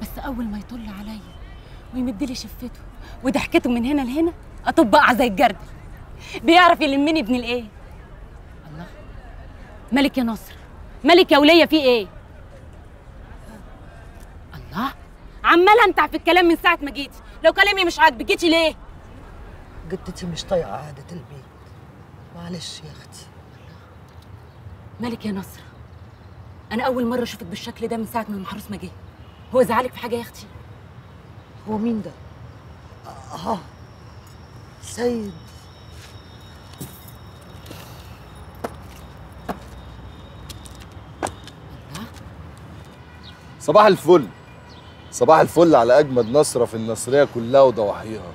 بس اول ما يطل عليا ويمد لي شفته وضحكته من هنا لهنا اطب اقع زي الجردل بيعرف يلمني ابن الايه الله مالك يا نصر مالك يا وليه في ايه الله عماله انتع في الكلام من ساعه ما جيتي لو كلامي مش عاجبك جيتي ليه جدتي مش طايقه قعده البيت معلش يا اختي مالك يا نصر انا اول مره اشوفك بالشكل ده من ساعه ما المحروس ما جه هو زعلك في حاجه يا اختي هو مين ده اه سيد صباح الفل صباح الفل على اجمد نصره في النصريه كلها وضواحيها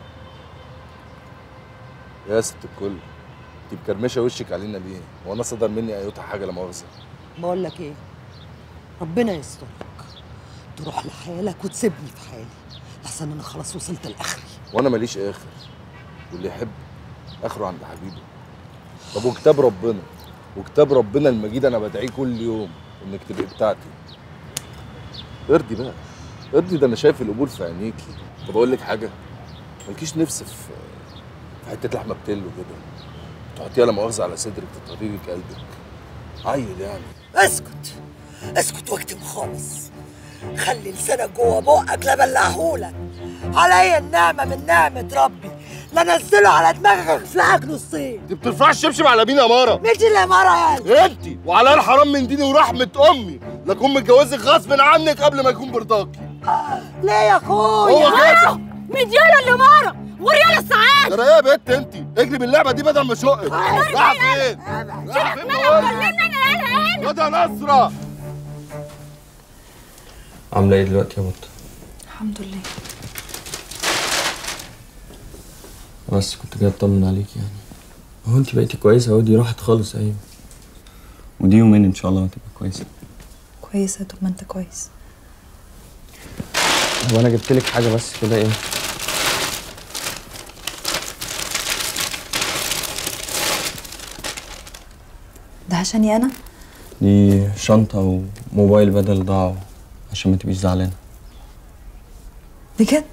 يا ست الكل انت مكرمشه وشك علينا ليه هو انا صدر مني ايوتا حاجه لا مؤاخذه بقول لك ايه ربنا يسترك تروح لحالك وتسيبني في حالي احسن انا خلاص وصلت لاخري وانا ماليش اخر واللي يحب اخره عند حبيبه طب وكتاب ربنا وكتاب ربنا المجيد انا بدعيه كل يوم انك تبقي بتاعتي ارضي بقى ارضي ده انا شايف القبول في عينيكي طب اقول لك حاجه مالكيش نفس في في حته لحمه بتلو كده تحطيها لا مؤاخذه على صدرك تطريقك قلبك عيل يعني اسكت اسكت واكتم خالص خلي لسانك جوه بقك لا بلعهولك عليا النعمه من نعمه ربي لا نزله على دماغك اغفلك نصين انت بترفعي الشبشب على مين يا مارا مش اللي يا مره يا انت وعلى الحرام من ديني ورحمه امي لاكون متجوزك غصب عنك قبل ما يكون برضاكي ليه يا اخويا هو كده مدياله اللي مارا وريال السعاد ترى ايه يا بت انت اجري باللعبه دي بدل ما اشقك رايحه فين رايحه فين بقول لك يا نصره عاملة ايه دلوقتي يا بطة؟ الحمد لله بس كنت جاي اطمن عليك يعني هو انت بقيتي كويسة اهو دي راحت خالص ايوه ودي يومين ان شاء الله هتبقى كويسة كويسة طول ما انت كويس هو انا جبت لك حاجة بس كده ايه ده عشاني انا دي شنطة وموبايل بدل ضاعوا عشان ما تبقيش زعلانة بجد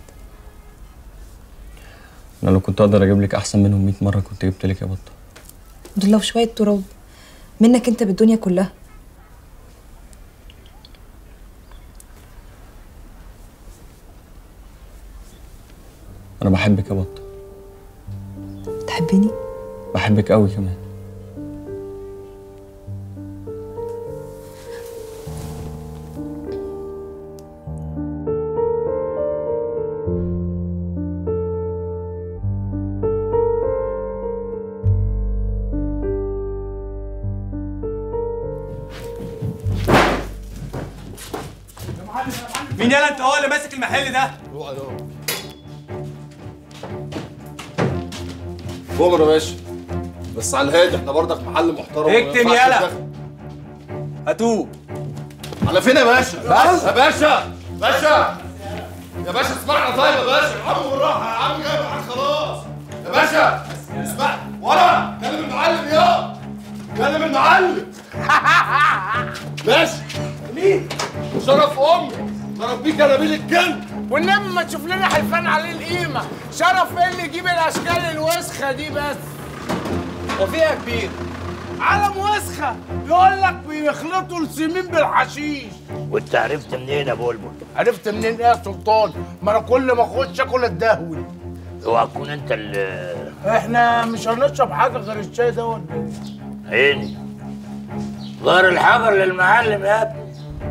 انا لو كنت اقدر اجيب لك احسن منهم 100 مرة كنت جبت لك يا بطة دول لو شوية تراب منك انت بالدنيا كلها انا بحبك يا بطة تحبني بحبك قوي كمان مين يالا انت هو اللي ماسك المحل ده؟ بؤمر يا باشا بس على الهادي احنا برضك محل محترم وما اكتم ينفعش يالا. تدخل. هاتوه على فين يا باشا؟ بس. يا باشا باشا يا باشا اسمعنا طيب يا باشا يا عم بالراحه يا عم جاي معاك خلاص يا باشا اسمع ورا كلم المعلم يا كلم المعلم ماشي مين؟ شرف امي مربيك انا بيه الكلب والنبي ما تشوف لنا حلفان عليه القيمه شرف ايه اللي يجيب الاشكال الوسخه دي بس وفيها كبير علم وسخه يقول لك بيخلطوا السمين بالحشيش وانت عرفت منين يا بلبل؟ عرفت منين ايه يا سلطان ما انا كل ما اخش اكل اتدهول اوعى تكون انت اللي احنا مش هنشرب حاجه غير الشاي ده ولا إيه؟ عيني غير الحجر للمعلم يا ابني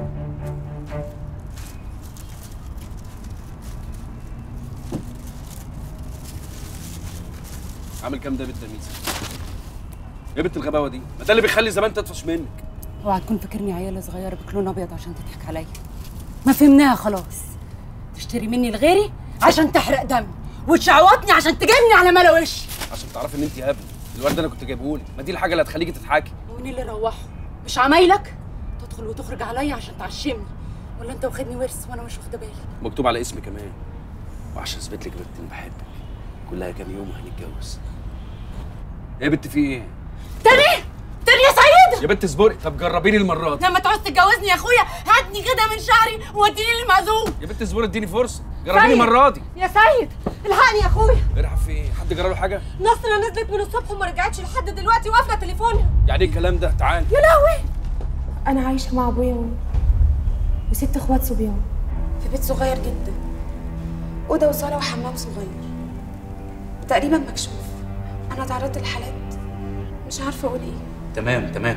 عامل كام ده يا بنت الميزه؟ يا بنت الغباوه دي ما ده اللي بيخلي زمان تطفش منك اوعى تكون فاكرني عيالة صغيرة بكلون ابيض عشان تضحك عليا ما فهمناها خلاص تشتري مني لغيري عشان تحرق دمي وتشعوطني عشان تجيبني على ملا وشي عشان تعرفي ان انت يا ابني الورد انا كنت جايبهولك ما دي الحاجه اللي هتخليكي تضحكي ومين اللي روحه مش عمايلك تدخل وتخرج عليا عشان تعشمني ولا انت واخدني ورث وانا مش واخده بالي مكتوب على اسمي كمان وعشان اثبت لك يا بنت اني بحبك كلها كام يوم وهنتجوز ايه يا بنت في ايه؟ تاني تاني يا سيد كده يا بنت اصبري طب جربيني المره دي لما تعوز تتجوزني يا اخويا هاتني كده من شعري واديني المعزوم يا بنت اصبري اديني فرصه جربيني سيد. المره دي يا سيد الحقني يا اخويا ارحب في ايه حد جرى له حاجه نصرة نزلت من الصبح وما رجعتش لحد دلوقتي وقافله تليفونها يعني ايه الكلام ده تعال يا لهوي انا عايشه مع ابويا وامي وست اخوات صبيان في بيت صغير جدا اوضه وصاله وحمام صغير تقريبا مكشوف انا تعرضت لحالات مش عارفه اقول ايه تمام تمام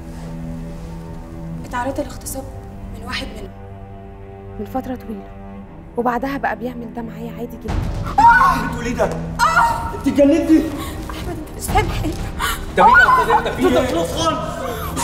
اتعرضت لاغتصاب من واحد منهم من فتره طويله وبعدها بقى بيعمل ده معايا عادي جدا بتقول ايه ده؟ انت اتجننتي؟ احمد انت مش فاهم حاجه ده مين يا استاذ انت في ده ايه فلوس خالص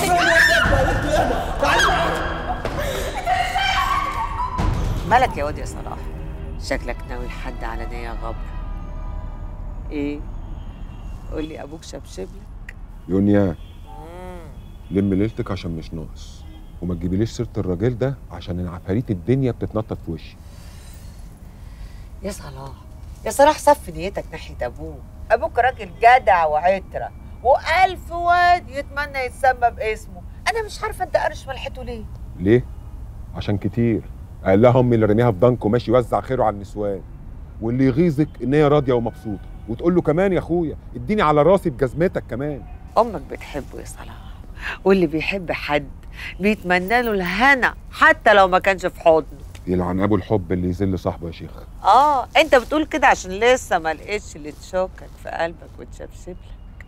مالك يا واد يا صلاح شكلك ناوي لحد على نية غبر ايه قول لي ابوك شبشب لك يونيا لم ليلتك عشان مش ناقص وما تجيبيليش سيره الراجل ده عشان العفاريت الدنيا بتتنطط في وشي يا صلاح يا صلاح صف نيتك ناحية ابوك ابوك راجل جدع وعترة والف واد يتمنى يتسمى باسمه انا مش عارفة انت قرش ملحته ليه ليه عشان كتير قال لها امي اللي رميها في ضنك وماشي يوزع خيره على النسوان واللي يغيظك ان هي راضيه ومبسوطه وتقول له كمان يا اخويا اديني على راسي بجزمتك كمان امك بتحبه يا صلاح واللي بيحب حد بيتمنى له الهنا حتى لو ما كانش في حضنه يلعن ابو الحب اللي يذل صاحبه يا شيخ اه انت بتقول كده عشان لسه ما لقيتش اللي تشوكك في قلبك وتشبشب لك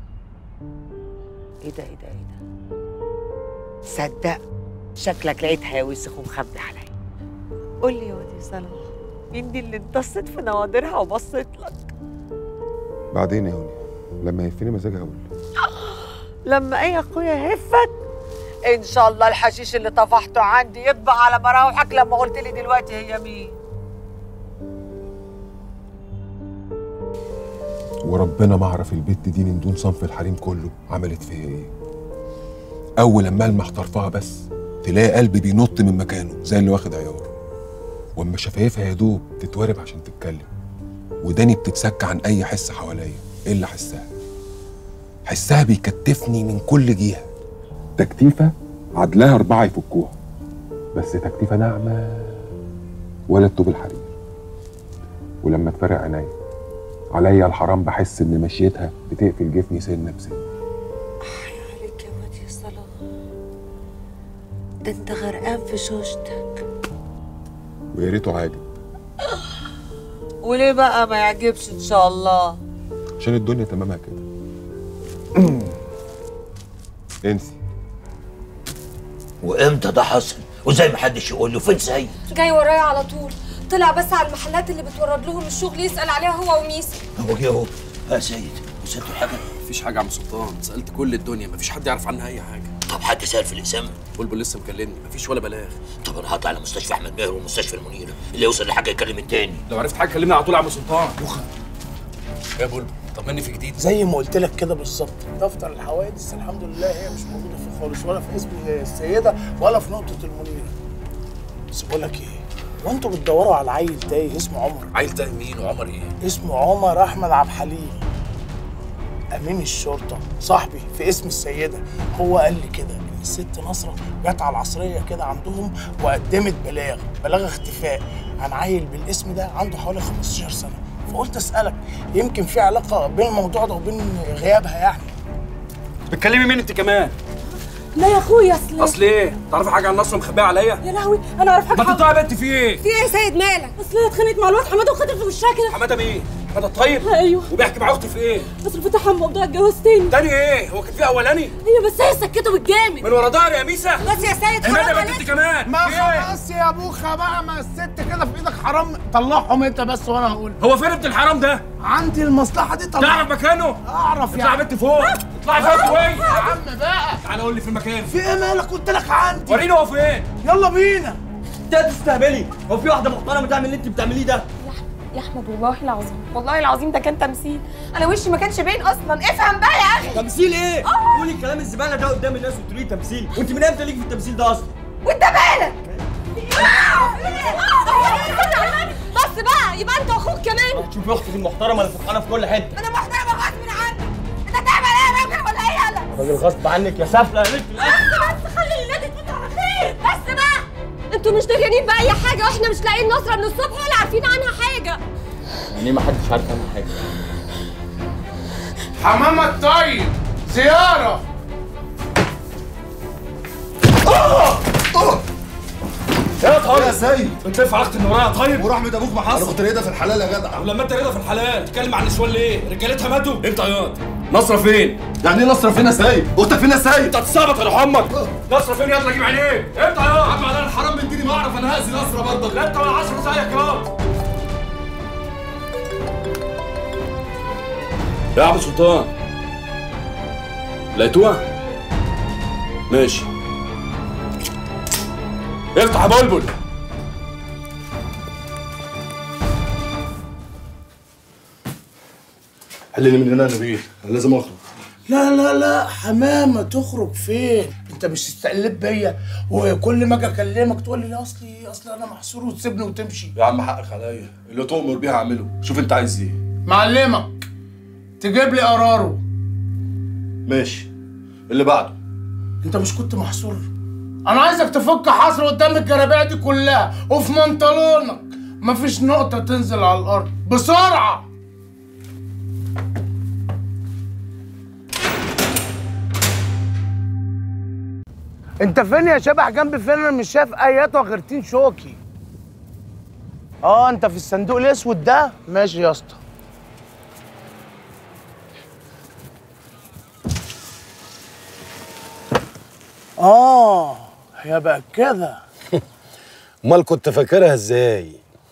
ايه ده ايه ده ايه ده صدق شكلك لقيتها يا وسخ ومخبي عليا قول لي يا واد يا صلاح مين دي اللي انتصت في نوادرها وبصت لك بعدين يا يونيا لما يهفني مزاجي هقول لما اي اخويا هفك ان شاء الله الحشيش اللي طفحته عندي يطبق على مراوحك لما قلت لي دلوقتي هي مين وربنا ما اعرف البت دي من دون صنف الحريم كله عملت فيا ايه اول لما المح طرفها بس تلاقي قلبي بينط من مكانه زي اللي واخد عيار واما شفايفها يا دوب تتورب عشان تتكلم وداني بتتسك عن اي حس حواليا الا حسها حسها بيكتفني من كل جهه تكتيفه عدلها اربعه يفكوها بس تكتيفه ناعمه ولا الطوب الحرير ولما تفرق عينيا عليا الحرام بحس ان مشيتها بتقفل جفني سنه بسنه عليك يا واد يا صلاح ده انت غرقان في شوشتك ويا ريته عاجب وليه بقى ما يعجبش ان شاء الله عشان الدنيا تمامها كده انسي وامتى ده حصل؟ وزي ما حدش يقول له فين سيد؟ جاي ورايا على طول طلع بس على المحلات اللي بتورد لهم الشغل يسأل عليها هو وميسي هو جه اهو يا سيد وصلتوا حاجه؟ مفيش حاجه يا عم سلطان سالت كل الدنيا مفيش حد يعرف عنها اي حاجه طب حد سال في الاسم؟ بلبل لسه مكلمني مفيش ولا بلاغ طب انا هطلع على مستشفى احمد ماهر ومستشفى المنيره اللي يوصل لحاجه يكلم التاني لو عرفت حاجه كلمني على طول يا عم سلطان يا بلبل طمني في جديد زي ما قلت لك كده بالظبط دفتر الحوادث الحمد لله هي مش موجوده فيه خالص ولا في اسم السيده ولا في نقطه المنيره بس بقول لك ايه وانتوا بتدوروا على عيل تايه اسمه عمر عيل تاني مين وعمر ايه اسمه عمر احمد عبد الحليم امين الشرطه صاحبي في اسم السيده هو قال لي كده ان الست نصره جت على العصريه كده عندهم وقدمت بلاغ بلاغ اختفاء عن عيل بالاسم ده عنده حوالي 15 سنه فقلت اسالك يمكن في علاقه بين الموضوع ده وبين غيابها يعني بتكلمي مين انت كمان لا يا اخويا اصل اصل ايه تعرفي حاجه عن نصر مخبيه عليا يا لهوي انا اعرف حاجه ما تطلعي يا بنت في ايه في ايه يا سيد مالك اصل هي اتخانقت مع الواد حماده وخدت في وشها كده حماده مين حماده الطيب ايوه وبيحكي مع اختي في ايه اصل فتح موضوع الجواز تاني تاني ايه هو كان في اولاني ايوه بس هي سكته بالجامد من ورا ظهري يا ميسا بس يا سيد ايه حرام يا بنت عليك انت كمان ما في ايه خلاص يا بوخه بقى ما الست كده في ايدك حرام طلعهم انت بس وانا هقول هو فين ابن الحرام ده عندي المصلحه دي طلع تعرف مكانه اعرف اطلع يا يعني بنت فوق اطلعي فوق شويه يا عم بقى تعالى قول لي في المكان في ايه مالك قلت لك عندي وريني هو فين يلا بينا انت تستهبلي هو في واحده محترمه تعمل اللي انت بتعمليه ده يا احمد والله العظيم والله العظيم ده كان تمثيل انا وشي ما كانش باين اصلا افهم بقى يا اخي تمثيل ايه قولي الكلام الزباله ده قدام الناس وتقولي لي تمثيل وانت من امتى ليكي في التمثيل ده اصلا وانت مالك بس بقى يبقى انت واخوك كمان شوفي اختك المحترمه اللي فرحانه في كل حته انا محترمه غصب عنك انت تعمل ايه يا راجل ولا ايه يلا راجل غصب عنك يا سفله بس بس خلي النادي تموت على خير بس بقى انتوا مش داريانين بأي حاجة واحنا مش لاقيين نصرة من الصبح ولا عارفين عنها حاجة يعني ما حدش عارف عنها حاجه حمام الطيب زياره يا طيب يا سيد انت ليه فعلت ان ورايا طيب ورحمة ابوك ما حصل انا كنت ريدة في الحلال يا جدع ولما انت رضا في الحلال تتكلم عن النسوان ليه؟ رجالتها ماتوا انت ياض نصرة فين؟ يعني ايه نصرة فين يا سيد؟ اختك فين يا سيد؟ انت هتستعبط يا امك نصرة فين يلا جيب عينيك انت ياض عم على الحرام من ديني ما اعرف انا هاذي نصرة برضه لا انت ولا عشرة زيك ياض يا عم سلطان لقيتوها؟ ماشي افتح يا بلبل حلني من هنا يا نبيل انا لازم اخرج لا لا لا حمامه تخرج فين انت مش تستقلب بيا وكل ما اجي اكلمك تقول لي لا اصلي اصلي انا محصور وتسيبني وتمشي يا عم حقك عليا اللي تؤمر بيها اعمله شوف انت عايز ايه معلمك تجيب لي قراره ماشي اللي بعده انت مش كنت محصور انا عايزك تفك حصر قدام الجرابيع دي كلها وفي منطلونك مفيش نقطة تنزل على الأرض بسرعة انت فين يا شبح جنب فين انا مش شايف اياته غير تين شوكي اه انت في الصندوق الاسود ده ماشي يا اسطى اه هي بقى كده امال كنت فاكرها ازاي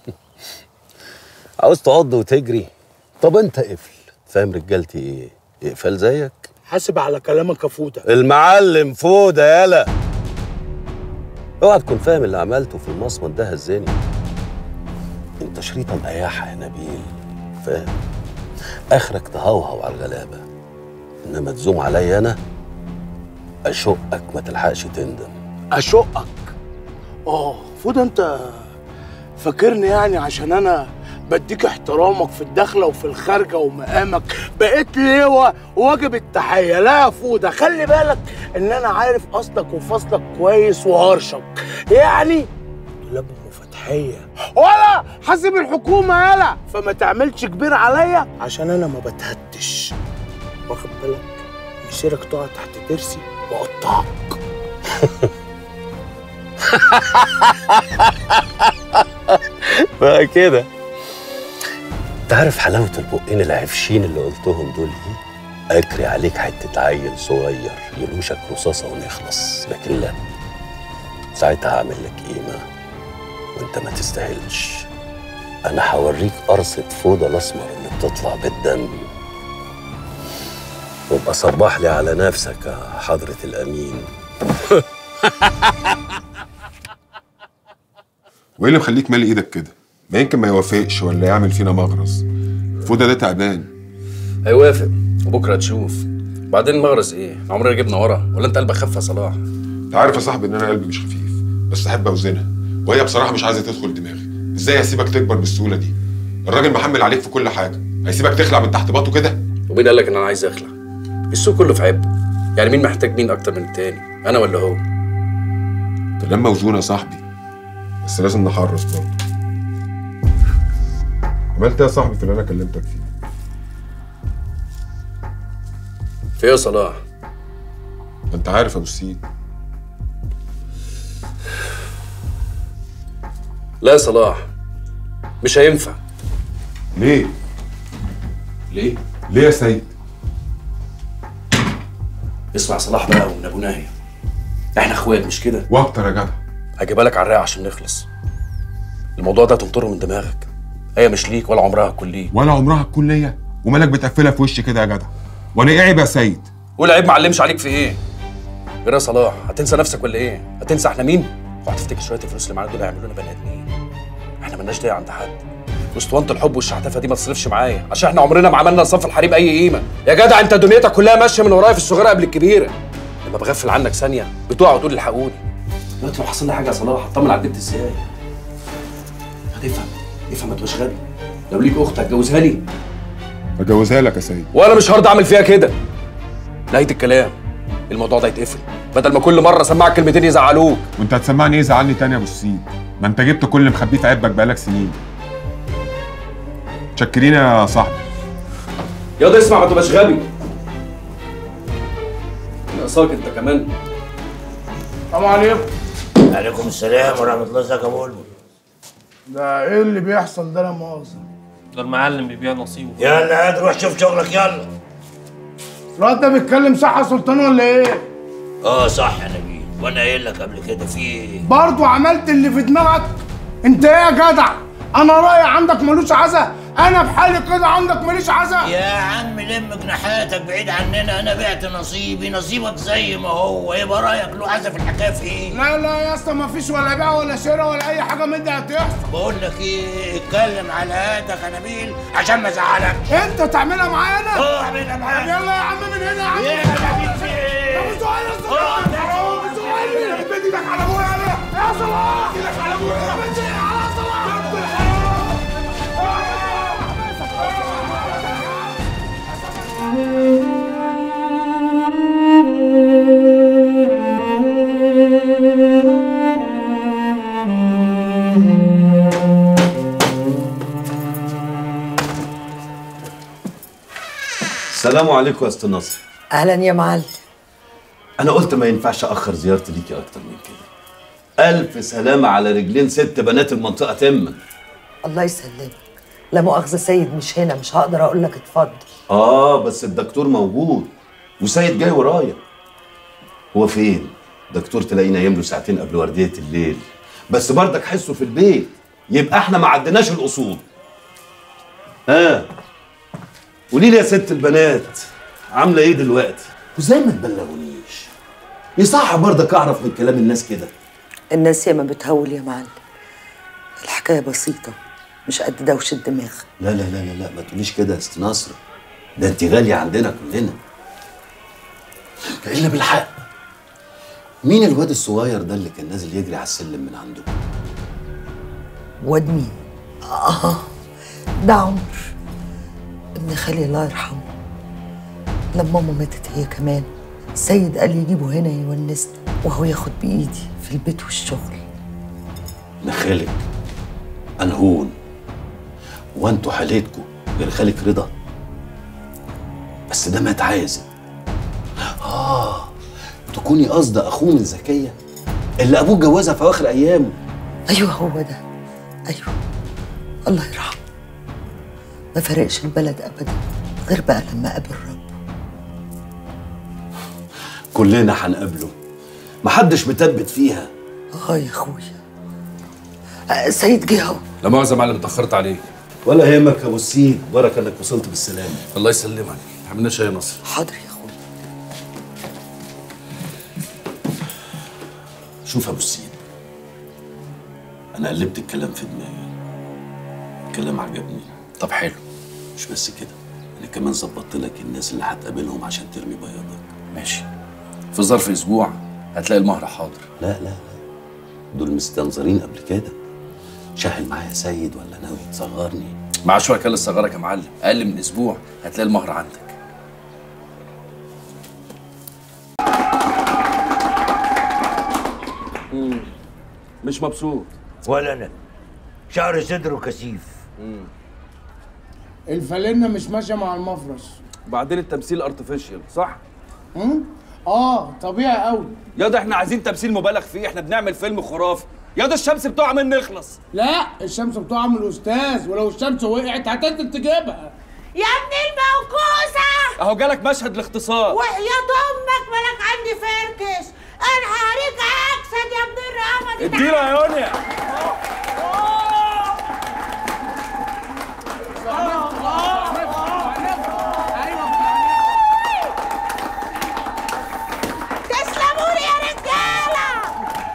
عاوز تعض وتجري طب انت قفل فاهم رجالتي ايه اقفل زيك حاسب على كلامك يا فوده المعلم فوده يالا اوعى تكون فاهم اللي عملته في المصمت ده هزاني انت شريطه مريحه يا نبيل فاهم اخرك تهوهو على الغلابه انما تزوم عليا انا اشقك ما تلحقش تندم اشقك اه فوده انت فاكرني يعني عشان انا بديك احترامك في الداخله وفي الخارجه ومقامك بقيت لواء واجب التحيه لا يا فوده خلي بالك ان انا عارف اصلك وفصلك كويس وهرشك يعني دولاب وفتحيه ولا حاسب الحكومه يالا فما تعملش كبير عليا عشان انا ما بتهتش واخد بالك مسيرك تقع تحت ترسي واقطعك بقى كده انت عارف حلاوه البقين العفشين اللي قلتهم دول ايه اجري عليك حته عيل صغير يلوشك رصاصه ونخلص لكن لا ساعتها هعمل لك قيمه وانت ما تستاهلش انا هوريك قرصه فوضى الاسمر اللي بتطلع بالدم وابقى صبح لي على نفسك يا حضره الامين وايه اللي مخليك مالي ايدك كده ما يمكن ما يوافقش ولا يعمل فينا مغرز فوده ده تعبان هيوافق وبكره تشوف بعدين مغرز ايه عمرنا جبنا ورا ولا انت قلبك خف يا صلاح انت عارف يا صاحبي ان انا قلبي مش خفيف بس احب اوزنها وهي بصراحه مش عايزه تدخل دماغي ازاي هسيبك تكبر بالسهوله دي الراجل محمل عليك في كل حاجه هيسيبك تخلع من تحت باطه كده ومين قال لك ان انا عايز اخلع السوق كله في عبء يعني مين محتاج مين اكتر من التاني انا ولا هو كلام موزون يا صاحبي بس لازم نحرص برضه عملت ايه يا صاحبي في اللي انا كلمتك فيه في ايه يا صلاح انت عارف يا ابو السيد لا يا صلاح مش هينفع ليه ليه ليه يا سيد اسمع صلاح بقى ومن ابو ناهيه احنا اخوات مش كده واكتر يا جدع هجيبها لك على الرايق عشان نخلص الموضوع ده تنطره من دماغك هي مش ليك ولا عمرها هتكون ليك ولا عمرها تكون ليا ومالك بتقفلها في وشي كده يا جدع وانا ايه عيب يا سيد والعيب معلمش عليك في ايه غير يا صلاح هتنسى نفسك ولا ايه هتنسى احنا مين وهتفتكر شويه الفلوس اللي معانا دول هيعملونا بني ادمين احنا مالناش داعي عند حد واسطوانه الحب والشحتفه دي ما تصرفش معايا عشان احنا عمرنا ما عملنا صف الحريم اي قيمه يا جدع انت دنيتك كلها ماشيه من ورايا في الصغيره قبل الكبيره لما بغفل عنك ثانيه بتقع وتقول الحقوني دلوقتي لو حصل لي حاجه يا صلاح هطمن على البنت ازاي هتفهم افهم ما تبقاش غبي لو ليك اخت هتجوزها لي اجوزها لك يا سيد وانا مش هرضى اعمل فيها كده نهايه الكلام الموضوع ده يتقفل بدل ما كل مره اسمعك كلمتين يزعلوك وانت هتسمعني ايه زعلني تاني يا ابو السيد ما انت جبت كل اللي مخبيه في عبك بقالك سنين متشكرين يا صاحبي ياض اسمع ما تبقاش غبي ناقصاك انت كمان السلام عليكم عليكم السلام ورحمه الله ازيك يا ابو ده ايه اللي بيحصل ده لا مؤاخذه ده المعلم بيبيع نصيبه يلا قاعد روح شوف شغلك يلا الواد ده بيتكلم صح يا سلطان ولا ايه؟ اه صح يا نبيل وانا قايل لك قبل كده في ايه برضه عملت اللي في دماغك انت ايه يا جدع؟ انا رايي عندك ملوش عزا انا بحالي كده عندك ماليش عزا يا عم لم جناحاتك بعيد عننا انا بعت نصيبي نصيبك زي ما هو يبقى رايك له عزا في الحكايه في ايه لا لا يا اسطى مفيش ولا بيع ولا شراء ولا اي حاجه من دي هتحصل بقول لك ايه اتكلم على هاتك يا نبيل عشان ما ازعلكش انت تعملها معايا انا؟ اه اعملها معايا يلا يا عم من هنا يا عم ايه يا نبيل في ايه؟ ابو سؤال يا اسطى ابو سؤال بدي ايدك على ابويا انا يا صلاح ايدك على ابويا يا بنتي على صلاح السلام عليكم يا استاذ نصر اهلا يا معلم انا قلت ما ينفعش اخر زيارتي ليكي اكتر من كده الف سلامه على رجلين ست بنات المنطقه تما الله يسلمك لا مؤاخذه سيد مش هنا مش هقدر اقول لك اتفضل اه بس الدكتور موجود وسيد جاي ورايا هو فين دكتور تلاقيه نايم له ساعتين قبل ورديه الليل بس برضك حسه في البيت يبقى احنا ما عدناش الاصول ها قولي لي يا ست البنات عامله ايه دلوقتي وزي ما تبلغونيش يصح برضك اعرف من كلام الناس كده الناس ياما بتهول يا معلم الحكايه بسيطه مش قد دوشه دماغ لا لا لا لا لا ما تقوليش كده يا ست نصر ده انت غاليه عندنا كلنا الا بالحق مين الواد الصغير ده اللي كان نازل يجري على السلم من عندكم واد مين اه ده عمر ابن خالي الله يرحمه لما ماما ماتت هي كمان سيد قال لي يجيبه هنا يونسنا وهو ياخد بايدي في البيت والشغل ابن خالك انهون وانتوا حالتكم غير خالك رضا بس ده مات عازب اه تكوني قصده اخوه من زكيه اللي ابوه جوزها في اواخر ايامه ايوه هو ده ايوه الله يرحمه ما فرقش البلد ابدا غير بقى لما قابل رب كلنا هنقابله محدش مثبت فيها اه يا اخويا آه، سيد جه اهو لا مؤاخذه يا معلم اتاخرت عليك ولا يهمك يا ابو السيد بركه انك وصلت بالسلامه الله يسلمك عملنا شاي يا نصر حاضر يا اخويا شوف يا ابو السيد انا قلبت الكلام في دماغي الكلام عجبني طب حلو مش بس كده انا كمان ظبطت لك الناس اللي هتقابلهم عشان ترمي بياضك ماشي في ظرف اسبوع هتلاقي المهر حاضر لا لا لا دول مستنظرين قبل كده شاهل معايا سيد ولا ناوي تصغرني مع شويه كان الصغيره يا معلم اقل من اسبوع هتلاقي المهر عندك مش مبسوط ولا انا شعر صدره كثيف الفالنة مش ماشية مع المفرش وبعدين التمثيل ارتفيشال صح؟ هم؟ اه طبيعي قوي يا ده احنا عايزين تمثيل مبالغ فيه احنا بنعمل فيلم خرافي يا ده الشمس بتقع من نخلص لا الشمس بتقع من الاستاذ ولو الشمس وقعت هتنزل تجيبها يا ابن الموكوسة اهو جالك مشهد الاغتصاب وحياة امك مالك عندي فركش انا هوريك اكسد يا ابن الرقبة دي اديله يا يونيا تسلموا لي يا رجالة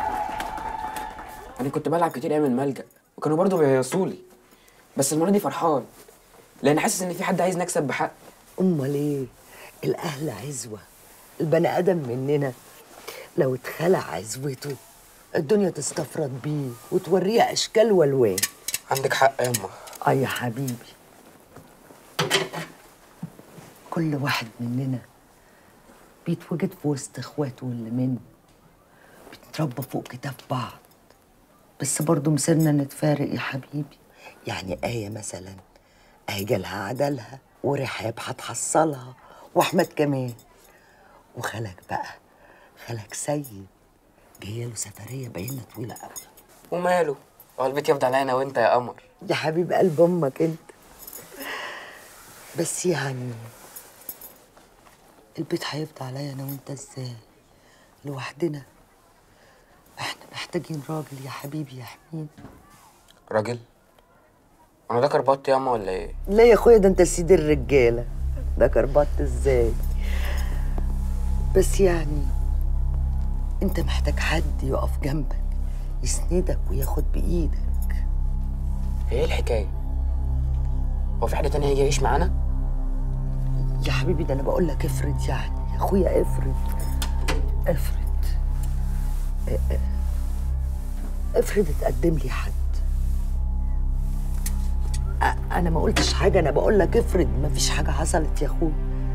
انا كنت بلعب كتير ايام الملجأ وكانوا برضو بيهيصوا لي بس المره دي فرحان لان حاسس ان في حد عايز نكسب بحق امال ايه الاهل عزوه البني ادم مننا لو اتخلع عزوته الدنيا تستفرد بيه وتوريه اشكال والوان عندك حق يا امه اه يا حبيبي كل واحد مننا بيتوجد في وسط اخواته واللي منه بنتربى فوق كتاف بعض بس برضه مسيرنا نتفارق يا حبيبي يعني آية مثلا أهي جالها عدلها ورحاب هتحصلها وأحمد كمان وخالك بقى خالك سيد جايه له سفرية باينة طويلة قوي وماله هو البيت يفضل عليا انا وانت يا قمر يا حبيب قلب امك انت بس يعني البيت هيفضل عليا انا وانت ازاي لوحدنا احنا محتاجين راجل يا حبيبي يحمينا راجل انا ده كربط ياما ولا ايه لا يا اخويا ده انت سيد الرجاله ده كربط ازاي بس يعني انت محتاج حد يقف جنبك يسندك وياخد بايدك هي ايه الحكايه هو في حد تاني هيجي يعيش معانا يا حبيبي ده انا بقول لك افرض يعني يا اخويا افرض افرض اه، اه. افرض اتقدم لي حد اه، انا ما قلتش حاجه انا بقول لك افرض ما فيش حاجه حصلت يا اخويا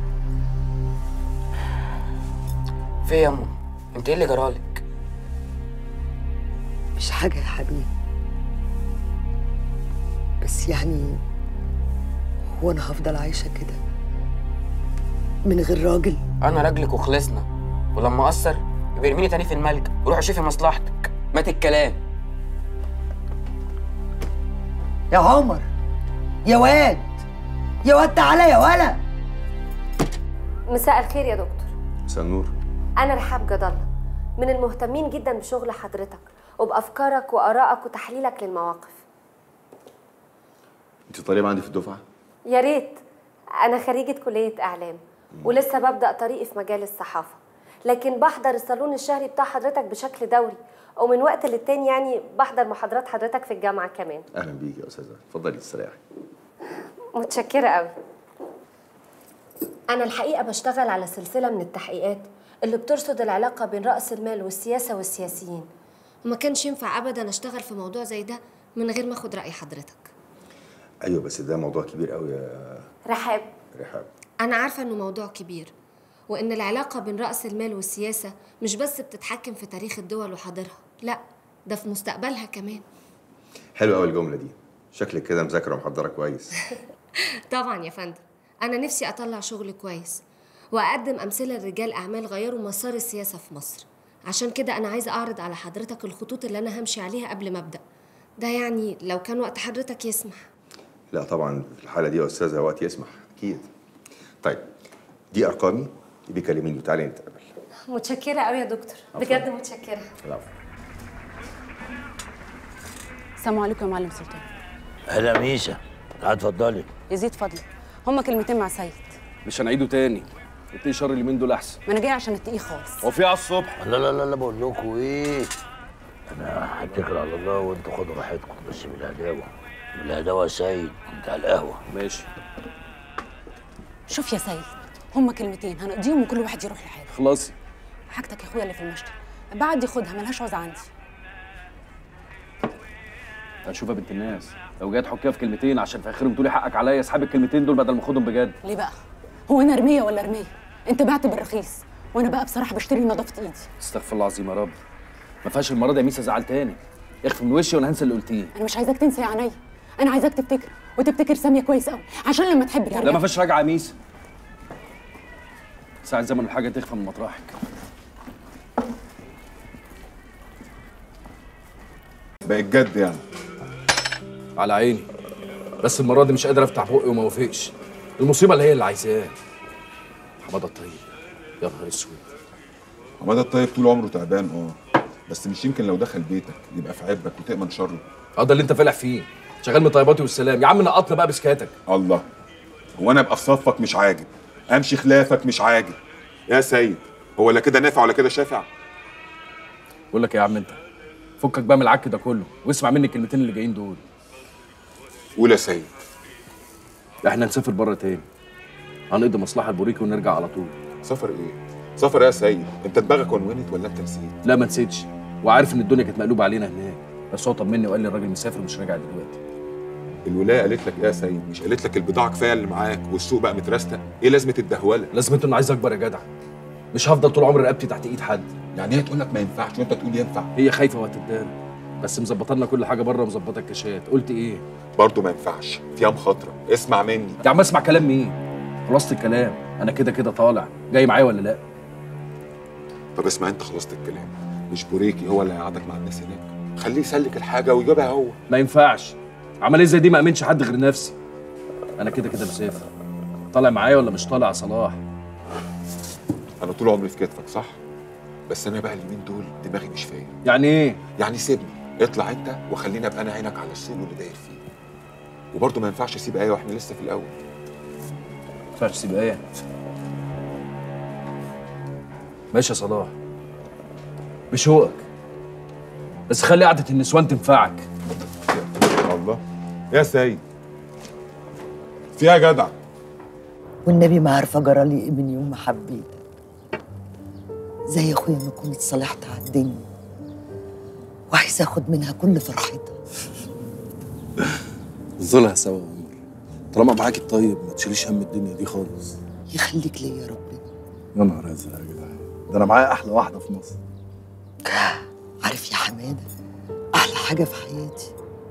في إيه ياما انت ايه اللي جرالك مش حاجه يا حبيبي بس يعني هو انا هفضل عايشه كده من غير راجل انا راجلك وخلصنا ولما اقصر يبقى ارميني تاني في الملجأ وروح شوفي مصلحتك مات الكلام يا عمر يا واد يا واد تعالى يا ولا مساء الخير يا دكتور مساء النور أنا رحاب جد الله من المهتمين جدا بشغل حضرتك وبأفكارك وآرائك وتحليلك للمواقف انت طالبه عندي في الدفعه يا ريت أنا خريجة كلية إعلام ولسه ببدأ طريقي في مجال الصحافة لكن بحضر الصالون الشهري بتاع حضرتك بشكل دوري ومن وقت للتاني يعني بحضر محاضرات حضرتك في الجامعة كمان اهلا بيك يا استاذه اتفضلي استريحي متشكرة قوي أنا الحقيقة بشتغل على سلسلة من التحقيقات اللي بترصد العلاقة بين رأس المال والسياسة والسياسيين وما كانش ينفع أبدا أشتغل في موضوع زي ده من غير ما أخد رأي حضرتك ايوه بس ده موضوع كبير قوي يا رحاب رحاب أنا عارفة إنه موضوع كبير وإن العلاقة بين رأس المال والسياسة مش بس بتتحكم في تاريخ الدول وحاضرها لا ده في مستقبلها كمان حلوه قوي الجمله دي شكلك كده مذاكره ومحضره كويس طبعا يا فندم أنا نفسي أطلع شغل كويس وأقدم أمثلة لرجال أعمال غيروا مسار السياسة في مصر عشان كده أنا عايزة أعرض على حضرتك الخطوط اللي أنا همشي عليها قبل ما أبدأ ده يعني لو كان وقت حضرتك يسمح لا طبعا في الحاله دي يا استاذه وقت يسمح اكيد طيب دي ارقامي يبقى كلميني وتعالي نتقابل متشكرة أوي يا دكتور بجد متشكرة العفو السلام عليكم يا معلم سلطان هلا ميشا تعالى اتفضلي يزيد فضلك هما كلمتين مع سيد مش هنعيده تاني اتقي شر اليومين دول احسن ما انا جاي عشان اتقيه خالص هو في على الصبح لا لا لا لا بقول لكم ايه انا هتكل على الله وانتوا خدوا راحتكم بس بالهداوه بالهداوه يا سيد انت على القهوه ماشي شوف يا سيد هما كلمتين هنقضيهم وكل واحد يروح لحاله خلاصي حاجتك يا اخويا اللي في المشتى بعد ياخدها ملهاش عوز عندي هنشوف يا بنت الناس لو جاي تحكيها في كلمتين عشان في اخرهم تقولي حقك عليا اسحب الكلمتين دول بدل ما اخدهم بجد ليه بقى هو انا رميه ولا رميه انت بعت بالرخيص وانا بقى بصراحه بشتري نظافه ايدي استغفر الله العظيم يا رب ما فيهاش المره دي يا ميسا زعل تاني اخفي من وشي وانا هنسى اللي قلتيه انا مش عايزاك تنسى يا عينيا انا عايزاك تفتكر وتفتكر ساميه كويس قوي عشان لما تحب ترجع لا ما فيش راجعه يا ميسا ساعة زمن الحاجة تخفى من مطرحك بقت جد يعني على عيني بس المرة دي مش قادر افتح بقي وما وافقش المصيبة اللي هي اللي عايزاه حمادة الطيب يا نهار اسود حماده الطيب طول عمره تعبان اه بس مش يمكن لو دخل بيتك يبقى في عبك وتأمن شره اه ده اللي انت فالح فيه شغال من طيباتي والسلام يا عم نقطنا بقى بسكاتك الله هو انا ابقى في صفك مش عاجب امشي خلافك مش عاجب يا سيد هو لا كده نافع ولا كده شافع بقول لك إيه يا عم انت فكك بقى من العك ده كله واسمع مني الكلمتين اللي جايين دول قول يا سيد احنا نسافر بره تاني هنقضي مصلحة البوريكي ونرجع على طول سفر ايه سفر ايه يا سيد انت دماغك ونونت ولا انت نسيت لا ما نسيتش وعارف ان الدنيا كانت مقلوبة علينا هناك بس هو طمني وقال لي الراجل مسافر ومش راجع دلوقتي الولايه قالت لك ايه يا سيد مش قالت لك البضاعه كفايه اللي معاك والسوق بقى مترستق ايه لازمه الدهوله لازمته انه عايز اكبر يا جدع مش هفضل طول عمري رقبتي تحت ايد حد يعني هي تقول لك ما ينفعش وانت تقول ينفع هي خايفه وهتتدار بس مظبطه لنا كل حاجه بره ومظبطه الكاشات قلت ايه برضه ما ينفعش فيها مخاطره اسمع مني يا عم اسمع كلام مين خلصت الكلام انا كده كده طالع جاي معايا ولا لا طب اسمع انت خلصت الكلام مش بوريكي هو اللي هيقعدك مع الناس هناك خليه يسلك الحاجه ويجيبها هو ما ينفعش عمليه زي دي ما امنش حد غير نفسي انا كده كده مسافر طالع معايا ولا مش طالع يا صلاح انا طول عمري في كتفك صح بس انا بقى اليومين دول دماغي مش فايق يعني ايه يعني سيبني اطلع انت وخليني ابقى انا عينك على السوق اللي داير فيه وبرضه ما ينفعش اسيب ايه واحنا لسه في الاول ما ينفعش تسيب ايه ماشي يا صلاح بشوقك بس خلي قعده النسوان تنفعك الله يا سيد فيها جدع والنبي ما عارفه جرالي ايه من يوم ما حبيتك زي اخويا ما كنت صالحت على الدنيا وعايزه اخد منها كل فرحتها نزولها سوا يا عمر طالما معاكي الطيب ما تشيليش هم الدنيا دي خالص يخليك ليا يا ربنا يا نهار ازرق يا جدعان ده انا معايا احلى واحده في مصر عارف يا حماده احلى حاجه في حياتي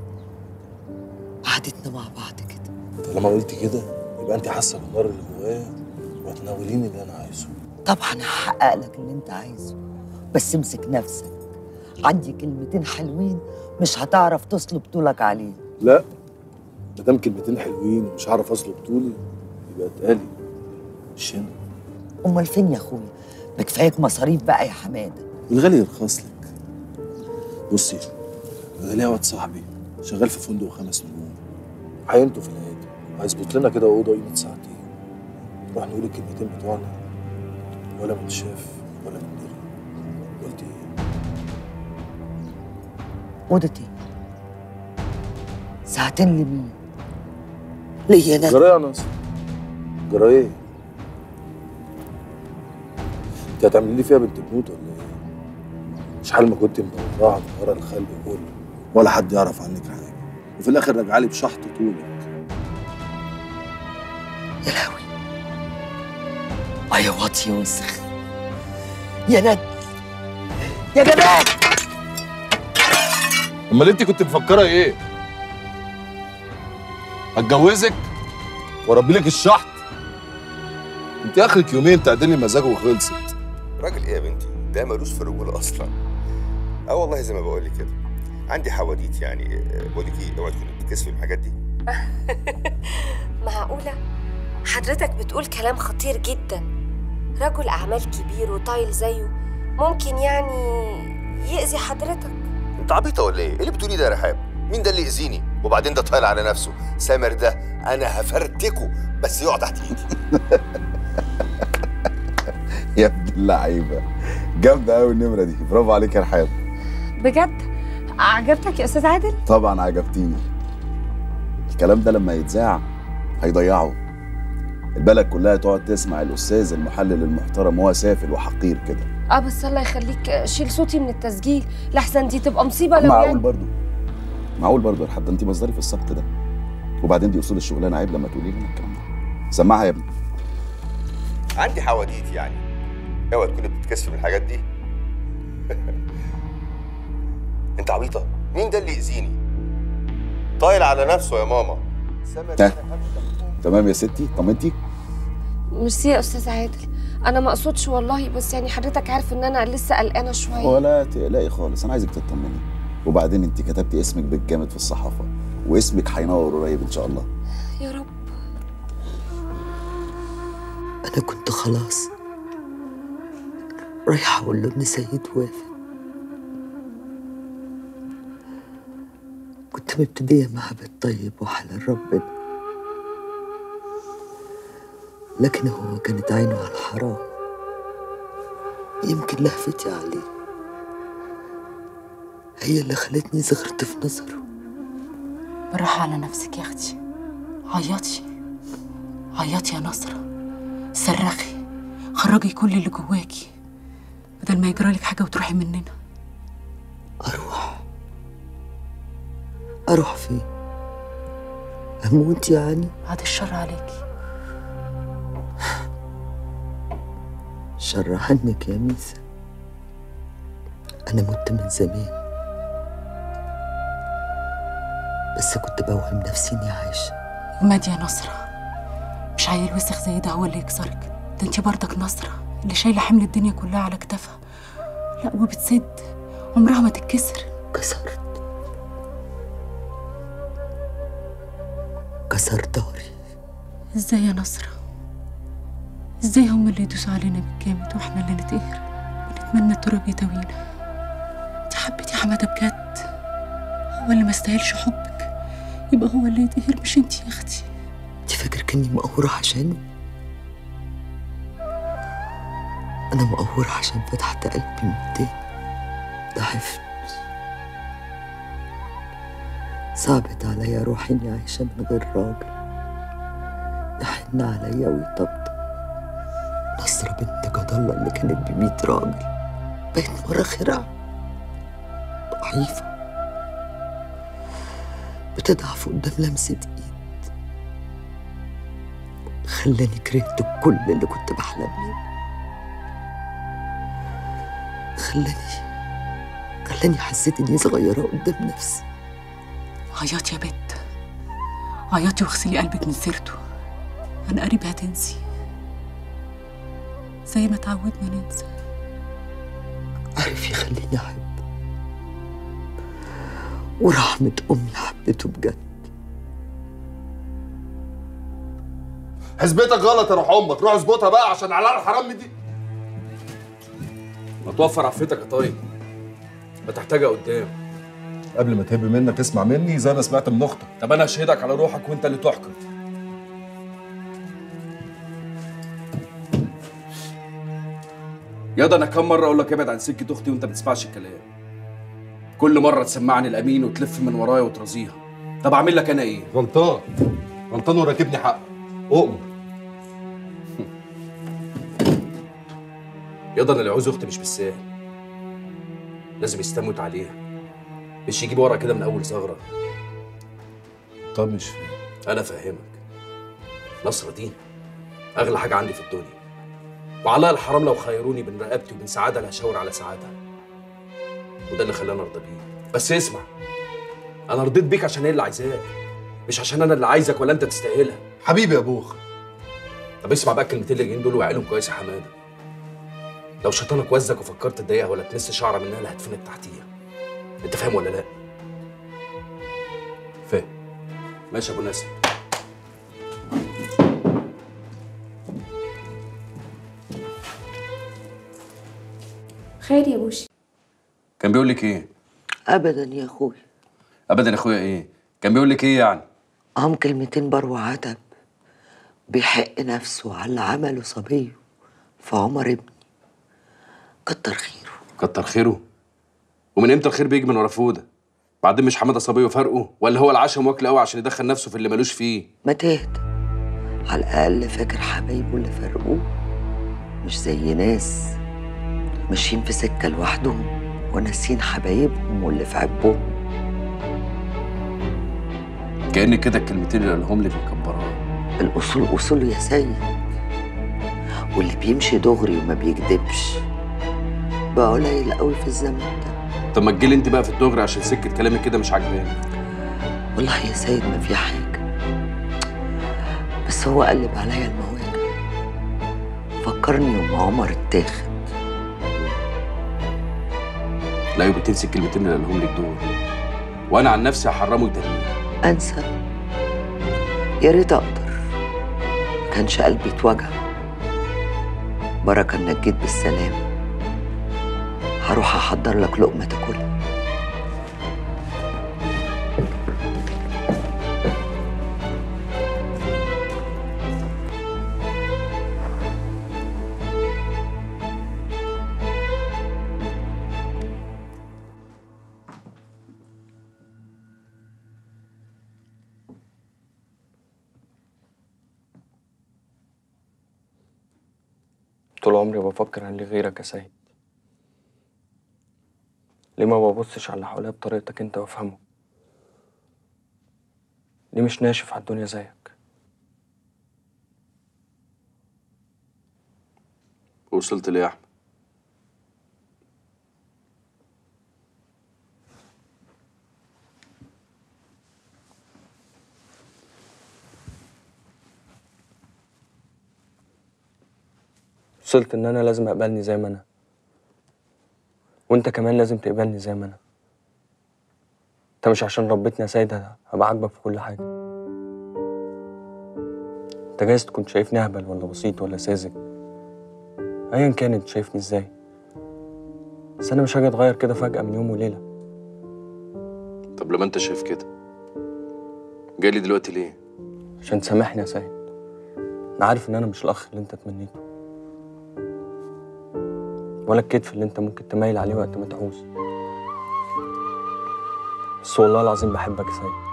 قعدتنا مع بعض كده طالما قلتي كده يبقى انت حاسه بالنار اللي جوايا وهتناوليني اللي انا عايزه طبعا هحقق لك اللي انت عايزه بس امسك نفسك عندي كلمتين حلوين مش هتعرف تصلب طولك عليه لا ما دام كلمتين حلوين ومش هعرف اصلب طولي يبقى اتقالي مش هنا امال فين يا اخويا ما كفايك مصاريف بقى يا حماده الغالي يرخص لك بصي انا ليا واد صاحبي شغال في فندق خمس نجوم عينته في الهادي هيظبط لنا كده اوضه قيمه ساعتين نروح نقول الكلمتين بتوعنا ولا من شاف ولا من دري قلت ايه اوضه ايه ساعتين لمين ليا انا جرايه يا ناصر جرايه انت هتعملي لي فيها بنت بنوت ولا ايه؟ مش حال ما كنت مدورها ورا الخلق كله ولا حد يعرف عنك حاجه وفي الاخر راجعه لي بشحط طولك يا لهوي اه يا واطي يا وسخ يا ند يا جمال امال انت كنت مفكره ايه؟ هتجوزك واربي لك الشحط انت اخرك يومين تعدلي مزاجه وخلصت راجل ايه يا بنتي ده ملوش في الرجوله اصلا اه والله زي ما بقول لك كده عندي حواديت يعني آه، بقول لك ايه اوعي تكوني بتكسفي من الحاجات دي معقولة؟ حضرتك بتقول كلام خطير جدا رجل أعمال كبير وطايل زيه ممكن يعني يأذي حضرتك انت عبيطه ولا ايه؟ ايه اللي بتقولي ده يا رحاب؟ مين ده اللي يأذيني؟ وبعدين ده طايل على نفسه، سامر ده انا هفرتكه بس يقع تحت ايدي. يا ابن اللعيبه جامده قوي النمره دي برافو عليك يا رحاب بجد عجبتك يا استاذ عادل طبعا عجبتيني الكلام ده لما يتذاع هيضيعه البلد كلها تقعد تسمع الاستاذ المحلل المحترم وهو سافل وحقير كده اه بس الله يخليك شيل صوتي من التسجيل لحسن دي تبقى مصيبة لو معقول يعني برضو معقول برضو يا رحاب ده انت مصدري في السبق ده وبعدين دي اصول الشغلانه عيب لما تقولي لنا الكلام ده سمعها يا ابني عندي حواديت يعني اوعي تكوني بتتكسفي من الحاجات دي. انت عبيطه؟ مين ده اللي يأذيني؟ طايل على نفسه يا ماما. سامر ها تمام يا ستي طمنتي ميرسي يا استاذ عادل انا ما اقصدش والله بس يعني حضرتك عارف ان انا لسه قلقانه شويه ولا تقلقي خالص انا عايزك تطمني وبعدين انت كتبتي اسمك بالجامد في الصحافه واسمك هينور قريب ان شاء الله يا رب انا كنت خلاص رايحه اقول له ان سيد وافق كنت مبتديه معاه بالطيب وحلال ربنا لكن هو كانت عينه على الحرام يمكن لهفتي عليه هي اللي خلتني زغرت في نظره بالراحة على نفسك يا اختي عيطي عيطي يا نصرة صرخي خرجي كل اللي جواكي بدل ما يجرالك حاجة وتروحي مننا اروح اروح فين اموت يعني بعد الشر عليكي شر عنك يا ميسا أنا مت من زمان بس كنت بوهم نفسي إني عايشة وماد يا نصرة مش عيل وسخ زي ده هو اللي يكسرك ده انت برضك نصرة اللي شايلة حمل الدنيا كلها على كتافها لا وبتسد عمرها ما تتكسر كسرت كسر داري ازاي يا نصرة ازاي هم اللي يدوسوا علينا بالجامد واحنا اللي نتقهر بنتمنى التراب يداوينا انت حبيتي حمادة بجد هو اللي ما استاهلش حبك يبقى هو اللي يتقهر مش انت يا اختي انت فاكر كني مقهورة عشانه أنا مقهورة عشان فتحت قلبي من تاني ضعفت صعبت عليا روحي إني عايشة من غير راجل يحن عليا ويطبطب نصرة بنت جد الله اللي كانت بمية راجل بقت مرة خرع ضعيفة بتضعف قدام لمسة ايد خلاني كرهت كل اللي كنت بحلم بيه خلاني خلاني حسيت اني صغيرة قدام نفسي عيطي يا بت عيطي واغسلي قلبك من سيرته عن قريب هتنسي زي ما اتعودنا ننسى عارف يخليني أحب ورحمة أمي حبيته بجد حسبتك غلط يا روح امك روح اظبطها بقى عشان على الحرام دي ما توفر عفتك يا طيب ما تحتاجها قدام قبل ما تهب منك اسمع مني زي ما سمعت من اختك طب انا اشهدك على روحك وانت اللي تحكم ياض انا كم مره اقول لك ابعد عن سكه اختي وانت ما بتسمعش الكلام كل مره تسمعني الامين وتلف من ورايا وترازيها طب اعمل لك انا ايه غلطان غلطان وراكبني حق اؤمر ياض انا اللي عاوز اختي مش بالسهل لازم يستموت عليها مش يجيب ورا كده من اول ثغره طب مش فاهم انا فاهمك نصرة دي اغلى حاجه عندي في الدنيا وعلى الحرام لو خيروني بين رقبتي وبين سعاده لا هشاور على سعادها وده اللي خلاني ارضى بيه بس اسمع انا رضيت بيك عشان هي اللي عايزاك مش عشان انا اللي عايزك ولا انت تستاهلها حبيبي يا بوخ طب اسمع بقى الكلمتين اللي جايين دول وعقلهم كويس يا حماده لو شيطانك وزك وفكرت تضايقها ولا تمس شعره منها اللي هتفنك تحتيها انت فاهم ولا لا فاهم ماشي يا ابو ناسم خير يا بوشي كان بيقول لك ايه أبدا يا أخوي ابدا يا اخويا ايه كان بيقول لك ايه يعني هم كلمتين بر عتب بيحق نفسه على اللي عمله صبيه في عمر ابني كتر خيره كتر خيره ومن امتى الخير بيجي من ورا فوده بعدين مش حماده صبيه وفرقه ولا هو العشم واكل قوي عشان يدخل نفسه في اللي ملوش فيه ما تهدى على الأقل فاكر حبايبه اللي فرقوه مش زي ناس ماشيين في سكة لوحدهم وناسين حبايبهم واللي في عبهم كأن كده الكلمتين اللي قالهم لك مكبراه الأصول أصول يا سيد واللي بيمشي دغري وما بيكدبش بقى قليل قوي في الزمن ده طب ما تجيلي انت بقى في الدغري عشان سكه كلامك كده مش عاجباني والله يا سيد ما في حاجة بس هو قلب عليا المواجع فكرني يوم عمر اتاخد لا يبقى تنسي الكلمتين اللي قالهم لك دول وانا عن نفسي هحرمه يتهنيه أنسى يا ريت أقدر ما كانش قلبي اتوجع بركة إنك جيت بالسلام هروح أحضر لك لقمة تاكلها طول عمري بفكر عن اللي غيرك يا سيد ليه ما ببصش على اللي حواليا بطريقتك انت وافهمه ليه مش ناشف على الدنيا زيك وصلت ليه يا احمد وصلت ان انا لازم اقبلني زي ما انا وانت كمان لازم تقبلني زي ما انا انت مش عشان ربيتني يا سيد هبقى عاجبك في كل حاجه انت جايز تكون شايفني اهبل ولا بسيط ولا ساذج ايا كان انت شايفني ازاي بس انا مش هاجي اتغير كده فجاه من يوم وليله طب لما انت شايف كده جاي لي دلوقتي ليه عشان تسامحني يا سيد انا عارف ان انا مش الاخ اللي انت تمنيته ولا الكتف اللي انت ممكن تميل عليه وقت ما تعوز بس والله العظيم بحبك يا سيد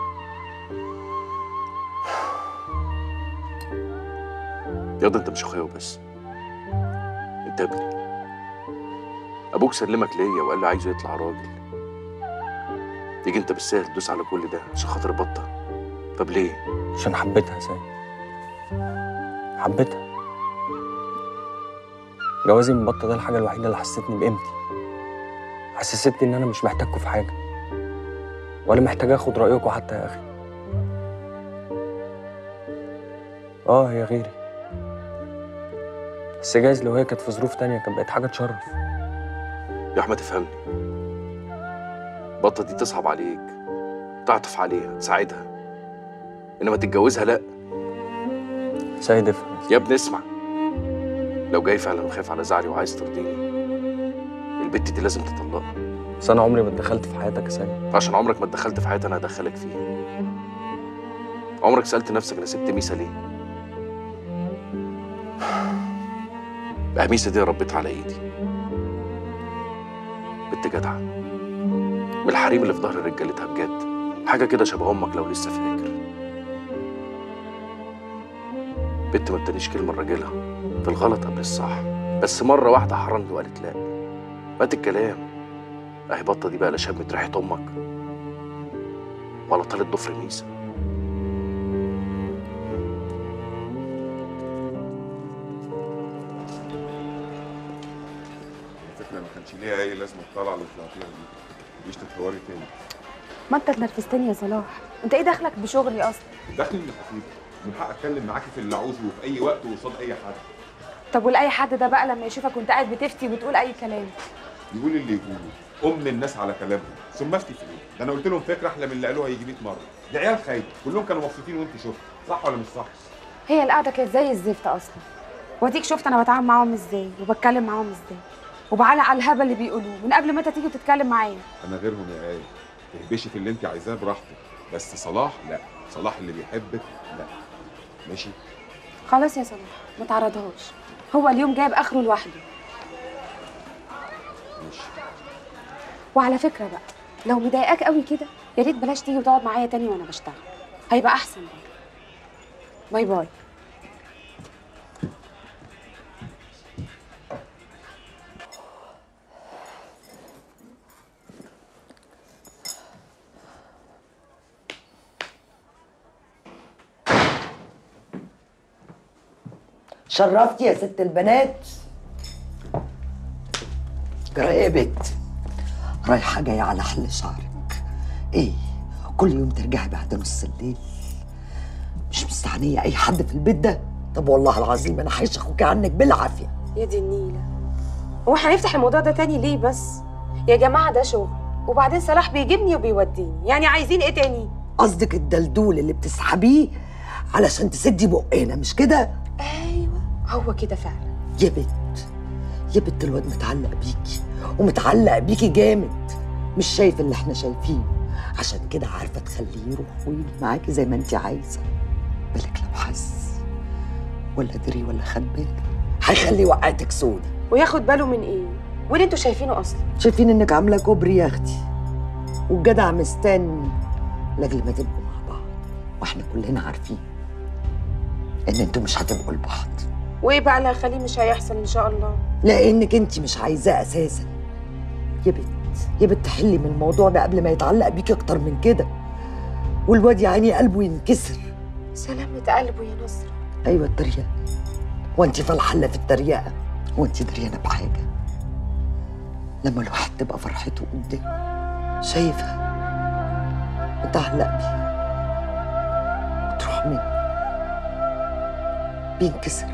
ياض انت مش اخويا وبس انت ابني ابوك سلمك ليا وقال لي عايزه يطلع راجل تيجي انت بالسهل تدوس على كل ده عشان خاطر بطه طب ليه عشان حبيتها يا سيد حبيتها جوازي من بطة ده الحاجة الوحيدة اللي حسستني بقيمتي حسستني إن أنا مش محتاجكوا في حاجة ولا محتاج آخد رأيكوا حتى يا أخي آه هي غيري بس جايز لو هي كانت في ظروف تانية كانت بقت حاجة تشرف يا احمد افهمني بطه دي تصعب عليك تعطف عليها تساعدها انما تتجوزها لا سيد افهم يا ابني اسمع لو جاي فعلا وخايف على زعلي وعايز ترضيني البت دي لازم تطلقها بس أنا عمري ما اتدخلت في حياتك يا سيد عشان عمرك ما اتدخلت في حياتي انا هدخلك فيها عمرك سألت نفسك انا سبت ميسا ليه بقى ميسا دي ربيتها على ايدي بنت جدعة من الحريم اللي في ظهر رجالتها بجد حاجة كده شبه أمك لو لسه فاكر بنت ما بتنيش كلمة لراجلها في الغلط قبل الصح بس مرة واحدة حرمت وقالت لا مات الكلام اهي بطة دي بقى لا شمت ريحة أمك ولا طالت ضفر ميسا الفكره ما كانش ليها اي لازمه الطلعه اللي طلعتيها دي مش تتهوري تاني ما انت اتنرفزتني يا صلاح انت ايه دخلك بشغلي اصلا داخل من خفيف من حق اتكلم معاكي في اللي عاوزه وفي اي وقت وقصاد اي حد طب ولاي حد ده بقى لما يشوفك وانت قاعد بتفتي وبتقول اي كلام يقول اللي يقوله ام الناس على كلامهم ثم افتي في ايه ده انا قلت لهم فكره احلى من اللي قالوها يجي 100 مره دي عيال خايبه كلهم كانوا مبسوطين وانت شفت صح ولا مش صح هي القعده كانت زي الزفت اصلا واديك شفت انا بتعامل معاهم ازاي وبتكلم معاهم ازاي وبعلق على الهبل اللي بيقولوه من قبل ما انت تيجي تتكلم معايا انا غيرهم يا ايه تهبشي في اللي انت عايزاه براحتك بس صلاح لا صلاح اللي بيحبك لا ماشي خلاص يا صلاح ما تعرضهاش هو اليوم جايب اخره لوحده ماشي وعلى فكره بقى لو مضايقاك قوي كده يا ريت بلاش تيجي وتقعد معايا تاني وانا بشتغل هيبقى احسن برضه باي باي شرفتي يا ست البنات جرى ايه يا بت رايحة جاية على حل شعرك ايه كل يوم ترجعي بعد نص الليل مش مستعنية اي حد في البيت ده طب والله العظيم انا هيش اخوكي عنك بالعافية يا دي النيله هو احنا هنفتح الموضوع ده تاني ليه بس يا جماعه ده شغل وبعدين صلاح بيجيبني وبيوديني يعني عايزين ايه تاني قصدك الدلدول اللي بتسحبيه علشان تسدي بقنا مش كده ايوه هو كده فعلا يا بت يا بت الواد متعلق بيكي ومتعلق بيكي جامد مش شايف اللي احنا شايفينه عشان كده عارفه تخليه يروح ويجي معاكي زي ما انت عايزه بالك لو حس ولا دري ولا خد باله هيخلي وقعتك سودة وياخد باله من ايه واللي انتوا شايفينه اصلا شايفين انك عامله كوبري يا اختي والجدع مستني لاجل ما تبقوا مع بعض واحنا كلنا عارفين ان انتوا مش هتبقوا لبعض وايه بقى اللي هيخليه مش هيحصل ان شاء الله لانك انت مش عايزاه اساسا يا بت يا بت حلي من الموضوع ده قبل ما يتعلق بيكي اكتر من كده والواد يا عيني قلبه ينكسر سلامة قلبه يا نصر ايوه التريقه وانت فالحله في التريقه وانت دريانه بحاجه لما الواحد تبقى فرحته قدامه شايفها متعلق بيها وتروح منه بينكسر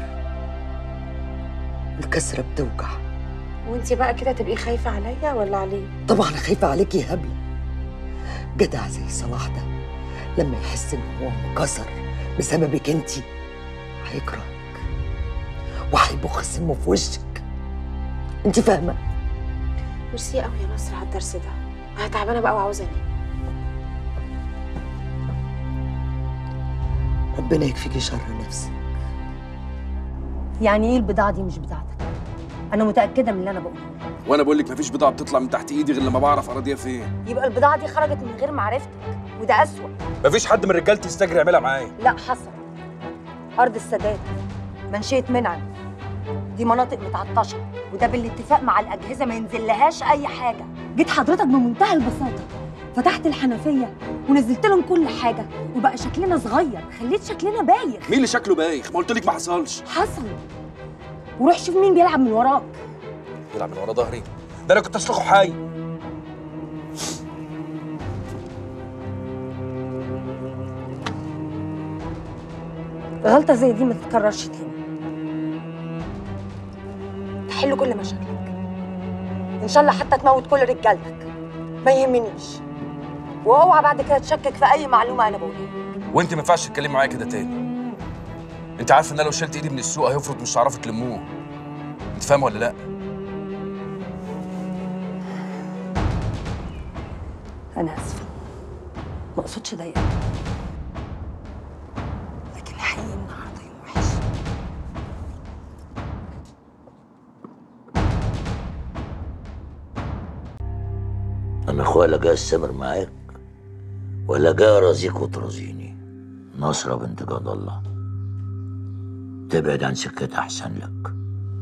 الكسرة بتوجع وانت بقى كده تبقي خايفه عليا ولا عليه طبعا خايفة عليكي يا هبلة جدع زي صلاح ده لما يحس ان هو انكسر بسببك انتي هيكرهك وهيبخ سمه في وشك انت فاهمة ميرسي قوي يا نصر على الدرس ده انا تعبانه بقى وعاوزه انام ربنا يكفيكي شر نفسك يعني ايه البضاعه دي مش بتاعتك انا متاكده من اللي انا بقوله وانا بقول لك مفيش بضاعه بتطلع من تحت ايدي غير لما بعرف اراضيها فين يبقى البضاعه دي خرجت من غير معرفتك وده اسوأ مفيش حد من رجالتي يستجري يعملها معايا لا حصل ارض السادات منشيه منعم دي مناطق متعطشه وده بالاتفاق مع الاجهزه ما ينزلهاش اي حاجه جيت حضرتك بمنتهى البساطه فتحت الحنفيه ونزلت لهم كل حاجه وبقى شكلنا صغير خليت شكلنا بايخ مين اللي شكله بايخ ما قلت لك ما حصلش حصل وروح شوف مين بيلعب من وراك يلعب من ورا ظهري ده انا كنت اسلخه حي غلطه زي دي ما تتكررش تاني تحل كل مشاكلك ان شاء الله حتى تموت كل رجالتك ما يهمنيش واوعى بعد كده تشكك في اي معلومه انا بقولها وانت ما ينفعش تتكلمي معايا كده تاني انت عارف ان انا لو شلت ايدي من السوق هيفرط مش هتعرفوا تلموه انت فاهم ولا لا انا اسفه ما اقصدش اضايقك لكن حقيقي النهارده يوم وحش انا اخويا لا جاي استمر معاك ولا جاي ارازيك وترازيني نصرة بنت جاد الله تبعد عن سكتها احسن لك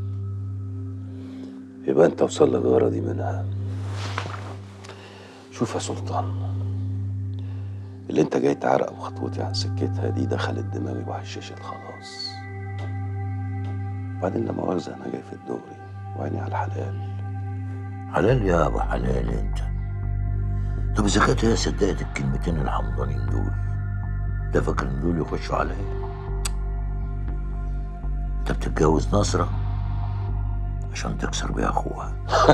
يبقى انت وصل لك غرضي منها شوف يا سلطان اللي انت جاي تعرق بخطوتي عن سكتها دي دخلت دماغي وهششت خلاص بعدين لما مؤاخذة انا جاي في الدغري وعيني على الحلال حلال يا ابو حلال انت طب اذا كانت هي صدقت الكلمتين الحمضانين دول ده فاكر ان دول يخشوا عليا انت بتتجوز نصرة عشان تكسر بيها اخوها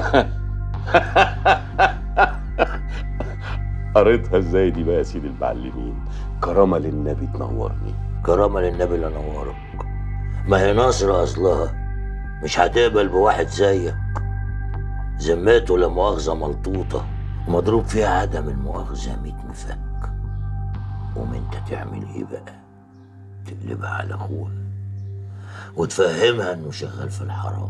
قريتها ازاي دي بقى يا سيدي المعلمين كرامة للنبي تنورني كرامة للنبي اللي نورك ما هي نصرة اصلها مش هتقبل بواحد زيك ذمته لا مؤاخذة ملطوطة ومضروب فيها عدم المؤاخذة ميت مفك قوم انت تعمل ايه بقى تقلبها على اخوها وتفهمها انه شغال في الحرام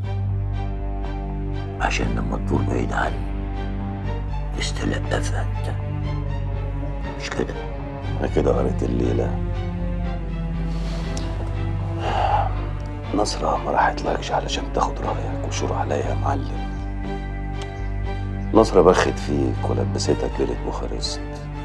عشان لما تطول بعيد عنه تستلقفها انت مش كده انا كده قريت الليلة نصرة ما راحتلكش علشان تاخد رأيك وشور عليا يا معلم نصرة بخت فيك ولبستك ليلة بوخارست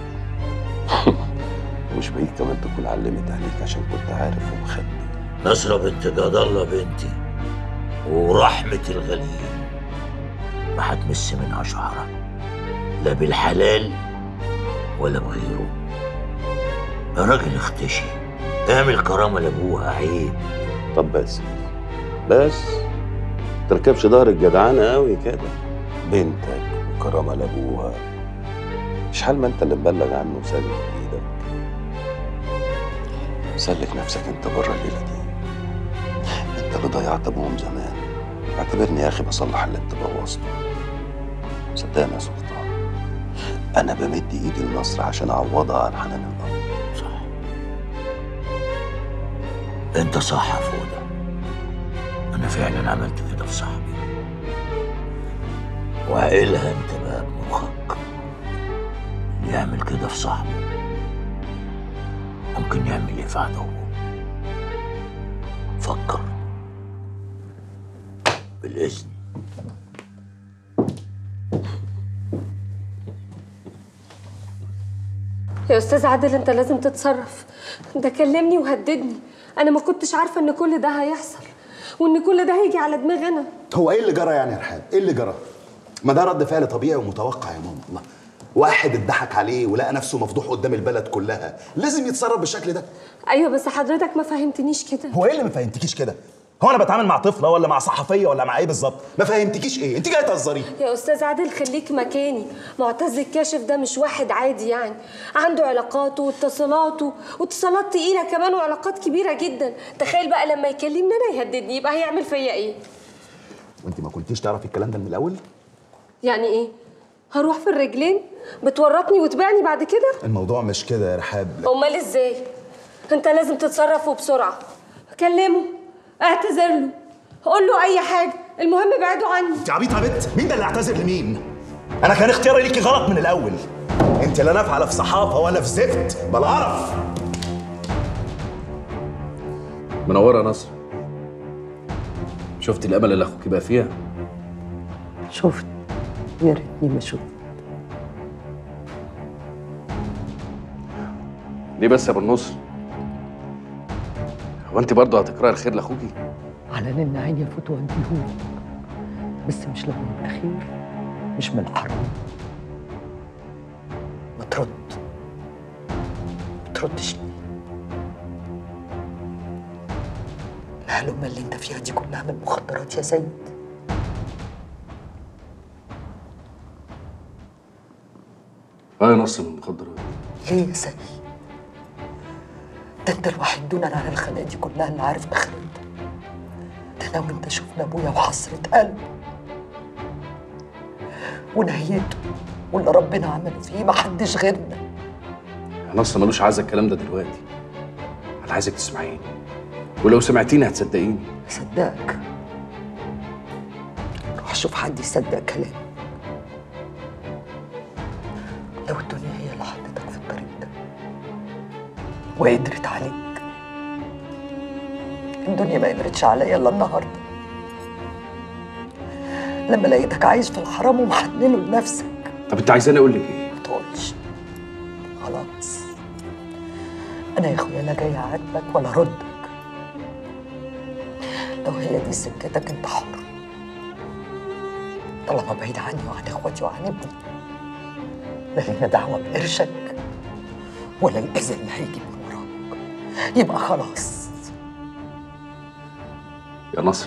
مش بعيد كمان تكون علمت عليك عشان كنت عارف ومخبي نصرة بنت جاد الله بنتي ورحمة الغاليين ما هتمس منها شعرة لا بالحلال ولا بغيره يا راجل اختشي اعمل كرامة لابوها عيب طب بس بس تركبش ظهر الجدعانة قوي كده بنتك وكرامة لابوها مش حال ما انت اللي مبلغ عنه وسالك بايدك سلك نفسك انت بره الليلة دي انت اللي ضيعت ابوهم زمان اعتبرني يا اخي بصلح اللي انت بوظته صدقني يا سلطان انا بمد ايدي لنصر عشان اعوضها عن حنان الارض انت صح يا فودة انا فعلا عملت كده في صاحبي وعقلها انت بقى بمخك اللي يعمل كده في صاحبه ممكن يعمل ايه في عدوه فكر بالاذن يا استاذ عادل انت لازم تتصرف ده كلمني وهددني انا ما كنتش عارفه ان كل ده هيحصل وان كل ده هيجي على دماغي انا هو ايه اللي جرى يعني يا رحاب ايه اللي جرى ما ده رد فعل طبيعي ومتوقع يا ماما الله واحد اتضحك عليه ولقى نفسه مفضوح قدام البلد كلها لازم يتصرف بالشكل ده ايوه بس حضرتك ما فهمتنيش كده هو ايه اللي ما فهمتكيش كده هو انا بتعامل مع طفله ولا مع صحفيه ولا مع ايه بالظبط ما فهمتكيش ايه انت جايه تهزري يا استاذ عادل خليك مكاني معتز الكاشف ده مش واحد عادي يعني عنده علاقاته واتصالاته واتصالات تقيله كمان وعلاقات كبيره جدا تخيل بقى لما يكلمني انا يهددني يبقى هيعمل فيا ايه وانت ما كنتيش تعرفي الكلام ده من الاول يعني ايه هروح في الرجلين بتورطني وتبيعني بعد كده الموضوع مش كده يا رحاب امال ازاي انت لازم تتصرف وبسرعه كلمه اعتذر له قول له اي حاجه المهم ابعدوا عني انت عبيطه يا بنت مين ده اللي اعتذر لمين انا كان اختياري ليكي غلط من الاول انت لا نافعه لا في صحافه ولا في زفت بل قرف منوره يا نصر شفت الامل اللي اخوك بقى فيها شفت يا ريتني ما شفت ليه بس يا ابو النصر هو انت برضه هتكرهي الخير لاخوكي على ان عيني يفوت واديهولك بس مش لما يبقى خير مش من الحرام ما ترد ما تردش ليه الهلومة اللي انت فيها دي كلها من مخدرات يا سيد اه يا نصر من المخدرات ليه يا سيد ده انت الوحيد دونا على الخناقه دي كلها اللي عارف اخرتها ده انا وانت شفنا ابويا وحسرة قلبه ونهيته واللي ربنا عمله فيه محدش غيرنا يا نصر ملوش عايزه الكلام ده دلوقتي انا عايزك تسمعيني ولو سمعتيني هتصدقيني صدقك روح شوف حد يصدق كلامي لو الدنيا هي اللي حطتك في الطريق ده وقدرت عليك الدنيا ما قدرتش عليا الا النهارده لما لقيتك عايش في الحرام ومحننه لنفسك طب انت عايزاني اقول لك ايه ما تقولش خلاص انا يا اخويا لا جاي اعاتبك ولا اردك لو هي دي سكتك انت حر طالما بعيد عني وعن اخواتي وعن ابني لا لينا دعوه بقرشك ولا الاذى اللي هيجي من وراك يبقى خلاص يا نصر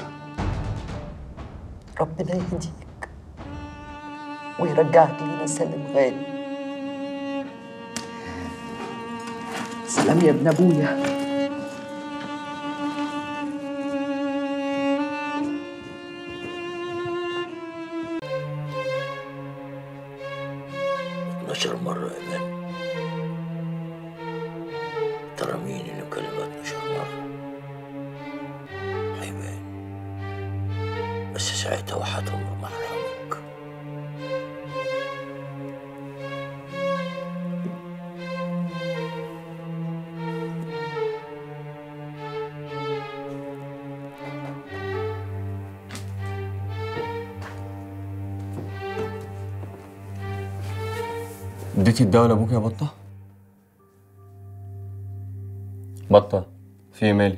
ربنا يهديك ويرجعك لينا سالم غالي سلام يا ابن ابويا اتناشر مرة يا مان ترى مين اللي كلمة اتناشر مرة هيبان بس ساعتها وحات عمر ما هرحمك اديتي الدواء لابوك يا بطة؟ بطة في إيه مالك؟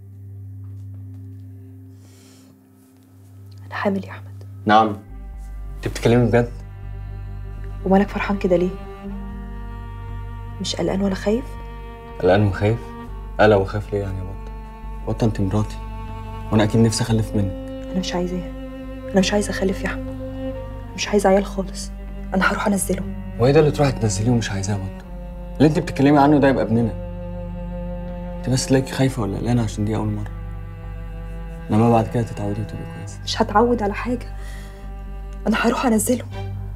انا حامل يا احمد نعم انت بتتكلمي بجد؟ ومالك فرحان كده ليه مش قلقان ولا خايف قلقان وخايف؟ قلق وخايف ليه يعني يا بطة؟ بطة انت مراتي وانا اكيد نفسي اخلف منك انا مش عايزاه انا مش عايزه اخلف يا احمد أنا مش عايزه عيال خالص انا هروح انزله وايه ده اللي تروحي تنزليه ومش عايزاه يا بطة؟ اللي انت بتتكلمي عنه ده يبقى ابننا انت بس تلاقيكي خايفة ولا قلقانة عشان دي أول مرة انما بعد كده تتعودي وتبقي كويسة مش هتعود على حاجه انا هروح انزله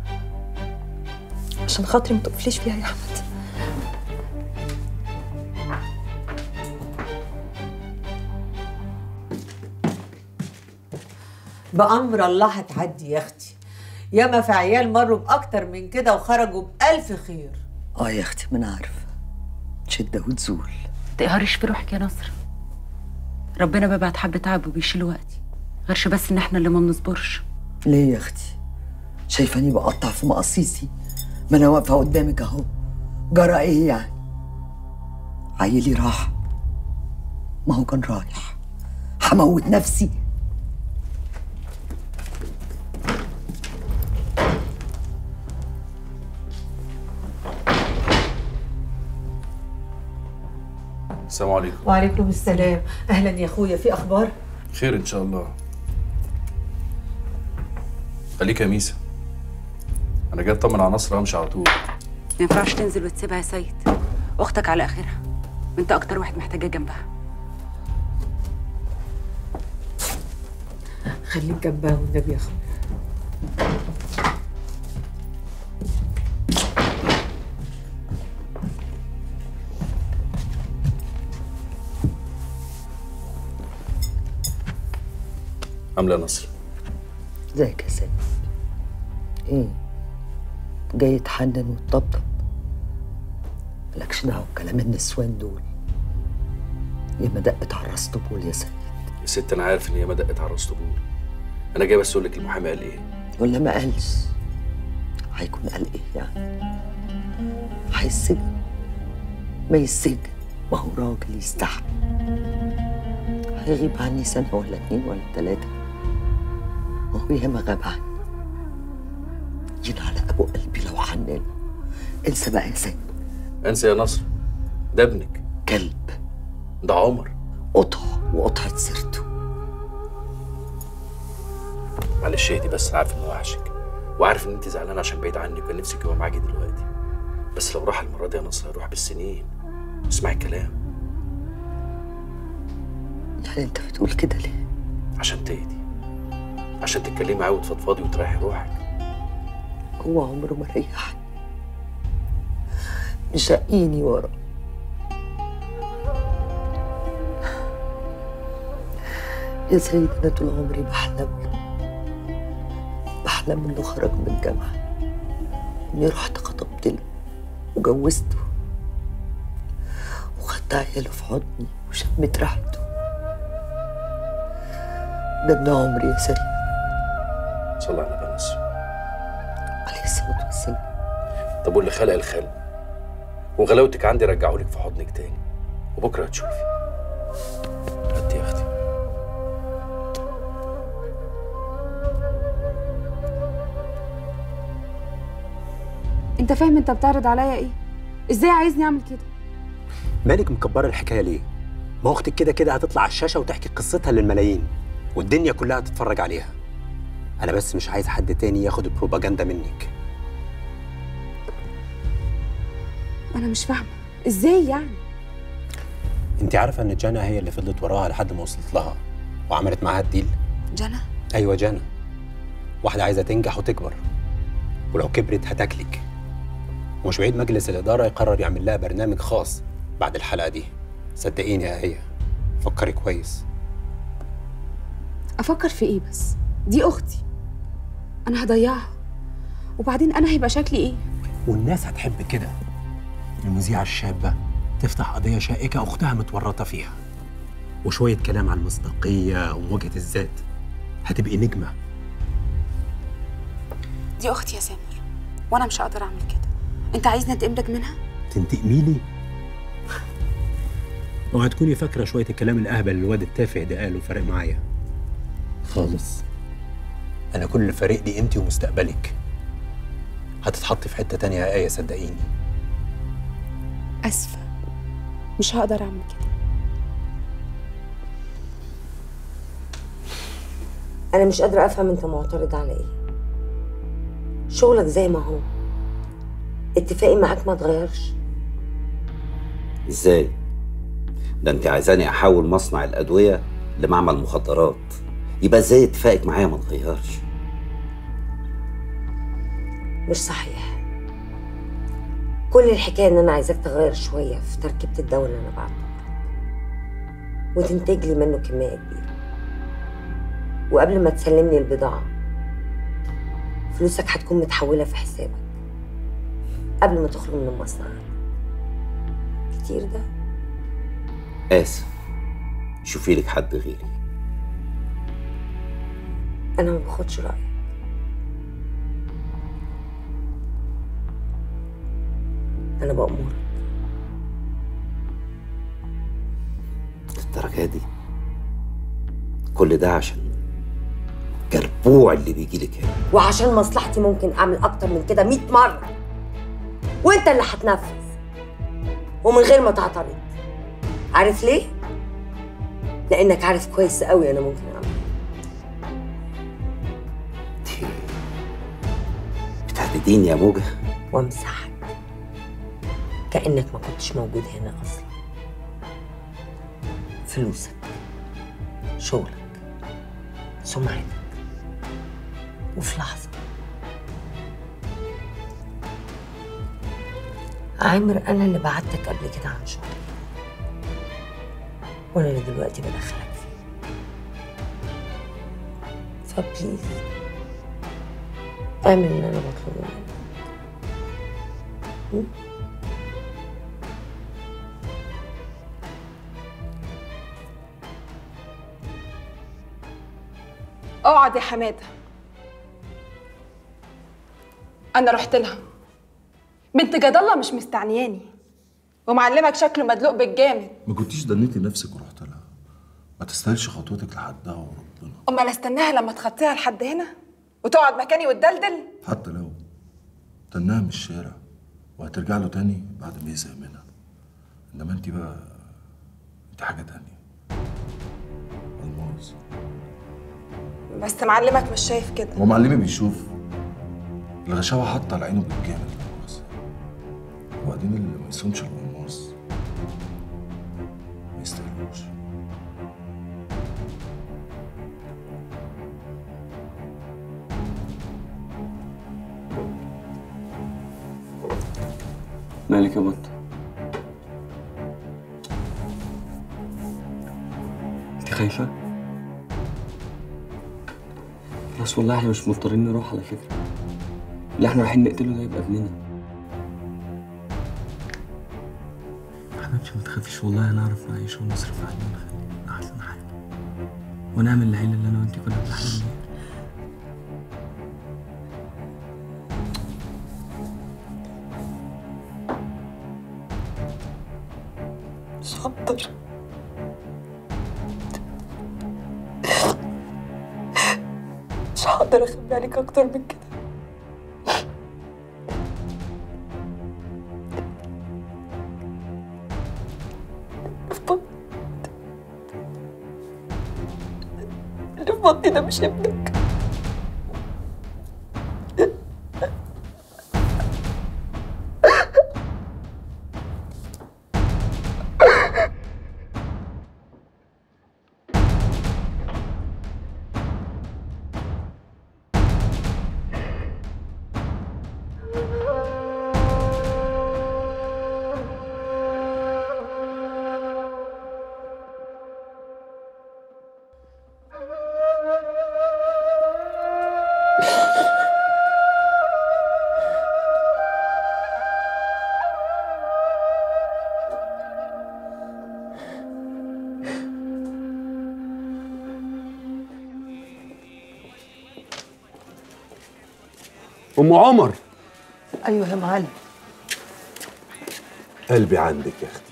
عشان خاطري ما تقفليش فيها يا احمد بأمر الله هتعدي يا أختي ياما في عيال مروا بأكتر من كده وخرجوا بألف خير اه يا اختي ما انا عارفه شده وتزول تقهرش في روحك يا نصر ربنا بيبعت حبة تعب وبيشيل وقتي غيرش بس ان احنا اللي ما بنصبرش ليه يا اختي شايفاني بقطع في مقاصيصي ما انا واقفه قدامك اهو جرى ايه يعني عيلي راح ما هو كان رايح هموت نفسي السلام عليكم وعليكم السلام اهلا يا اخويا في اخبار خير ان شاء الله خليك يا ميسا انا جاي اطمن على نصر امشي على طول ما ينفعش تنزل وتسيبها يا سيد اختك على اخرها وانت اكتر واحد محتاجه جنبها خليك جنبها والنبي يا اخويا عامله يا نصر ازيك يا سيد ايه جاي تحنن وتطبطب مالكش دعوه بكلام النسوان دول يا ما دقت على الراس طبول يا سيد يا ست انا عارف ان هي ما دقت على راس طبول انا جاي بس اقول لك المحامي قال ايه ولا ما قالش هيكون قال ايه يعني هيسجن ما يسجن ما هو راجل يستحمل هيغيب عني سنة ولا اتنين ولا تلاتة ما هو ياما غاب عني جينا على أبو قلبي لو حننه انسى بقى يا سيد انسى يا نصر ده ابنك كلب ده عمر قطع وقطعت سيرته معلش اهدي بس انا عارف انه وحشك وعارف ان انت زعلانه عشان بعيد عنك وكان نفسك يبقى معاكي دلوقتي بس لو راح المره دي يا نصر هيروح بالسنين اسمعي الكلام يعني انت بتقول كده ليه؟ عشان تهدي عشان تتكلمي معاه وتفضفضي وتريحي روحك هو عمره ما ريحني مشقيني ورا يا سيد انا طول عمري بحلم له بحلم انه خرج من الجامعه اني رحت خطبت له وجوزته وخدت عياله في حضني وشمت ريحته ده ابن عمري يا سيد صلى على النبي يا نصر عليه الصلاه والسلام طب واللي خلق الخلق وغلاوتك عندي رجعهولك في حضنك تاني وبكره هتشوفي هاتي يا اختي انت فاهم انت بتعرض عليا ايه ازاي عايزني اعمل كده مالك مكبره الحكايه ليه؟ ما اختك كده كده هتطلع على الشاشه وتحكي قصتها للملايين والدنيا كلها تتفرج عليها انا بس مش عايز حد تاني ياخد البروباجندا منك انا مش فاهمه ازاي يعني انت عارفه ان جانا هي اللي فضلت وراها لحد ما وصلت لها وعملت معاها الديل جنى ايوه جانا واحده عايزه تنجح وتكبر ولو كبرت هتاكلك ومش بعيد مجلس الاداره يقرر يعمل لها برنامج خاص بعد الحلقه دي صدقيني يا هي فكري كويس افكر في ايه بس دي اختي انا هضيعها وبعدين انا هيبقى شكلي ايه والناس هتحب كده المذيعة الشابة تفتح قضية شائكة أختها متورطة فيها وشوية كلام عن المصداقية ومواجهة الذات هتبقي نجمة دي اختي يا سامر وانا مش هقدر اعمل كده انت عايزني انتقم لك منها تنتقمي لي وهتكوني فاكرة شوية الكلام الأهبل اللي الواد التافه ده قاله فارق معايا خالص أنا كل اللي فارق لي أنت ومستقبلك هتتحطي في حتة تانية يا آية صدقيني اسفه مش هقدر اعمل كده انا مش قادره افهم انت معترض على ايه شغلك زي ما هو اتفاقي معاك ما اتغيرش ازاي؟ ده انت عايزاني احول مصنع الادويه لمعمل مخدرات يبقى ازاي اتفاقك معايا ما اتغيرش؟ مش صحيح كل الحكايه ان انا عايزاك تغير شويه في تركيبه الدواء اللي انا بعته وتنتج لي منه كميه كبيره وقبل ما تسلمني البضاعه فلوسك هتكون متحوله في حسابك قبل ما تخرج من المصنع كتير ده اسف شوفي لك حد غيري انا ما باخدش رايك انا بأمرك الدرجه دي كل ده عشان جربوع اللي بيجي لك هنا وعشان مصلحتي ممكن اعمل اكتر من كده 100 مره وانت اللي هتنفذ ومن غير ما تعترض عارف ليه؟ لانك عارف كويس قوي انا ممكن اعمل بتهدديني يا موجة وامسحك كانك ما كنتش موجود هنا اصلا فلوسك شغلك سمعتك وفي لحظه عامر انا اللي بعتك قبل كده عن شغلي وانا اللي دلوقتي بدخلك فيه فبليز اعمل اللي انا بطلبه منك م? اقعد يا حماده انا رحت لها بنت جد الله مش مستعنياني ومعلمك شكله مدلوق بالجامد ما كنتيش دنيتي نفسك ورحت لها ما تستاهلش خطوتك لحدها وربنا امال استناها لما تخطيها لحد هنا وتقعد مكاني وتدلدل حتى لو تناها من الشارع وهترجع له تاني بعد ما يزهق منها انما انت بقى انت حاجه تانية الماس بس معلمك مش شايف كده هو معلمي بيشوف الغشاوة حاطة على عينه بالجامد المؤاخذة وبعدين اللي ما يصونش القماص ما يستاهلوش مالك يا بط انت خايفة؟ خلاص والله احنا مش مضطرين نروح على فكرة اللي احنا رايحين نقتله ده يبقى ابننا حبيبتي ما تخافيش والله هنعرف نعيش ونصرف عليه ونخليه احسن حاجة ونعمل العيلة اللي انا وانت كنا بنحلم بيها مش هقدر مش هقدر اخبي عليك اكتر من كده اللي في بطني- اللي في بطني ده مش ابنك ام عمر ايوه يا معلم قلبي عندك يا اختي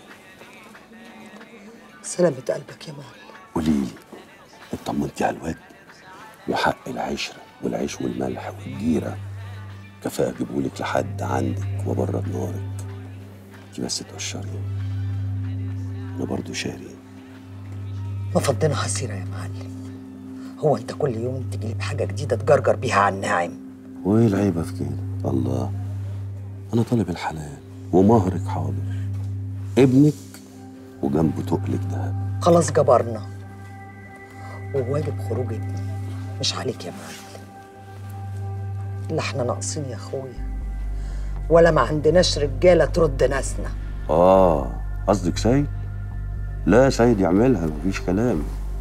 سلامة قلبك يا معلم قولي لي اطمنتي على الواد وحق العشره والعيش والملح والجيره كفايه اجيبهولك لحد عندك وابرد نارك انت بس تقشري انا برضو شاري ما فضينا حسيرة يا معلم هو انت كل يوم تجي لي بحاجة جديدة تجرجر بيها على الناعم وايه العيبه في كده الله انا طالب الحلال ومهرك حاضر ابنك وجنبه تقلك دهب خلاص جبرنا وواجب خروج ابني مش عليك يا معلم لا احنا ناقصين يا اخويا ولا ما عندناش رجالة ترد ناسنا اه قصدك سيد لا سيد يعملها مفيش كلام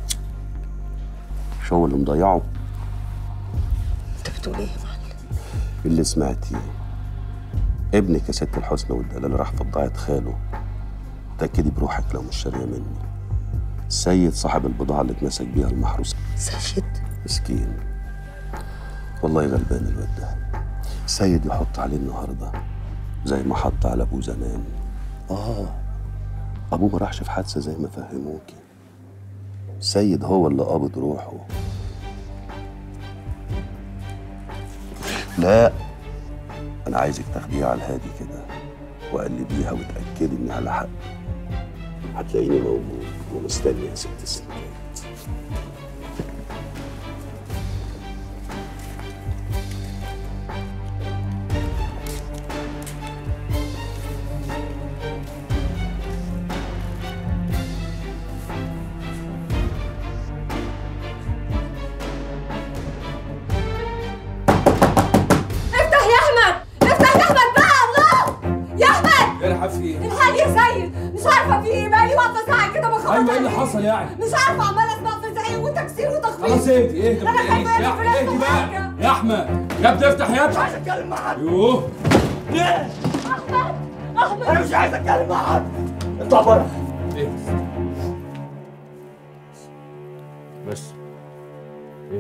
مش هو اللي مضيعه انت بتقول ايه يا معلم اللي سمعتيه ابنك يا ست الحسنى والدلال راح في بضاعة خاله تأكدي بروحك لو مش شارية مني سيد صاحب البضاعة اللي اتمسك بيها المحروسة سيد مسكين والله غلبان الواد ده سيد يحط عليه النهارده زي ما حط على ابوه زمان اه ابوه ما راحش في حادثه زي ما فهموكي سيد هو اللي قابض روحه لا انا عايزك تاخديها على الهادي كده وقلبيها وتاكدي اني على حق هتلاقيني موجود ومستني يا ست الستات افتح يا احمد افتح يا احمد بقى الله يا احمد يا رحاب في ايه؟ الحال يا سيد مش عارفه في ايه بقالي واقفه ساعه كده بخبط ايوه ايه اللي عليك. حصل يعني؟ مش عارفه عماله اسمع في زعيق وتكسير وتخبيط خلاص اهدي اهدي ما انا تقلقيش خايفه يا أقفل احمد اهدي بقى حاجة. يا احمد يا ابني افتح يا ابني مش عايز اتكلم مع حد يوه ليه؟ احمد احمد انا مش عايز اتكلم مع حد اطلع بره ايه بس ايه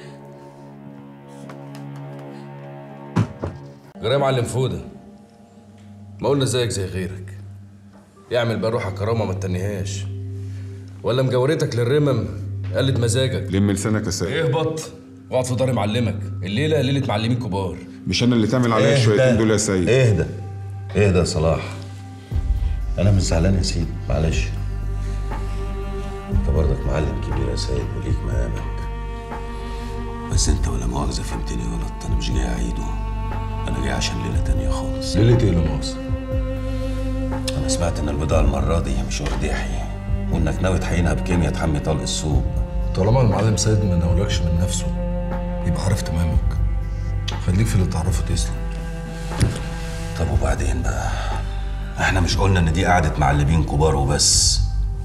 جرى يا معلم فوده ما قلنا زيك زي غيرك يعمل بقى روحك كرامه ما تتنيهاش ولا مجورتك للرمم قلت مزاجك لم لسانك يا سيد اهبط واقعد في دار معلمك الليله ليله معلمين كبار مش انا اللي تعمل عليا الشويتين دول يا سيد اهدى اهدى يا صلاح انا مش زعلان يا سيدي معلش انت برضك معلم كبير يا سيد وليك مقامك بس انت ولا مؤاخذه فهمتني غلط انا مش جاي اعيده انا جاي عشان ليله تانية خالص ليله ايه لا مؤاخذه انا سمعت ان البضاعه المره دي مش ورديحي وانك ناوي تحينها بكيمياء تحمي طلق السوق طالما المعلم سيد ما ناولكش من نفسه يبقى عارف تمامك خليك في اللي تعرفه تسلم طب وبعدين بقى احنا مش قلنا ان دي قعدة معلمين كبار وبس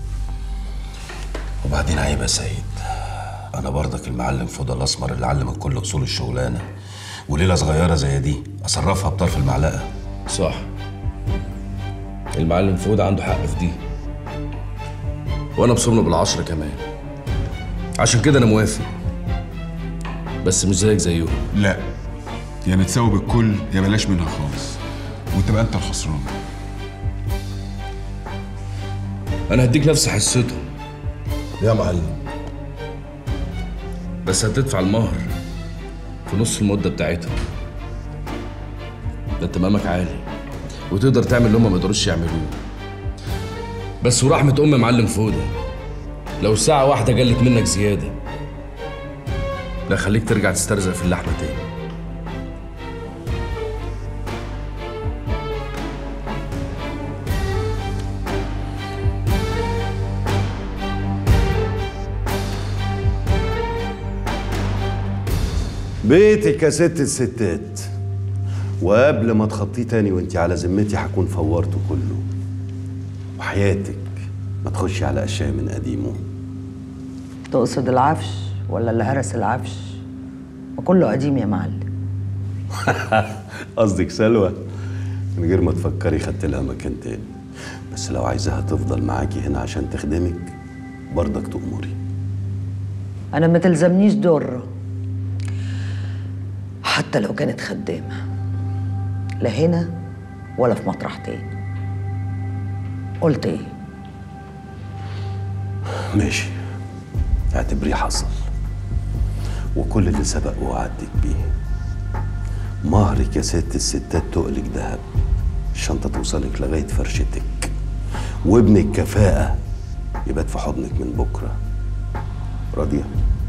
وبعدين عيب يا سيد انا برضك المعلم فضل الاسمر اللي علمك كل اصول الشغلانه وليله صغيره زي دي اصرفها بطرف المعلقه صح المعلم فؤاد عنده حق في دي وانا بصمله بالعشرة كمان عشان كده انا موافق بس مش زيك زيهم لا يا نتساوي بالكل يا بلاش منها خالص وتبقى انت الخسران انا هديك نفس حصته يا معلم بس هتدفع المهر في نص المدة بتاعتها ده انت مقامك عالي وتقدر تعمل اللي هم ما يقدروش يعملوه بس ورحمة أم معلم فودة لو ساعة واحدة جلت منك زيادة لا خليك ترجع تسترزق في اللحمة تاني بيتك يا ست الستات وقبل ما تخطيه تاني وانت على ذمتي هكون فورته كله وحياتك ما تخشي على اشياء من قديمه تقصد العفش ولا اللي هرس العفش ما كله قديم يا معلم قصدك سلوى من غير ما تفكري خدت لها مكان تاني بس لو عايزاها تفضل معاكي هنا عشان تخدمك برضك تأمري انا ما تلزمنيش ضره حتى لو كانت خدامه لا هنا ولا في مطرح تاني قلت ايه ماشي اعتبريه حصل وكل اللي سبق وعدك بيه مهرك يا ست الستات تقلك دهب الشنطة توصلك لغاية فرشتك وابنك كفاءة يبات في حضنك من بكرة راضية؟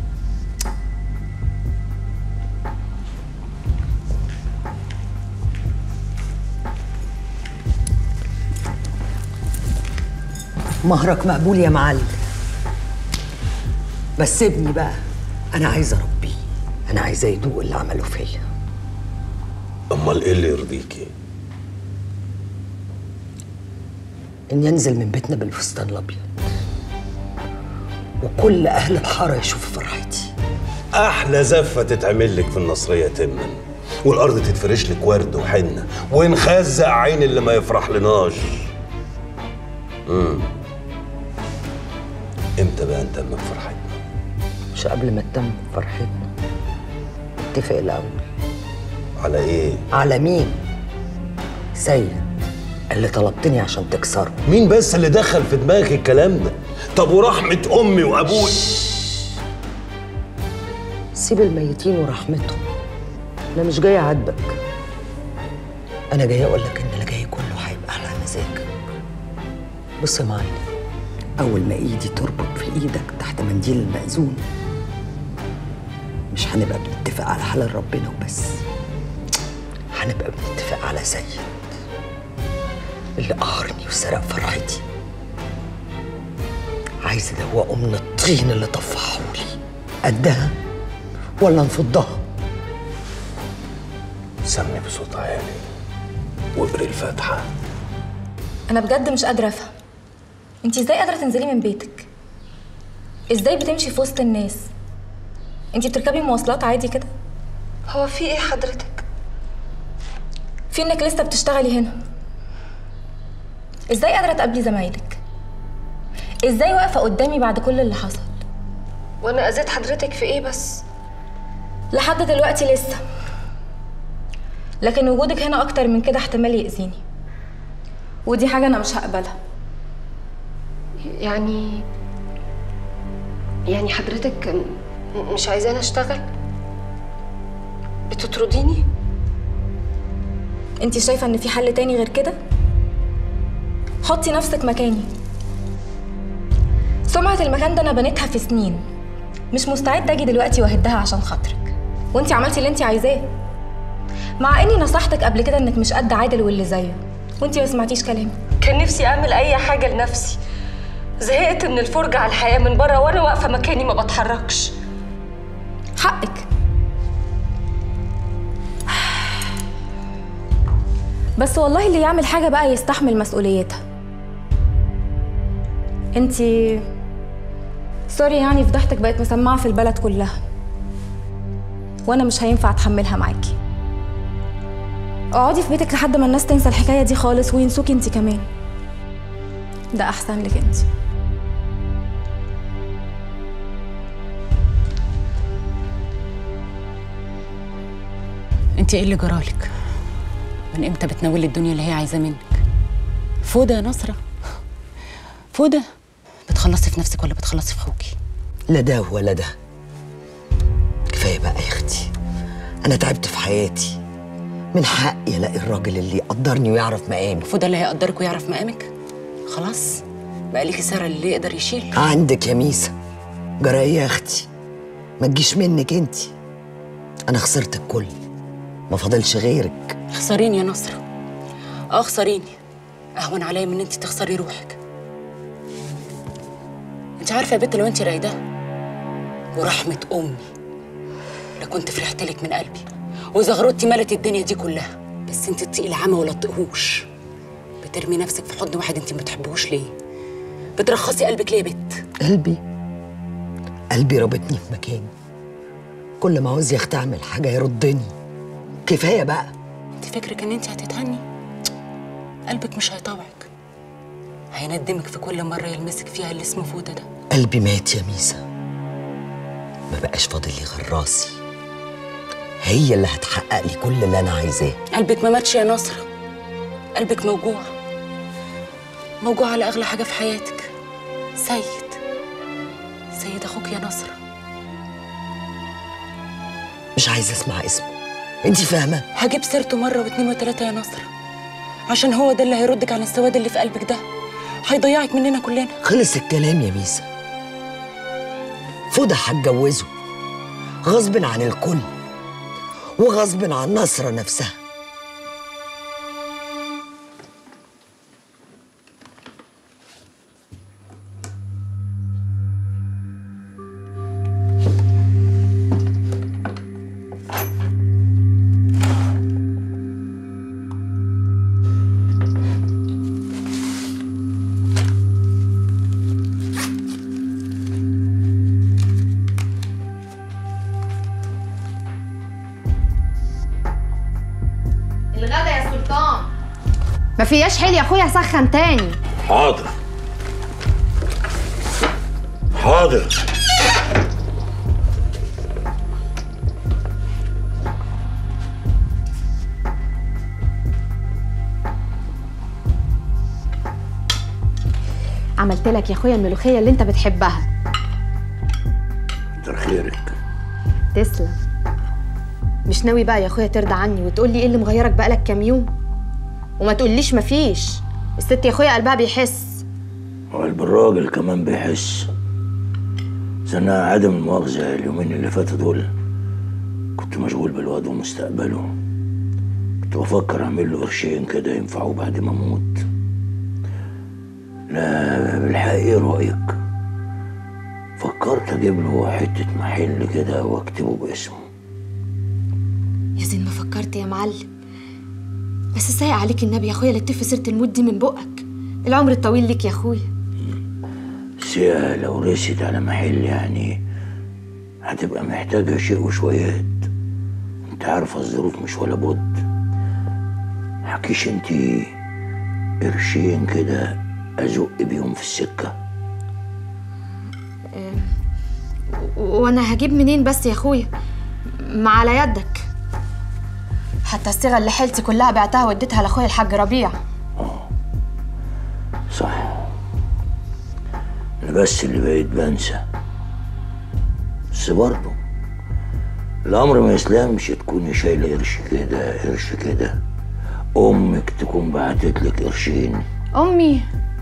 مهرك مقبول يا معلم بس ابني بقى انا عايزه اربيه انا عايزاه يدوق اللي عمله فيا أمال إيه اللي يرضيكي؟ ان ينزل من بيتنا بالفستان الابيض وكل اهل الحاره يشوفوا فرحتي أحلى زفة تتعمل لك في النصرية تمن والأرض تتفرش لك ورد وحنة ونخزق عين اللي ما يفرح لناش امم امتى بقى نتمم فرحتنا؟ مش قبل ما تتم فرحتنا اتفق الاول على إيه؟ على مين سيد اللي طلبتني عشان تكسره مين بس اللي دخل في دماغك الكلام ده؟ طب ورحمة أمي وأبوي سيب الميتين ورحمتهم انا مش جايه اعاتبك انا جايه اقول لك ان اللي جاي كله هيبقى على مزاجك بص يا معلم أول ما إيدي تربط في إيدك تحت منديل المأذون مش هنبقى بنتفق على حلال ربنا وبس هنبقى بنتفق على سيد اللي قهرني وسرق فرحتي عايز ادوقه من الطين اللي طفحهولي قدها ولا نفضها سمي بصوت عالي واقري الفاتحه انا بجد مش قادره افهم انت ازاي قادره تنزلي من بيتك ازاي بتمشي في وسط الناس انت بتركبي مواصلات عادي كده هو في ايه حضرتك في انك لسه بتشتغلي هنا ازاي قادره تقابلي زمايلك ازاي واقفه قدامي بعد كل اللي حصل وانا اذيت حضرتك في ايه بس لحد دلوقتي لسه لكن وجودك هنا اكتر من كده احتمال يأذيني ودي حاجه انا مش هقبلها يعني يعني حضرتك م- مش عايزاني اشتغل بتطرديني انت شايفه ان في حل تاني غير كده حطي نفسك مكاني سمعة المكان ده انا بنيتها في سنين مش مستعدة اجي دلوقتي واهدها عشان خاطرك وانت عملتي اللي انت عايزاه مع اني نصحتك قبل كده انك مش قد عادل واللي زيه وانت ما سمعتيش كلامي كان نفسي اعمل اي حاجة لنفسي زهقت من الفرجة على الحياة من بره وانا واقفة مكاني ما بتحركش حقك بس والله اللي يعمل حاجة بقى يستحمل مسؤوليتها انتي سوري يعني فضحتك بقت مسمعة في البلد كلها وانا مش هينفع اتحملها معاكي اقعدي في بيتك لحد ما الناس تنسى الحكاية دي خالص وينسوكي انتي كمان ده احسن لك انتي انت ايه اللي جرالك من امتى بتناولي الدنيا اللي هي عايزاه منك فوده يا نصرة فوده بتخلصي في نفسك ولا بتخلصي في اخوكي لا ده ولا ده كفايه بقى يا اختي انا تعبت في حياتي من حقي الاقي الراجل اللي يقدرني ويعرف مقامي فوده اللي هيقدرك ويعرف مقامك خلاص بقى ليكي سارة اللي يقدر يشيل عندك يا ميسا جرى ايه يا اختي ما تجيش منك انت انا خسرت الكل ما فاضلش غيرك خسريني يا نصرة اه خسريني اهون عليا من ان انت تخسري روحك انت عارفه يا بنت لو انت رايده ورحمه امي لكنت فرحت لك من قلبي وزغرتي ملت الدنيا دي كلها بس انت تطيقي العمى ولا تطيقهوش بترمي نفسك في حضن واحد انت ما بتحبوش ليه بترخصي قلبك ليه يا بت قلبي قلبي رابطني في مكاني كل ما عاوز يخت اعمل حاجه يردني كفايه بقى انت فكرك ان انت هتتهني قلبك مش هيطوعك هيندمك في كل مره يلمسك فيها اللي اسمه فوده ده قلبي مات يا ميسا ما بقاش فاضل لي غير راسي هي اللي هتحقق لي كل اللي انا عايزاه قلبك ما ماتش يا نصرة قلبك موجوع موجوع على أغلى حاجة في حياتك سيد سيد أخوك يا نصرة مش عايزه اسمع اسمه انت فاهمه هجيب سيرته مرة واتنين وتلاتة يا نصرة عشان هو ده اللي هيردك عن السواد اللي في قلبك ده هيضيعك مننا كلنا خلص الكلام يا ميسا فضح هتجوزه غصب عن الكل وغصب عن نصرة نفسها الغدا يا سلطان ما فياش حيل يا اخويا سخن تاني حاضر حاضر عملت لك يا اخويا الملوخيه اللي انت بتحبها كتر خيرك تسلم مش ناوي بقى يا اخويا ترضى عني وتقول لي ايه اللي مغيرك بقالك كام يوم وما تقوليش مفيش الست يا اخويا قلبها بيحس هو قلب الراجل كمان بيحس بس انا عدم المؤاخذة اليومين اللي فاتوا دول كنت مشغول بالواد ومستقبله كنت بفكر اعمل له قرشين كده ينفعوه بعد ما اموت لا بالحقيقة رأيك فكرت اجيب له حتة محل كده واكتبه باسمه يا زين ما فكرت يا معلم بس سايق عليك النبي يا اخويا لا تف سيره الموت دي من بقك العمر الطويل ليك يا اخويا بس هي لو رست على محل يعني هتبقى محتاجة شيء وشويات انت عارفة الظروف مش ولا بد حكيش انت قرشين كده ازق بيهم في السكة آه، و- وانا هجيب منين بس يا اخويا ما على يدك حتى الصيغه اللي حيلتي كلها بعتها واديتها لاخويا الحاج ربيع صح انا بس اللي بقيت بنسى بس برضه الامر ما يسلمش تكوني شايله قرش كده قرش كده امك تكون بعتت لك قرشين امي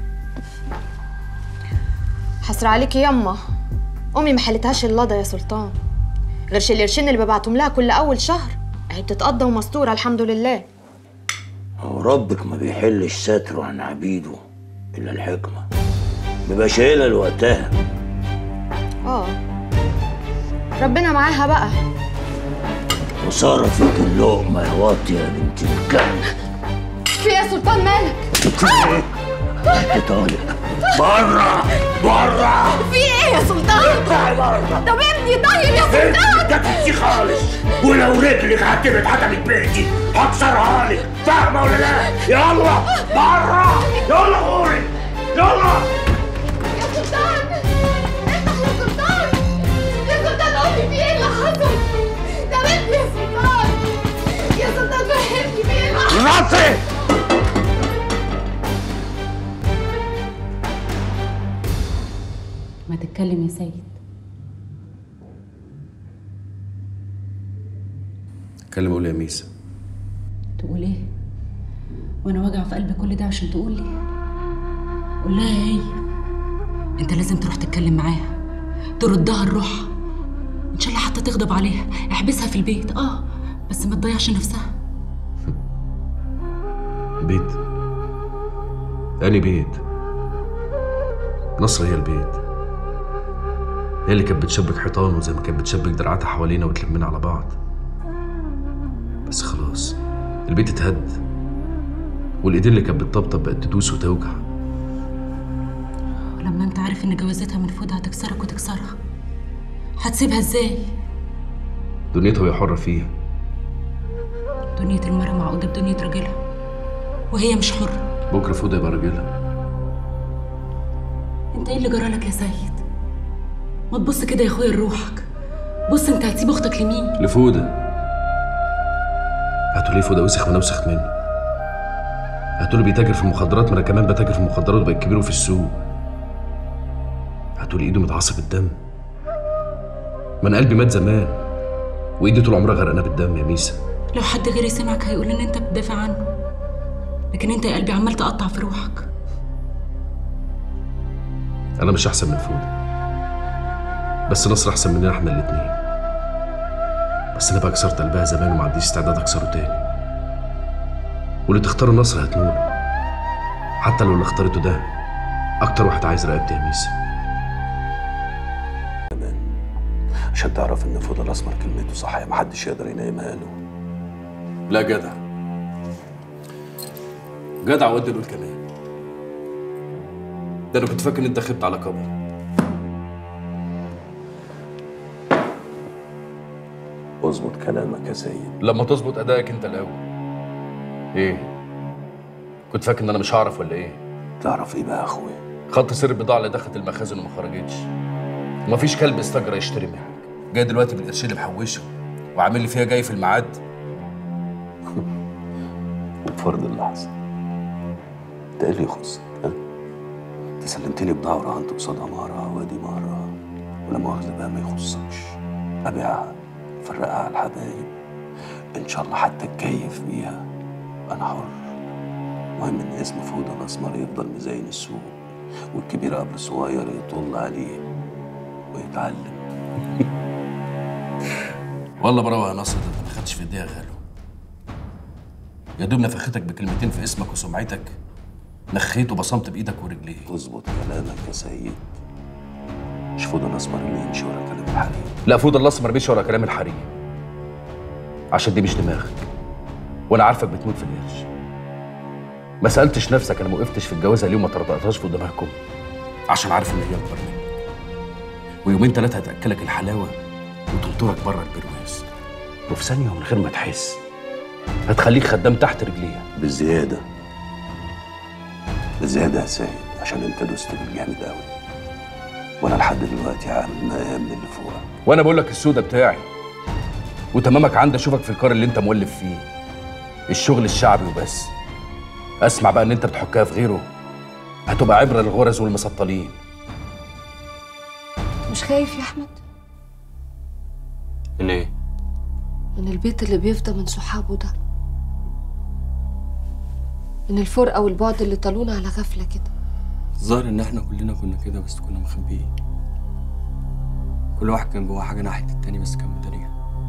حسرة عليكي يما امي ما حلتهاش اللضا يا سلطان غيرش القرشين اللي ببعتهم لها كل اول شهر هي بتتقضى ومستوره الحمد لله هو ربك ما بيحلش ستره عن عبيده الا الحكمه بيبقى شايلها لوقتها اه ربنا معاها بقى وصرفت اللقمه يا واطي يا بنت الكلب في إيه يا سلطان مالك انت طالق بره بره في ايه يا سلطان اطلعي بره طب ابني طيب يا سلطان ده تنسي خالص ولو رجلك عتبت عتبت بيتي هكسرها لك فاهمه ولا لا يلا بره يلا غوري يلا يا سلطان افتح يا سلطان يا سلطان قولي في ايه اللي حصل ده بنتي يا سلطان يا سلطان فهمني في ايه اللي حصل راسي ما تتكلم يا سيد اتكلم قول يا ميسا تقول ايه وانا واجع في قلبي كل ده عشان تقول لي قول لها هي انت لازم تروح تتكلم معاها تردها الروح ان شاء الله حتى تغضب عليها احبسها في البيت اه بس ما تضيعش نفسها بيت أني بيت نصر هي البيت هي اللي كانت بتشبك حيطان وزي ما كانت بتشبك دراعاتها حوالينا وتلمنا على بعض بس خلاص البيت اتهد والايدين اللي كانت بتطبطب بقت تدوس وتوجع ولما انت عارف ان جوازتها من فوق هتكسرك وتكسرها هتسيبها ازاي دنيتها وهي حرة فيها دنيا المرأة معقودة بدنيا راجلها وهي مش حرة بكرة فوضى يبقى راجلها انت ايه اللي جرالك يا سيد ما تبص كده يا اخويا لروحك بص انت هتسيب اختك لمين لفودة هاتوا ليه فودة وسخ وانا اوسخ منه هاتوا لي بيتاجر في المخدرات ما انا كمان بتاجر في المخدرات وبقيت كبير في السوق هاتوا لي ايده متعصب الدم ما انا قلبي مات زمان وايدي طول عمرها غرقانه بالدم يا ميسا لو حد غيري سمعك هيقول ان انت بتدافع عنه لكن انت يا قلبي عمال تقطع في روحك انا مش احسن من فودة بس نصر احسن مننا احنا الاتنين بس انا بقى كسرت قلبها زمان وما عنديش استعداد اكسره تاني واللي تختار نصر هتنول حتى لو اللي اختارته ده اكتر واحد عايز رقبتي يا ميسا عشان تعرف ان فضل الاسمر كلمته صح يا محدش يقدر ينامها له لا جدع جدع ودي له كمان ده انا كنت فاكر ان انت خبت على كبر اظبط كلامك يا سيد لما تظبط ادائك انت الاول ايه كنت فاكر ان انا مش هعرف ولا ايه تعرف ايه بقى يا اخويا خط سير البضاعه اللي دخلت المخازن وما خرجتش ومفيش كلب استجرى يشتري منك جاي دلوقتي بالقرشين اللي محوشه وعامل لي فيها جاي في الميعاد وبفرض اللحظه ده ايه اللي يخصك ها انت سلمت لي بضاعه ورهنت قصادها مهره وادي مهره ولا مؤاخذه بقى ما يخصكش ابيعها فرقها على الحبايب ان شاء الله حتى اتكيف بيها انا حر المهم ان اسم فوضى الاسمر يفضل مزين السوق والكبير قبل الصغير يطل عليه ويتعلم والله برافو يا نصر ده انت ما خدتش في ايديها غالو يا دوب نفختك بكلمتين في اسمك وسمعتك نخيت وبصمت بايدك ورجليك اظبط كلامك يا سيد مش فضل الاسمر اللي يمشي ورا كلام الحريم لا فوضى الاسمر بيشي ورا كلام الحريم عشان دي مش دماغك وانا عارفك بتموت في القرش ما سالتش نفسك انا ما وقفتش في الجوازه ليه وما طرطقتهاش في دماغكم عشان عارف ان هي اكبر منك ويومين ثلاثه هتاكلك الحلاوه وتنطرك بره البرواز وفي ثانيه ومن غير ما تحس هتخليك خدام تحت رجليها بالزياده بالزياده يا سيد عشان انت دوست بالجامد قوي وانا لحد دلوقتي عامل ما من اللي فوقك وانا بقول لك السودا بتاعي وتمامك عندي اشوفك في الكار اللي انت مولف فيه الشغل الشعبي وبس اسمع بقى ان انت بتحكها في غيره هتبقى عبره للغرز والمسطلين مش خايف يا احمد من ايه؟ من البيت اللي بيفضى من صحابه ده من الفرقة والبعد اللي طالونا على غفلة كده الظاهر ان احنا كلنا كنا كده بس كنا مخبيين كل واحد كان جواه حاجه ناحيه التاني بس كان مداريها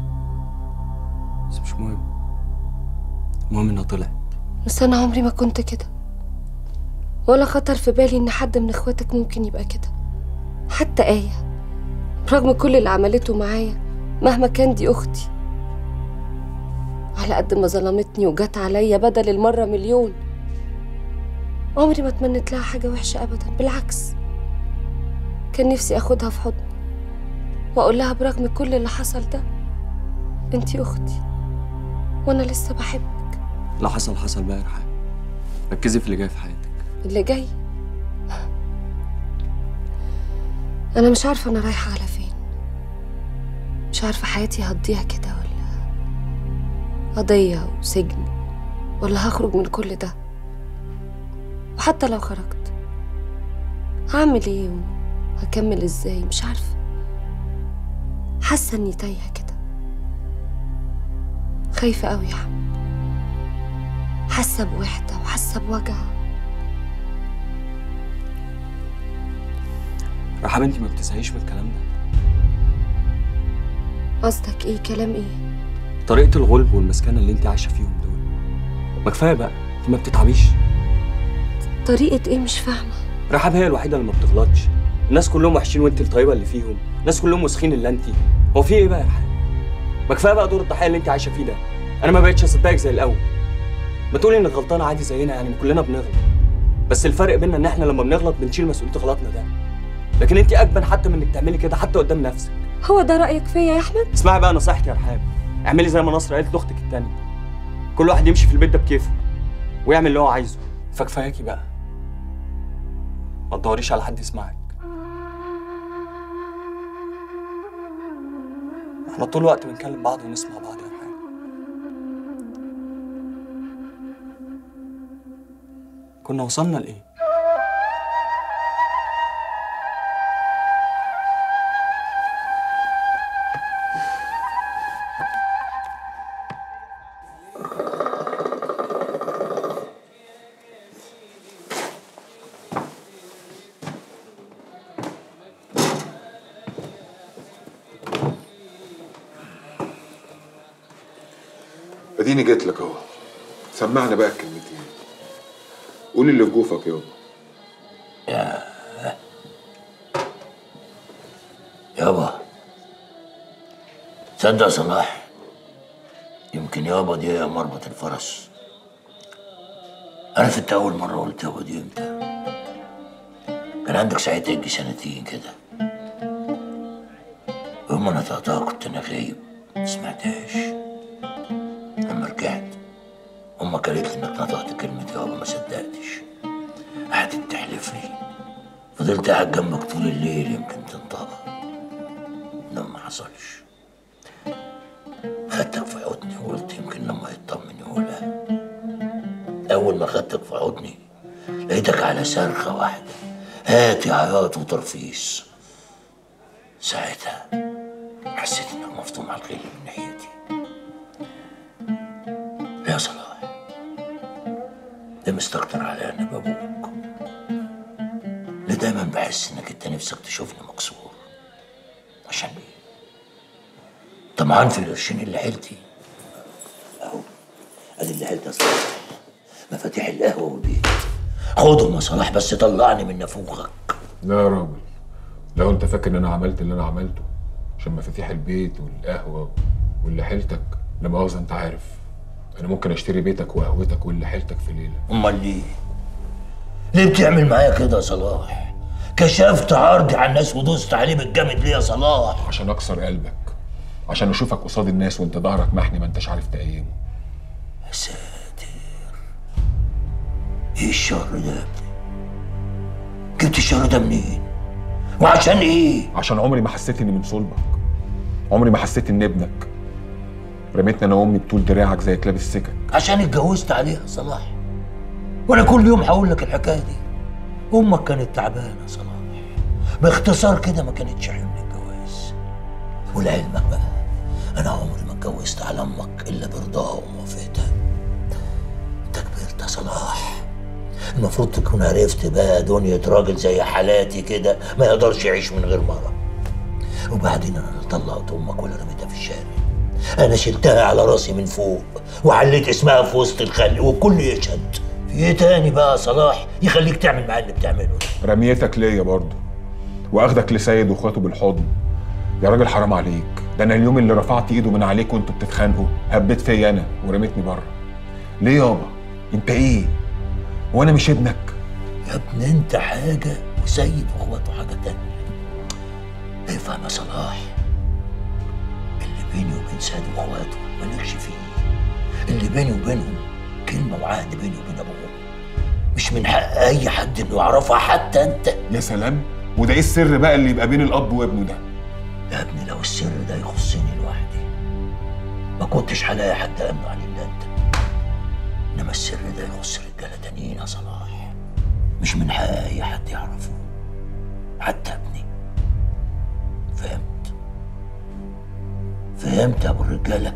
بس مش مهم المهم انها طلعت بس أنا عمري ما كنت كده ولا خطر في بالي إن حد من إخواتك ممكن يبقى كده حتى آية برغم كل اللي عملته معايا مهما كان دي أختي على قد ما ظلمتني وجت عليا بدل المرة مليون عمري ما اتمنيت لها حاجة وحشة أبدا بالعكس كان نفسي أخدها في حضني وأقول لها برغم كل اللي حصل ده أنتي أختي وأنا لسه بحبك اللي حصل حصل بقى يا رحاب ركزي في اللي جاي في حياتك اللي جاي أنا مش عارفة أنا رايحة على فين مش عارفة حياتي هتضيع كده ولا قضية وسجن ولا هخرج من كل ده وحتى لو خرجت هعمل ايه وهكمل ازاي مش عارفة حاسة اني تايهة كده خايفة قوي يا احمد حاسة بوحدة وحاسة بوجع رحاب انت ما بتزهقيش من الكلام ده قصدك ايه كلام ايه طريقه الغلب والمسكنه اللي انت عايشه فيهم دول ما كفايه بقى انت ما بتتعبيش طريقة ايه مش فاهمة رحاب هي الوحيده اللي ما بتغلطش الناس كلهم وحشين وانت الطيبه اللي فيهم الناس كلهم وسخين الا انت هو في ايه بقى يا رحاب ما كفايه بقى دور الضحيه اللي انت عايشه فيه ده انا ما بقتش اصدقك زي الاول ما تقولي انك غلطانه عادي زينا يعني كلنا بنغلط بس الفرق بيننا ان احنا لما بنغلط بنشيل مسؤوليه غلطنا ده لكن انت اجبن حتى من انك تعملي كده حتى قدام نفسك هو ده رأيك فيا يا احمد اسمعي بقى نصيحتي يا رحاب اعملي زي ما نصر قالت لاختك التانية كل واحد يمشي في البيت ده بكيفه ويعمل اللي هو عايزه فكفاياكي بقى ما تدوريش على حد يسمعك احنا طول الوقت بنكلم بعض ونسمع بعض يا رحاب كنا وصلنا لايه اديني جيت لك اهو سمعنا بقى الكلمتين قول اللي في جوفك يابا يابا تصدق يا صلاح يمكن يابا دي هي مربط الفرس عارف انت اول مره قلت يابا دي امتى كان عندك ساعتها يجي سنتين كده يوم ما نطقتها كنت انا غايب ما سمعتهاش لما رجعت امك قالت لي انك نطقت كلمه يابا ما صدقتش قعدت تحلف لي فضلت قاعد جنبك طول الليل يمكن تنطقها ده ما حصلش خدتك في حضني وقلت يمكن لما يطمن يقولها أول ما خدتك في حضني لقيتك على صرخة واحدة هاتي عياط وترفيس ساعتها حسيت إنك مفطوم على الغل من ناحيتي يا صلاح ده مستكتر على أنا بابوك انا دايما بحس انك انت نفسك تشوفني مكسور عشان ايه طمعان في القرشين اللي حيلتي اهو ادي اللي حيلتي اصلا مفاتيح القهوه والبيت خدهم يا صلاح بس طلعني من نافوخك لا يا راجل لو انت فاكر ان انا عملت اللي انا عملته عشان مفاتيح البيت والقهوه واللي حيلتك لا مؤاخذه انت عارف انا ممكن اشتري بيتك وقهوتك واللي حيلتك في ليله امال ليه ليه بتعمل معايا كده يا صلاح كشفت عرضي على الناس ودوست عليه بالجامد ليه يا صلاح عشان اكسر قلبك عشان اشوفك قصاد الناس وانت ظهرك محني ما انتش عارف تقيمه يا ساتر ايه الشر ده يا ابني جبت الشر ده منين وعشان ايه عشان عمري ما حسيت اني من صلبك عمري ما حسيت ان ابنك رميتني انا وامي بطول دراعك زي كلاب السكك عشان اتجوزت عليها يا صلاح وانا كل يوم هقول لك الحكايه دي امك كانت تعبانه يا صلاح باختصار كده ما كانتش حمل الجواز ولعلمك بقى انا عمري ما اتجوزت على امك الا برضاها وموافقتها انت كبرت يا صلاح المفروض تكون عرفت بقى دنيا راجل زي حالاتي كده ما يقدرش يعيش من غير مرة وبعدين انا لا طلقت امك ولا رميتها في الشارع انا شلتها على راسي من فوق وعليت اسمها في وسط الخلق والكل يشهد في ايه تاني بقى يا صلاح يخليك تعمل معايا اللي بتعمله ده رميتك ليا برضه واخدك لسيد واخواته بالحضن يا راجل حرام عليك ده انا اليوم اللي رفعت ايده من عليك وانتوا بتتخانقوا هبيت فيا انا ورميتني بره ليه يابا انت ايه وانا مش ابنك يا ابن انت حاجة وسيد واخواته حاجة تانية افهم يا صلاح اللي بيني وبين سيد واخواته مالكش فيه اللي بيني وبينهم كلمة وعهد بيني وبين ابوهم مش من حق اي حد انه يعرفها حتى انت يا سلام وده ايه السر بقى اللي يبقى بين الاب وابنه ده يا ابني لو السر ده يخصني لوحدي ما كنتش هلاقي حد امنه عليه الا انت انما السر ده يخص رجاله تانيين يا صلاح مش من حق اي حد يعرفه حتى ابني فهمت فهمت يا ابو الرجاله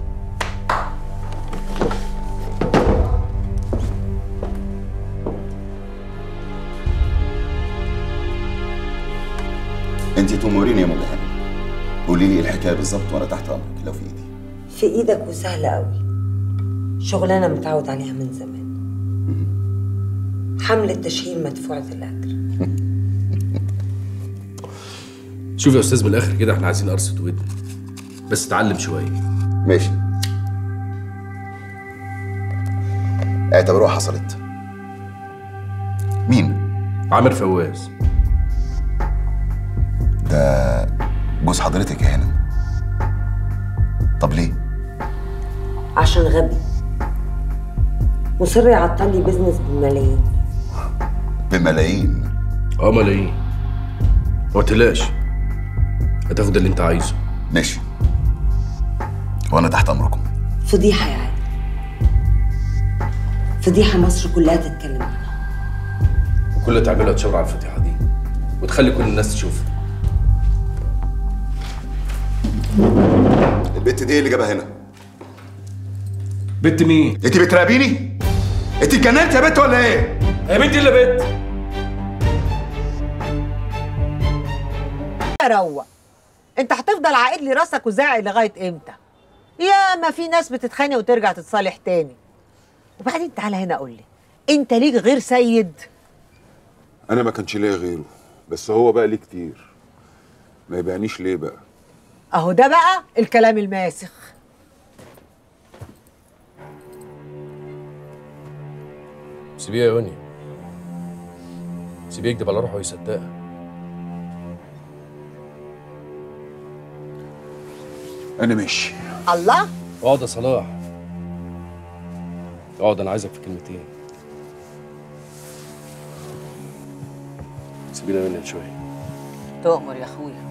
انت تأمريني يا مجهد قولي لي الحكايه بالظبط وانا تحت امرك لو في ايدي في ايدك وسهلة قوي شغلانة متعود عليها من زمان حملة تشهير مدفوعة الأجر شوف يا استاذ من الاخر كده احنا عايزين قرصه ودن بس اتعلم شويه ماشي اعتبروها حصلت مين عامر فواز ده جوز حضرتك يا هنا طب ليه عشان غبي مصر يعطل لي بيزنس بملايين بملايين اه ملايين ما تقلقش هتاخد اللي انت عايزه ماشي وانا تحت امركم فضيحة يا عادل فضيحة مصر كلها تتكلم عنها وكل اللي تعمله تشاور على الفضيحه دي وتخلي كل الناس تشوفها البت دي اللي جابها هنا بنت مين؟ انت بتراقبيني؟ انت اتجننت يا بت ولا ايه؟ يا بنتي الا بنت روق انت هتفضل عائد لي راسك وزاعق لغايه امتى يا ما في ناس بتتخانق وترجع تتصالح تاني وبعدين تعالى هنا قول لي انت ليك غير سيد انا ما كانش ليا غيره بس هو بقى ليه كتير ما يبيعنيش ليه بقى اهو ده بقى الكلام الماسخ سيبيه يا يوني سيبيه يكدب على روحه ويصدقها انا ماشي الله اقعد يا صلاح اقعد انا عايزك في كلمتين سيبينا منك شويه تؤمر يا اخويا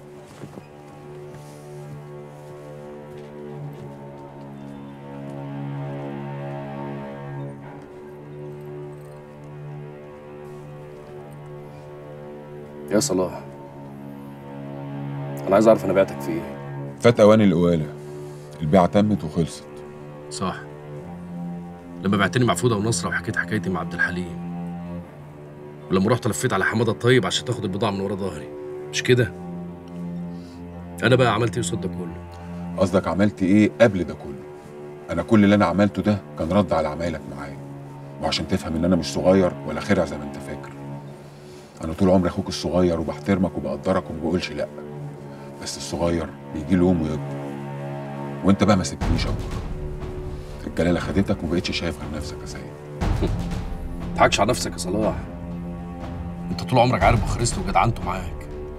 يا صلاح انا عايز اعرف انا بعتك في ايه فات اوان القواله البيعه تمت وخلصت صح لما بعتني مع فوده ونصره وحكيت حكايتي مع عبد الحليم ولما رحت لفيت على حماده الطيب عشان تاخد البضاعه من ورا ظهري مش كده انا بقى عملت ايه قصاد ده كله قصدك عملت ايه قبل ده كله انا كل اللي انا عملته ده كان رد على عمايلك معايا وعشان تفهم ان انا مش صغير ولا خرع زي ما انت فاكر انا طول عمري اخوك الصغير وبحترمك وبقدرك وما بقولش لا بس الصغير بيجي له يوم ويكبر وانت بقى ما سبتنيش اكبر الجلاله خدتك وما بقتش شايف غير نفسك يا سيد ما تضحكش على نفسك يا صلاح انت طول عمرك عارف بخريست وجدعنته معاك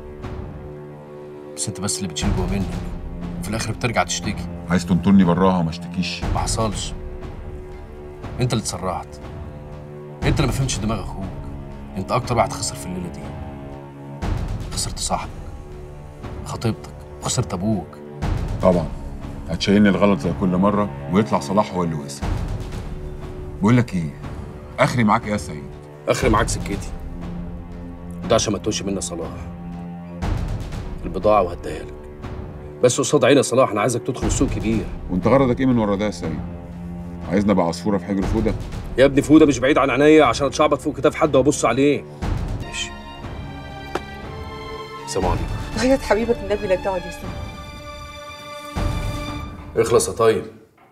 بس انت بس اللي بتشيل جوه منك وفي الاخر بترجع تشتكي عايز تنطرني براها وما اشتكيش ما حصلش انت اللي اتسرعت انت اللي ما فهمتش دماغ اخوك انت اكتر واحد خسر في الليله دي خسرت صاحبك خطيبتك وخسرت ابوك طبعا هتشيلني الغلط زي كل مره ويطلع صلاح هو اللي وسع بقول لك ايه اخري معاك ايه يا سيد اخري معاك سكتي وده عشان ما تتوهش مني يا صلاح البضاعه وهديها لك بس قصاد عيني يا صلاح انا عايزك تدخل سوق كبير وانت غرضك ايه من ورا ده يا سيد عايزني ابقى عصفوره في حجر فوده يا ابني فوده مش بعيد عن عينيا عشان اتشعبط فوق كتاف حد وابص عليه ماشي سلام عليكم غيرت حبيبك النبي لا تقعد يا سيد اخلص يا طيب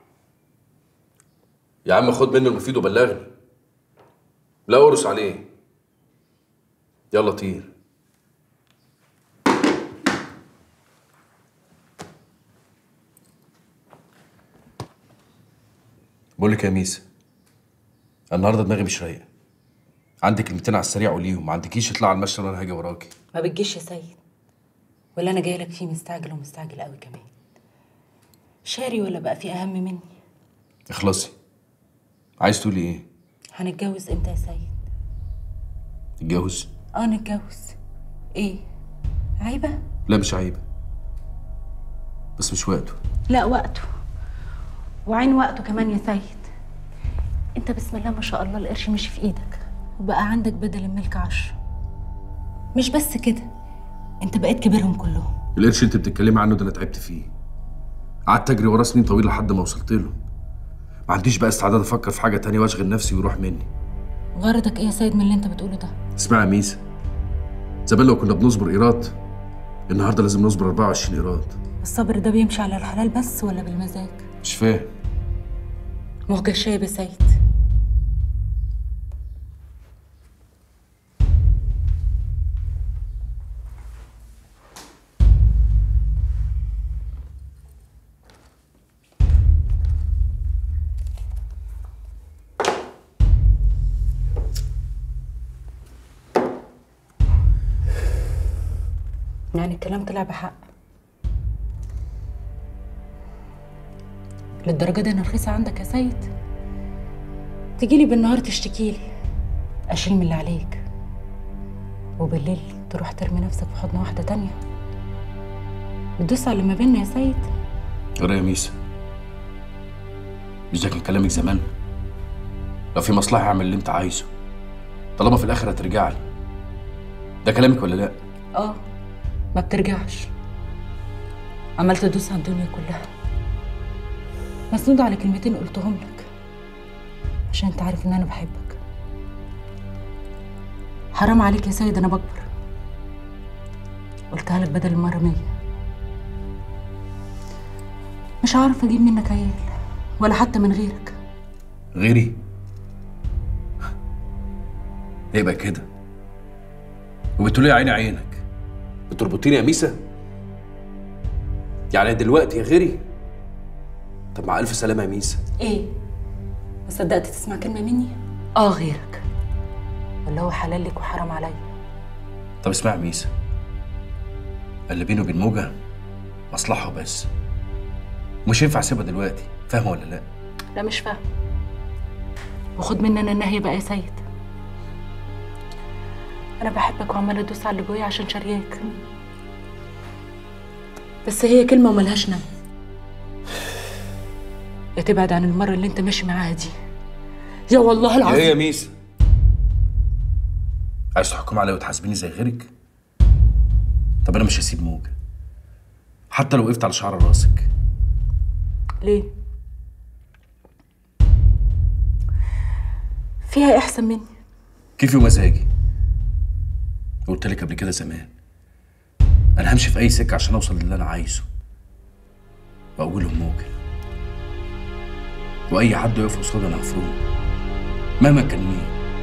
يا عم خد منه المفيد وبلغني لا ارس عليه يلا طير بقول لك يا ميسا النهارده دماغي مش رايقه عندي كلمتين على السريع قوليهم ما عندكيش اطلع على المشي وانا هاجي وراكي ما بتجيش يا سيد ولا انا جايه لك فيه مستعجل ومستعجل قوي كمان شاري ولا بقى في اهم مني اخلصي عايز تقولي ايه هنتجوز امتى يا سيد تتجوز اه نتجوز ايه عيبه لا مش عيبه بس مش وقته لا وقته وعين وقته كمان يا سيد انت بسم الله ما شاء الله القرش مشي في ايدك وبقى عندك بدل الملك عشرة مش بس كده انت بقيت كبيرهم كلهم القرش انت بتتكلمي عنه ده انا تعبت فيه قعدت اجري وراه سنين طويله لحد ما وصلت له ما عنديش بقى استعداد افكر في حاجه تانية واشغل نفسي ويروح مني غرضك ايه يا سيد من اللي انت بتقوله ده اسمعي يا ميسا زمان لو كنا بنصبر ايراد النهارده لازم نصبر 24 ايراد الصبر ده بيمشي على الحلال بس ولا بالمزاج مش فاهم موجه شايب يا سيد يعني الكلام طلع بحق للدرجة دي أنا رخيصة عندك يا سيد تجيلي بالنهار تشتكيلي أشيل من اللي عليك وبالليل تروح ترمي نفسك في حضن واحدة تانية بتدوس على اللي ما بينا يا سيد غير يا ميسا مش ده كان كلامك زمان لو في مصلحه اعمل اللي انت عايزه طالما في الاخر هترجع لي ده كلامك ولا لا اه ما بترجعش عمال تدوس على الدنيا كلها مسنودة على كلمتين قلتهم لك عشان انت عارف ان انا بحبك حرام عليك يا سيد انا بكبر قلتها لك بدل المرة مية مش هعرف اجيب منك عيال ولا حتى من غيرك غيري يبقى كده وبتقولي يا عيني عينك بتربطيني يا ميسا يعني دلوقتي يا غيري طب مع الف سلامه يا ميسا ايه ما صدقت تسمع كلمة مني اه غيرك ولا هو حلال لك وحرام عليا طب اسمع يا ميسا اللي بينه وبين موجة مصلحة بس مش ينفع اسيبها دلوقتي فاهمة ولا لا؟ لا مش فاهم وخد مني انا النهي بقى يا سيد انا بحبك وعماله ادوس على اللي جوايا عشان شارياك بس هي كلمه وملهاش نم يا تبعد عن المره اللي انت ماشي معاها دي يا والله ايه العظيم يا ميسا؟ عايز تحكم عليا وتحاسبيني زي غيرك؟ طب انا مش هسيب موجة حتى لو وقفت على شعر راسك ليه فيها احسن مني كيفي ومزاجي قلت لك قبل كده زمان انا همشي في اي سكه عشان اوصل للي انا عايزه واولهم موكل واي حد يقف قصادي انا هفرمه مهما كان مين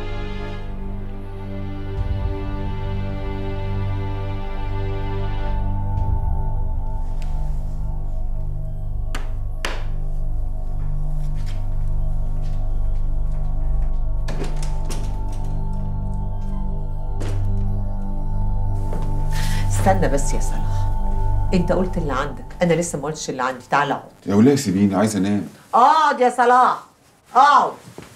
استنى بس يا صلاح انت قلت اللي عندك انا لسه ما قلتش اللي عندي تعالى اقعد يا وليه سيبيني عايز انام اقعد يا صلاح اقعد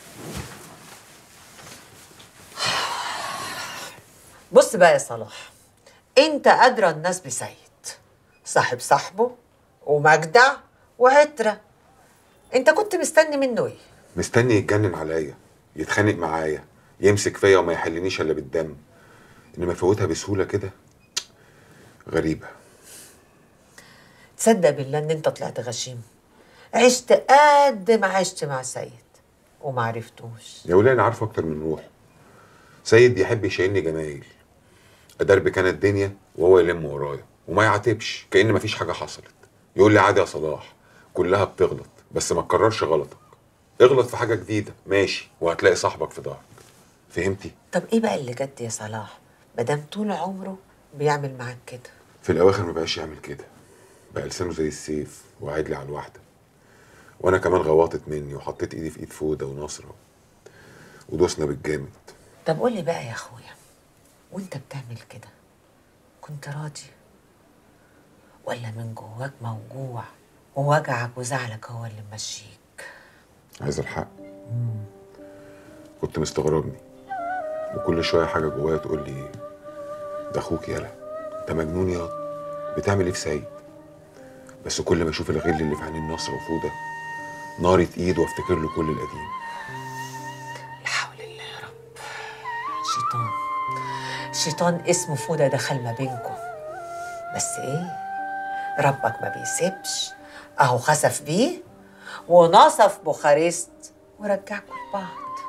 بص بقى يا صلاح انت ادرى الناس بسيد صاحب صاحبه ومجدع وعترة انت كنت مستني منه ايه مستني يتجنن عليا يتخانق معايا يمسك فيا وما يحلنيش الا بالدم انما فوتها بسهوله كده غريبه تصدق بالله ان انت طلعت غشيم عشت قد ما عشت مع سيد وما عرفتوش يا وليه انا عارفه اكتر من روح سيد يحب يشيلني جمايل ادرب كانت الدنيا وهو يلم ورايا وما يعاتبش كأن مفيش حاجه حصلت يقول لي عادي يا صلاح كلها بتغلط بس ما تكررش غلطك اغلط في حاجه جديده ماشي وهتلاقي صاحبك في ظهرك فهمتي طب ايه بقى اللي جد يا صلاح مادام طول عمره بيعمل معاك كده في الاواخر ما بقاش يعمل كده بقى لسانه زي السيف وعيد لي على الواحده وانا كمان غواطت مني وحطيت ايدي في ايد فوده ونصره ودوسنا بالجامد طب قول لي بقى يا اخويا وانت بتعمل كده كنت راضي ولا من جواك موجوع ووجعك وزعلك هو اللي ممشيك عايز الحق كنت مستغربني وكل شويه حاجه جوايا تقول لي ده اخوك يالا انت مجنون ياض بتعمل ايه في سيد بس كل ما اشوف الغل اللي في عينين نصر وفوده ناري ايد وافتكر له كل القديم شيطان شيطان اسمه فودة دخل ما بينكم بس ايه ربك ما بيسيبش اهو خسف بيه ونصف بوخارست ورجعكم لبعض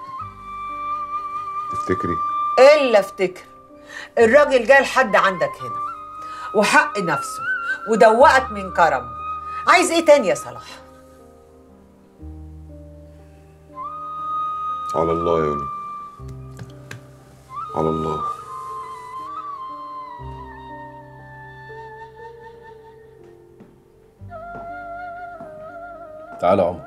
تفتكري الا افتكر الراجل جاي لحد عندك هنا وحق نفسه ودوقك من كرمه عايز ايه تاني يا صلاح على الله يا ولي على الله تعالى يا عمر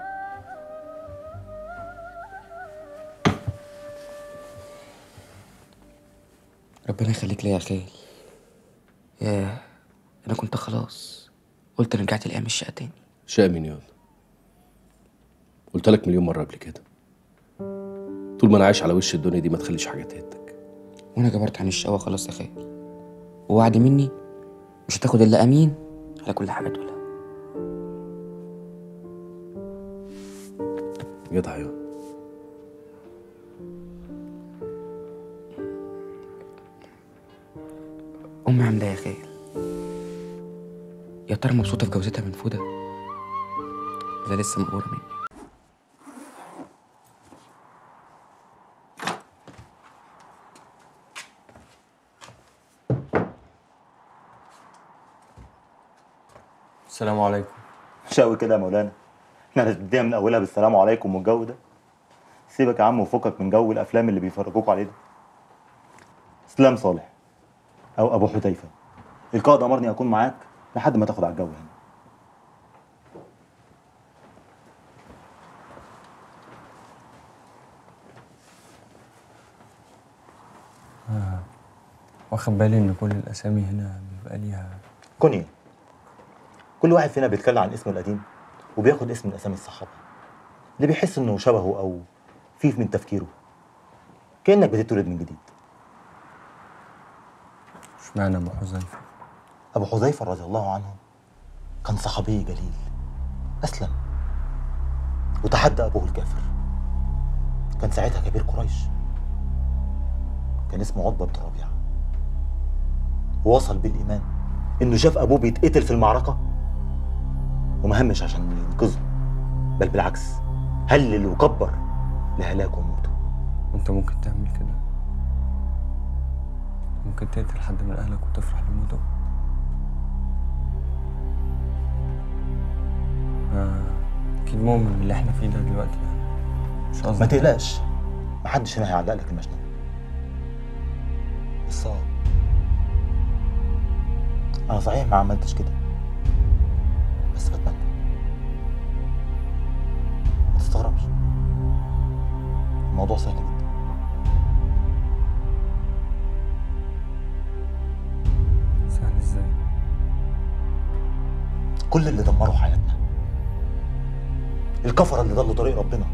ربنا يخليك ليا يا خال ياه انا كنت خلاص قلت انا رجعت لايام الشقه تاني شقة مين ياض قلت لك مليون مرة قبل كده طول ما انا عايش على وش الدنيا دي ما تخليش حاجة تهدك وانا جبرت عن الشقوه خلاص يا خال ووعد مني مش هتاخد الا امين على كل حاجه تقولها جدع ياض امي عامله إيه يا خال يا ترى مبسوطه في جوازتها من فوده ولا لسه مقهوره مني السلام عليكم مش قوي كده يا مولانا احنا هنبتديها من اولها بالسلام عليكم والجو ده سيبك يا عم وفكك من جو الافلام اللي بيفرجوك عليه ده اسلام صالح او ابو حذيفه القائد امرني اكون معاك لحد ما تاخد على الجو هنا آه. واخد بالي ان كل الاسامي هنا بيبقى ليها كوني كل واحد فينا بيتكلم عن اسمه القديم وبياخد اسم من اسامي الصحابه اللي بيحس انه شبهه او فيه من تفكيره كانك بتتولد من جديد اشمعنى ابو حذيفه ابو حذيفه رضي الله عنه كان صحابي جليل اسلم وتحدى ابوه الكافر كان ساعتها كبير قريش كان اسمه عتبه بن ربيعه ووصل بالايمان انه شاف ابوه بيتقتل في المعركه وما همش عشان ينقذه بل بالعكس هلل وكبر لهلاكه وموته وانت ممكن تعمل كده ممكن تقتل حد من اهلك وتفرح بموته آه، اكيد مؤمن باللي احنا فيه ده دلوقتي مش قصدي ما تقلقش محدش هنا هيعلق لك المجنون بس اه انا صحيح ما عملتش كده بس بتمنى ما تستغربش الموضوع سهل جدا سهل ازاي كل اللي دمروا حياتنا الكفرة اللي ضلوا طريق ربنا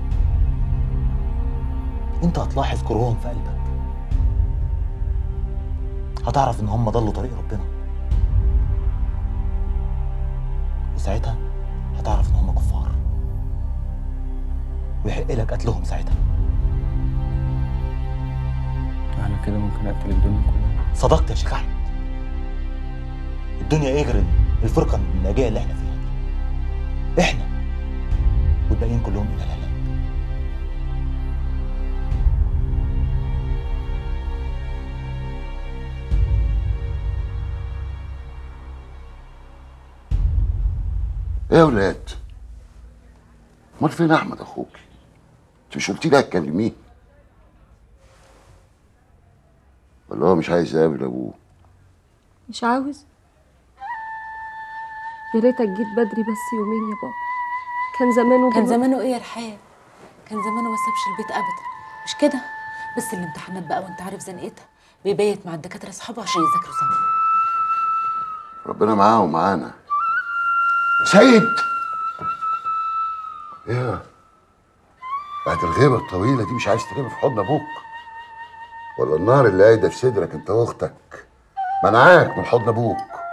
انت هتلاحظ كرههم في قلبك هتعرف ان هم ضلوا طريق ربنا وساعتها هتعرف ان هم كفار ويحق لك قتلهم ساعتها على كده ممكن اقتل الدنيا كلها صدقت يا شيخ احمد الدنيا ايه غير الفرقه الناجيه اللي احنا فيها دي احنا والباقيين كلهم الى الهلاك ايه يا ولاد امال فين احمد اخوك انت مش قلتي لي هتكلميه ولا هو مش عايز يقابل ابوه مش عاوز يا ريتك جيت بدري بس يومين يا بابا كان زمانه كان دلوقتي- زمانه ايه يا رحاب كان زمانه ما سابش البيت ابدا مش كده بس الامتحانات بقى وانت عارف زنقتها بيبيت مع الدكاتره اصحابه عشان يذاكروا سوا ربنا معاه ومعانا سيد ايه بعد الغيبة الطويلة دي مش عايز ترمي في حضن ابوك ولا النار اللي قايدة في صدرك انت واختك منعاك من حضن ابوك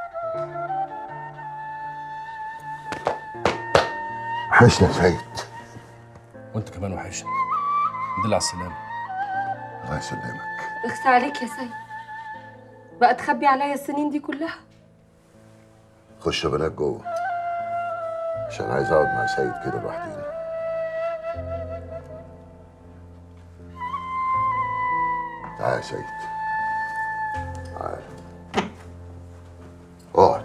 وحشنا يا سيد وانت كمان وحشني الحمد لله على السلامه الله يسلمك اخس عليك يا سيد بقى تخبي عليا السنين دي كلها خش يا بنات جوه عشان عايز اقعد مع سيد كده لوحدينا تعال يا سيد تعال اقعد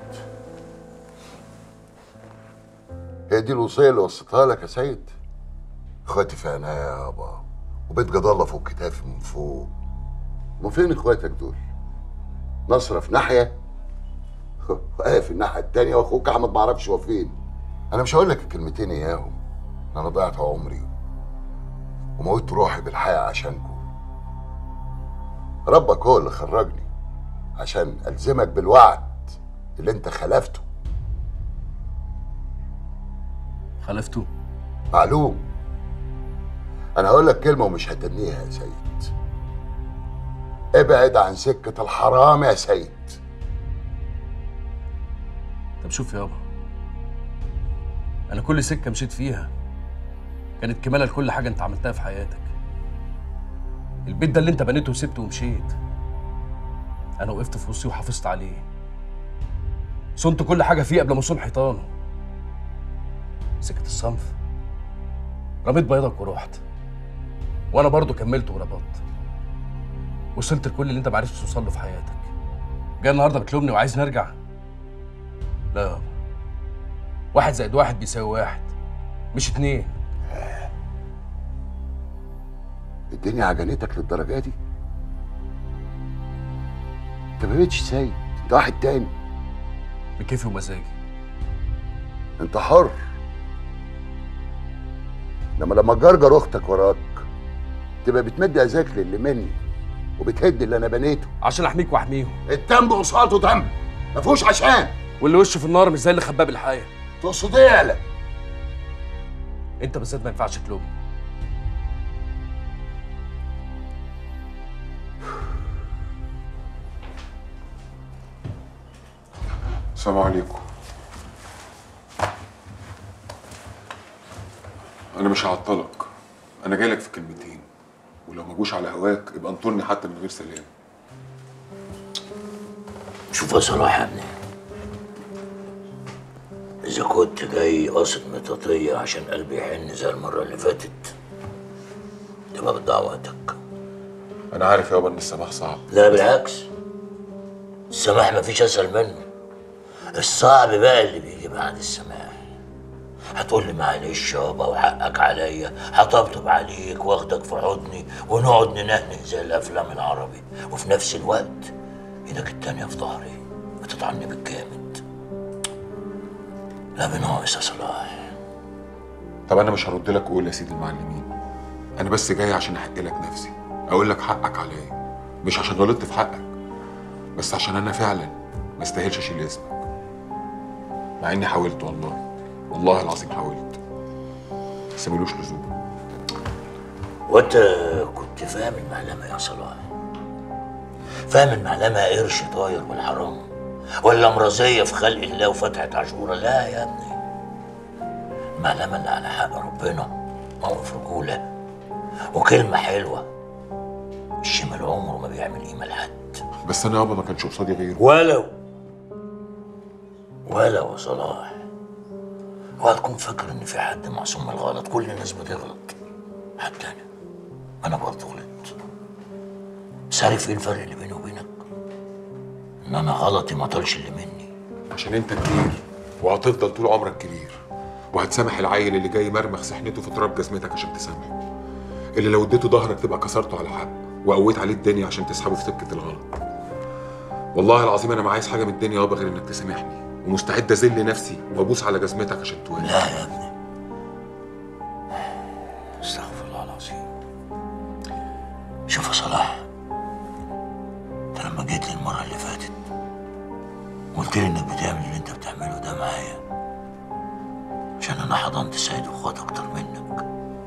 هي دي الوصية اللي وصيتها لك يا سيد اخواتي في عناية يابا وبيت جد الله فوق كتافي من فوق وفين فين اخواتك دول؟ نصرة في ناحية واقف في الناحية التانية واخوك احمد معرفش هو فين انا مش هقول لك الكلمتين اياهم انا ضيعت عمري وموت روحي بالحياة عشانكم ربك هو اللي خرجني عشان الزمك بالوعد اللي انت خلفته خلفته معلوم انا هقول لك كلمه ومش هتنيها يا سيد ابعد عن سكه الحرام يا سيد طب شوف يابا انا كل سكه مشيت فيها كانت كماله لكل حاجه انت عملتها في حياتك البيت ده اللي انت بنيته وسبته ومشيت انا وقفت في وسطي وحافظت عليه صنت كل حاجه فيه قبل ما اصون حيطانه سكت الصنف رميت بيضك ورحت وانا برضو كملت وربطت وصلت لكل اللي انت معرفتش توصل له في حياتك جاي النهارده بتلومني وعايز نرجع لا يابا واحد زائد واحد بيساوي واحد مش اتنين الدنيا عجنتك للدرجه دي انت ما بقتش سيد انت واحد تاني بكيفي ومزاجي انت حر لما لما جرجر اختك وراك تبقى بتمد اذاك للي مني وبتهد اللي انا بنيته عشان احميك واحميهم الدم قصاده دم ما فيهوش عشان واللي وشه في النار مش زي اللي خباه بالحياه تقصد ايه يالا انت بالذات ما ينفعش تلومني السلام عليكم انا مش هعطلك انا جاي لك في كلمتين ولو ما جوش على هواك يبقى انطرني حتى من غير سلام شوف يا صلاح يا ابني إذا كنت جاي قاصد مطاطية عشان قلبي يحن زي المرة اللي فاتت تبقى بتضيع وقتك انا عارف يابا ان السماح صعب لا بالعكس السماح مفيش اسهل منه الصعب بقى اللي بيجي بعد السماح هتقول لي معلش يابا وحقك عليا هطبطب عليك واخدك في حضني ونقعد ننهنه زي الافلام العربي وفي نفس الوقت ايدك التانية في ظهري بتطعني بالجامد لا بناقص يا صلاح طب انا مش هرد لك قول يا سيدي المعلمين انا بس جاي عشان احق لك نفسي اقول لك حقك عليا مش عشان غلطت في حقك بس عشان انا فعلا ما استاهلش اشيل اسمك مع اني حاولت والله والله العظيم حاولت بس ملوش لزوم وانت كنت فاهم المعلمة يا صلاح فاهم المعلمة قرش طاير بالحرام ولا مرضية في خلق الله وفتحة عاشورة لا يا ابني المعلمة اللي على حق ربنا موقف رجولة وكلمة حلوة الشمال عمره ما بيعمل قيمة لحد بس انا يابا ما كانش قصادي غيره ولو ولو يا صلاح اوعى تكون فاكر ان في حد معصوم من الغلط كل الناس بتغلط حتى انا انا برضه غلطت بس عارف ايه الفرق اللي بيني وبينك ان انا غلطي ما طالش اللي مني عشان انت كبير وهتفضل طول عمرك كبير وهتسامح العيل اللي جاي مرمخ سحنته في تراب جزمتك عشان تسامحه اللي لو اديته ظهرك تبقى كسرته على حق وقويت عليه الدنيا عشان تسحبه في سكه الغلط والله العظيم انا ما عايز حاجه من الدنيا يابا غير انك تسامحني ومستعد اذل نفسي وابوس على جزمتك عشان توالي لا يا ابني استغفر الله العظيم شوف يا صلاح انت لما جيت لي المره اللي فاتت قلت لي انك بتعمل اللي انت بتعمله ده معايا عشان انا حضنت سيد واخوات اكتر منك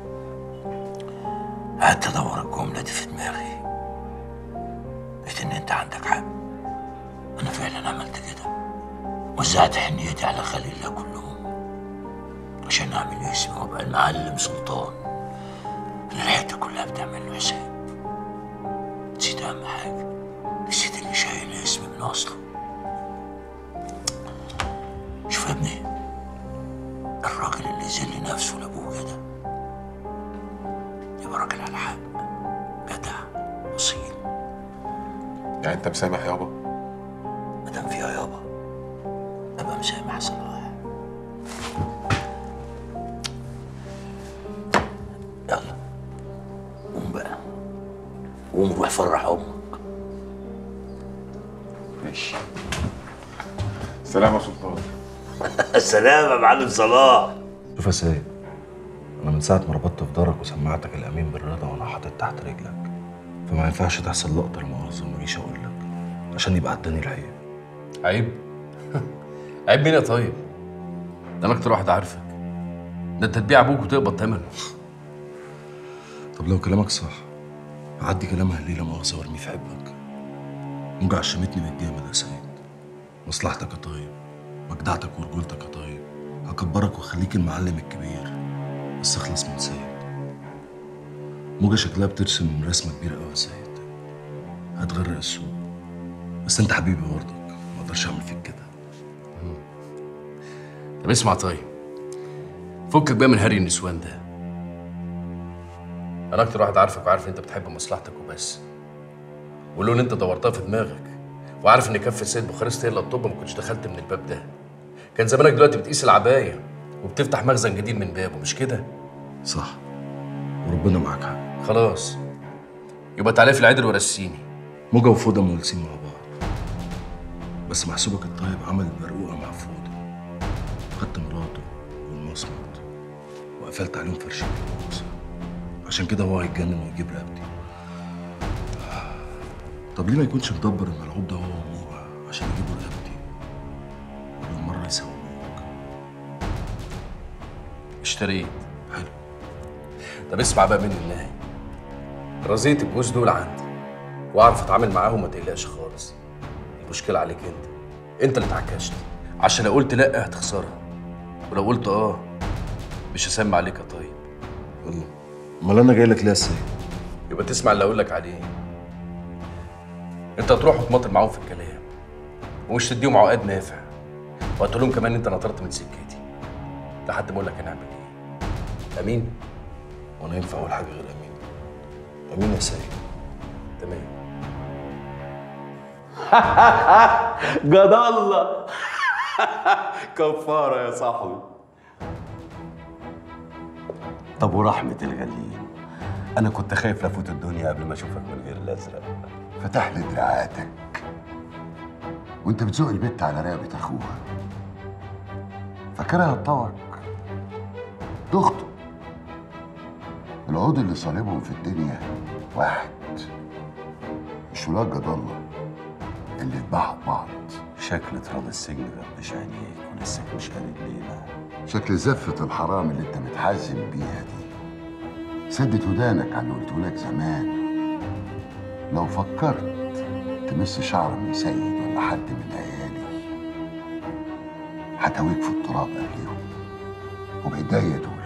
قعدت ادور الجمله دي في دماغي لقيت ان انت عندك حق انا فعلا عملت كده وزعت حنيتي على خلق الله كلهم عشان اعمل اسمي وابقى المعلم سلطان اللي الحته كلها بتعمل له حساب نسيت اهم حاجه نسيت اللي شايل اسمي من اصله شوف يا ابني الراجل اللي يذل نفسه لابوه كده يبقى راجل على حق جدع اصيل يعني انت مسامح يابا مادام فيها يابا ابقى مسامح صلاح يلا قوم بقى قوم روح فرح امك ماشي سلام يا سلطان السلام يا معلم صلاح شوف يا سيد انا من ساعه ما ربطت في دارك وسمعتك الامين بالرضا وانا حاطط تحت رجلك فما ينفعش تحصل لقطه المؤاخذه ما اجيش اقول لك عشان يبقى عداني العيب عيب عيب مين يا طيب ده انا اكتر واحد عارفك ده انت تبيع ابوك وتقبض ثمنه طب لو كلامك صح عدي كلامها الليله مؤاخذه وارميه في حبك موجع شمتني من الجامد يا سيد مصلحتك يا طيب مجدعتك ورجولتك يا طيب هكبرك واخليك المعلم الكبير بس اخلص من سيد موجة شكلها بترسم رسمة كبيرة قوي يا سيد هتغرق السوق بس انت حبيبي برضك ما اقدرش اعمل فيك كده طب اسمع طيب فكك بقى من هري النسوان ده انا اكتر واحد عارفك وعارف انت بتحب مصلحتك وبس ولو ان انت دورتها في دماغك وعارف ان كفه سيد بوخارست هي اللي الطب ما كنتش دخلت من الباب ده كان زمانك دلوقتي بتقيس العبايه وبتفتح مخزن جديد من بابه مش كده صح وربنا معاك حق خلاص يبقى تعالى في العدل ورسيني موجة وفوضى مولسين مع بعض بس محسوبك الطيب عمل مرقوقة مع فوضى خدت مراته والمصمت وقفلت عليهم فرشين البوكس عشان كده هو هيتجنن ويجيب رقبتي طب ليه ما يكونش مدبر الملعوب ده هو وموجة عشان يجيبوا رقبتي وبالمرة يساوموك اشتريت حلو طب اسمع بقى مني النهاية رزية الجوز دول عندي واعرف اتعامل معاهم ما تقلقش خالص المشكلة عليك انت انت اللي اتعكشت عشان لو قلت لا هتخسرها ولو قلت اه مش هسمع عليك يا طيب الله امال انا جاي لك ليه يا سيد يبقى تسمع اللي اقول لك عليه انت هتروح وتماطل معاهم في الكلام ومش تديهم عقاد نافع وهتقول لهم كمان انت نطرت من سكتي لحد ما اقول لك هنعمل ايه امين وانا ينفع اقول حاجه غير امين امين يا سيد تمام جد الله كفاره يا صاحبي طب ورحمه الغاليين انا كنت خايف لفوت الدنيا قبل ما اشوفك من غير الازرق فتح لي دراعاتك وانت بتزق البت على رقبة اخوها فاكرها هتطوعك ده اخته العود اللي صالبهم في الدنيا واحد مش ولاد جد الله اللي اتباعوا بعض شكل تراب السجن غبش عينيك ولسه مش قاري الليله شكل زفة الحرام اللي انت متحزم بيها دي سدت ودانك على اللي قلته لك زمان لو فكرت تمس شعر من سيد ولا حد من عيالي هتويك في التراب قبليهم وبإيديا دول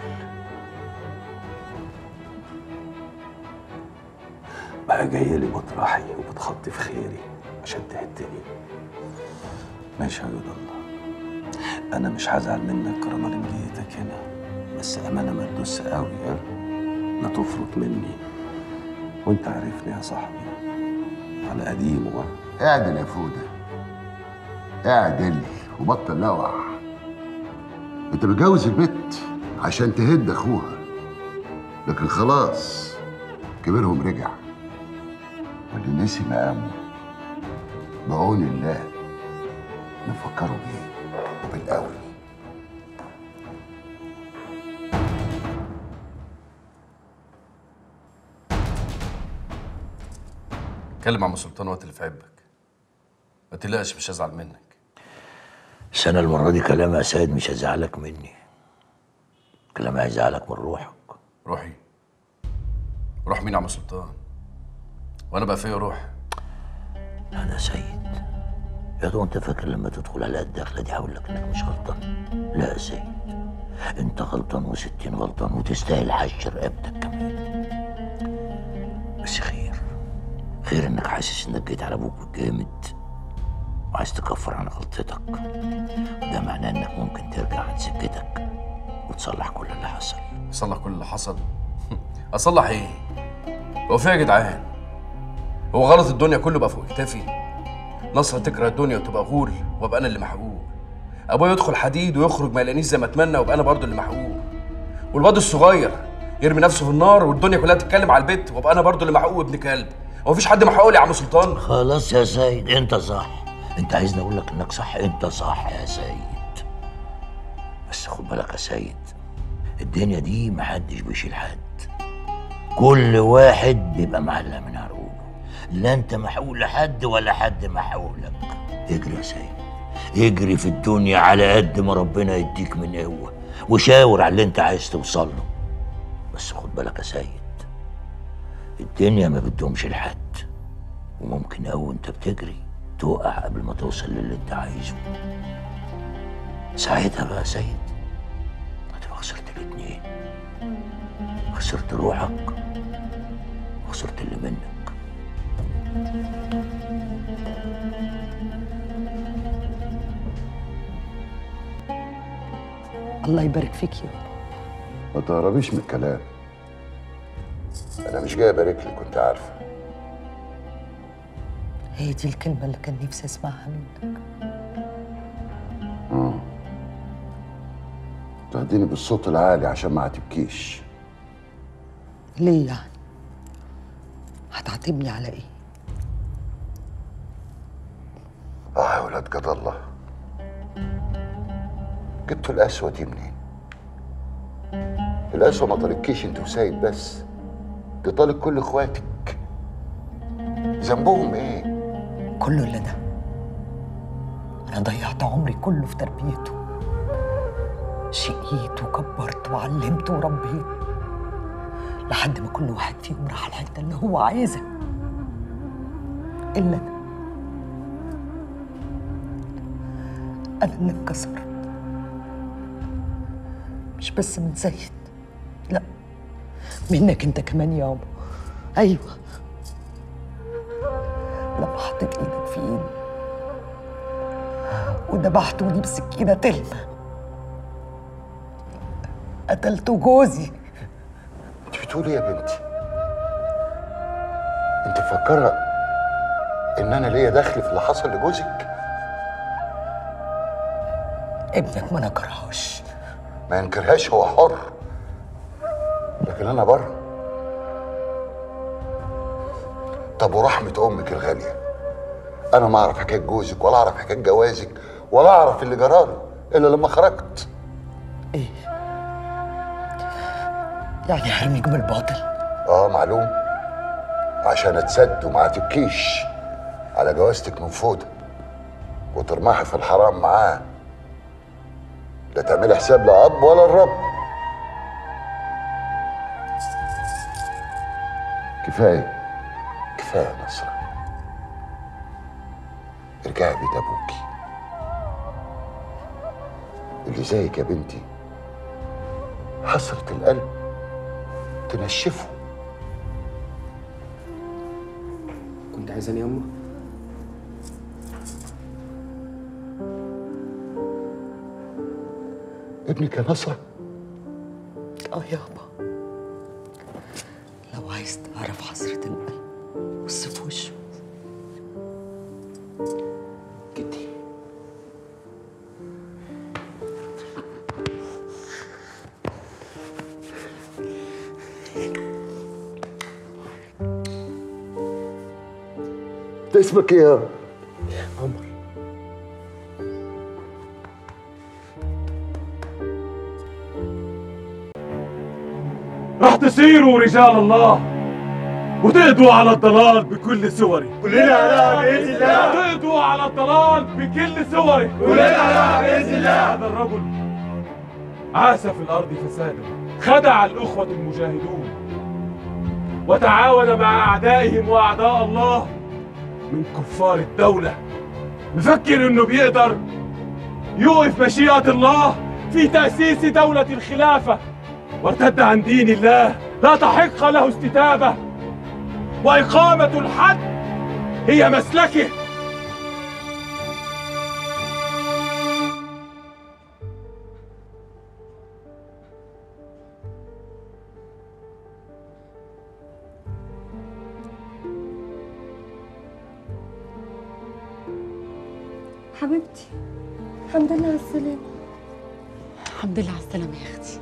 بقى جاي لي مطرحي وبتخطي في خيري عشان تهدني ماشي يا جد الله انا مش هزعل منك كرما لمجيتك هنا بس امانه ما تدوس قوي ها لا تفرط مني وانت عارفني يا صاحبي على قديمه ها اعدل يا فودة اعدل وبطل لوع انت متجوز البت عشان تهد اخوها لكن خلاص كبرهم رجع واللي نسي مقامه بعون الله نفكروا بيه وبالقوي اتكلم مع ام سلطان وقت اللي في عبك ما تقلقش مش هزعل منك بس انا المره دي كلامي يا سيد مش هيزعلك مني كلامي هيزعلك من روحك روحي روح مين يا عم سلطان وانا بقى فيا روح لا ده سيد يا دوب انت فاكر لما تدخل على الدخله دي هقول لك انك مش غلطان لا يا سيد انت غلطان وستين غلطان وتستاهل حش رقبتك كمان بس خير خير انك حاسس انك جيت على ابوك بالجامد وعايز تكفر عن غلطتك ده معناه انك ممكن ترجع عن سكتك وتصلح كل اللي حصل اصلح كل اللي حصل اصلح ايه هو في إيه يا جدعان هو غلط الدنيا كله بقى فوق كتافي نصر تكره الدنيا وتبقى غول وابقى انا اللي محقوق ابويا يدخل حديد ويخرج ما يلاقينيش زي ما اتمنى وابقى انا برضه اللي محقوق والواد الصغير يرمي نفسه في النار والدنيا كلها تتكلم على البيت وابقى انا برضه اللي محقوق ابن كلب هو مفيش حد محقوق لي يا عم سلطان خلاص يا سيد انت صح انت عايزني اقول لك انك صح انت صح يا سيد بس خد بالك يا سيد الدنيا دي محدش بيشيل حد كل واحد بيبقى معلق من عرقوبه لا انت محقوق لحد ولا حد محقوق لك اجري يا سيد اجري في الدنيا على قد ما ربنا يديك من قوه وشاور على اللي انت عايز توصل له بس خد بالك يا سيد الدنيا ما بتدومش لحد وممكن قوي وانت بتجري تقع قبل ما توصل للي انت عايزه ساعتها بقى يا سيد هتبقى خسرت الاتنين خسرت روحك وخسرت اللي منك الله يبارك فيك يا ما تهربيش من الكلام انا مش جاي ابارك لك كنت عارفه هي دي الكلمة اللي كان نفسي اسمعها منك مم. تهديني بالصوت العالي عشان ما تبكيش ليه يعني؟ هتعاتبني على ايه؟ اه يا ولاد جد الله جبتوا القسوة دي منين؟ القسوة ما طالتكيش انت وسيد بس دي طالت كل اخواتك ذنبهم ايه؟ كله اللي ده انا ضيعت عمري كله في تربيته شقيت وكبرت وعلمت وربيت لحد ما كل واحد فيهم راح الحته اللي هو عايزها الا انا انا اللي انكسرت مش بس من زيد لا منك انت كمان يابا ايوه لما حطيت ايدك في ايدي وذبحتوني بسكينه تلمه قتلت جوزي انت بتقولي إيه يا بنتي؟ انت مفكرة ان انا ليا دخل في اللي حصل لجوزك ابنك ما نكرهاش ما ينكرهاش هو حر لكن انا بره طب ورحمة أمك الغالية أنا ما أعرف حكاية جوزك ولا أعرف حكاية جوازك ولا أعرف اللي جراله إلا لما خرجت يعني هرميك بالباطل آه معلوم عشان أتسد وما تبكيش على جوازتك من فوده وترمحي في الحرام معاه لا تعملي حساب لا أب ولا الرب كفاية كفاية يا نصرة ارجعي بيت أبوكي اللي زيك يا بنتي حسرة القلب تنشفه كنت عايزاني ياما ابنك يا نصرة اه يابا لو عايز تعرف حسرة القلب بص في وشه انت اسمك ايه يا عمر راح تسيروا رجال الله وتقضوا على الضلال بكل صوره كلنا على بإذن الله. تقضوا على الضلال بكل صوره كلنا على بإذن الله. هذا الرجل عاش في الأرض فسادا خدع الأخوة المجاهدون وتعاون مع أعدائهم وأعداء الله من كفار الدولة مفكر إنه بيقدر يوقف مشيئة الله في تأسيس دولة الخلافة وارتد عن دين الله لا تحق له استتابة وإقامة الحد هي مسلكه حبيبتي الحمد لله على السلامة الحمد لله على السلامة يا أختي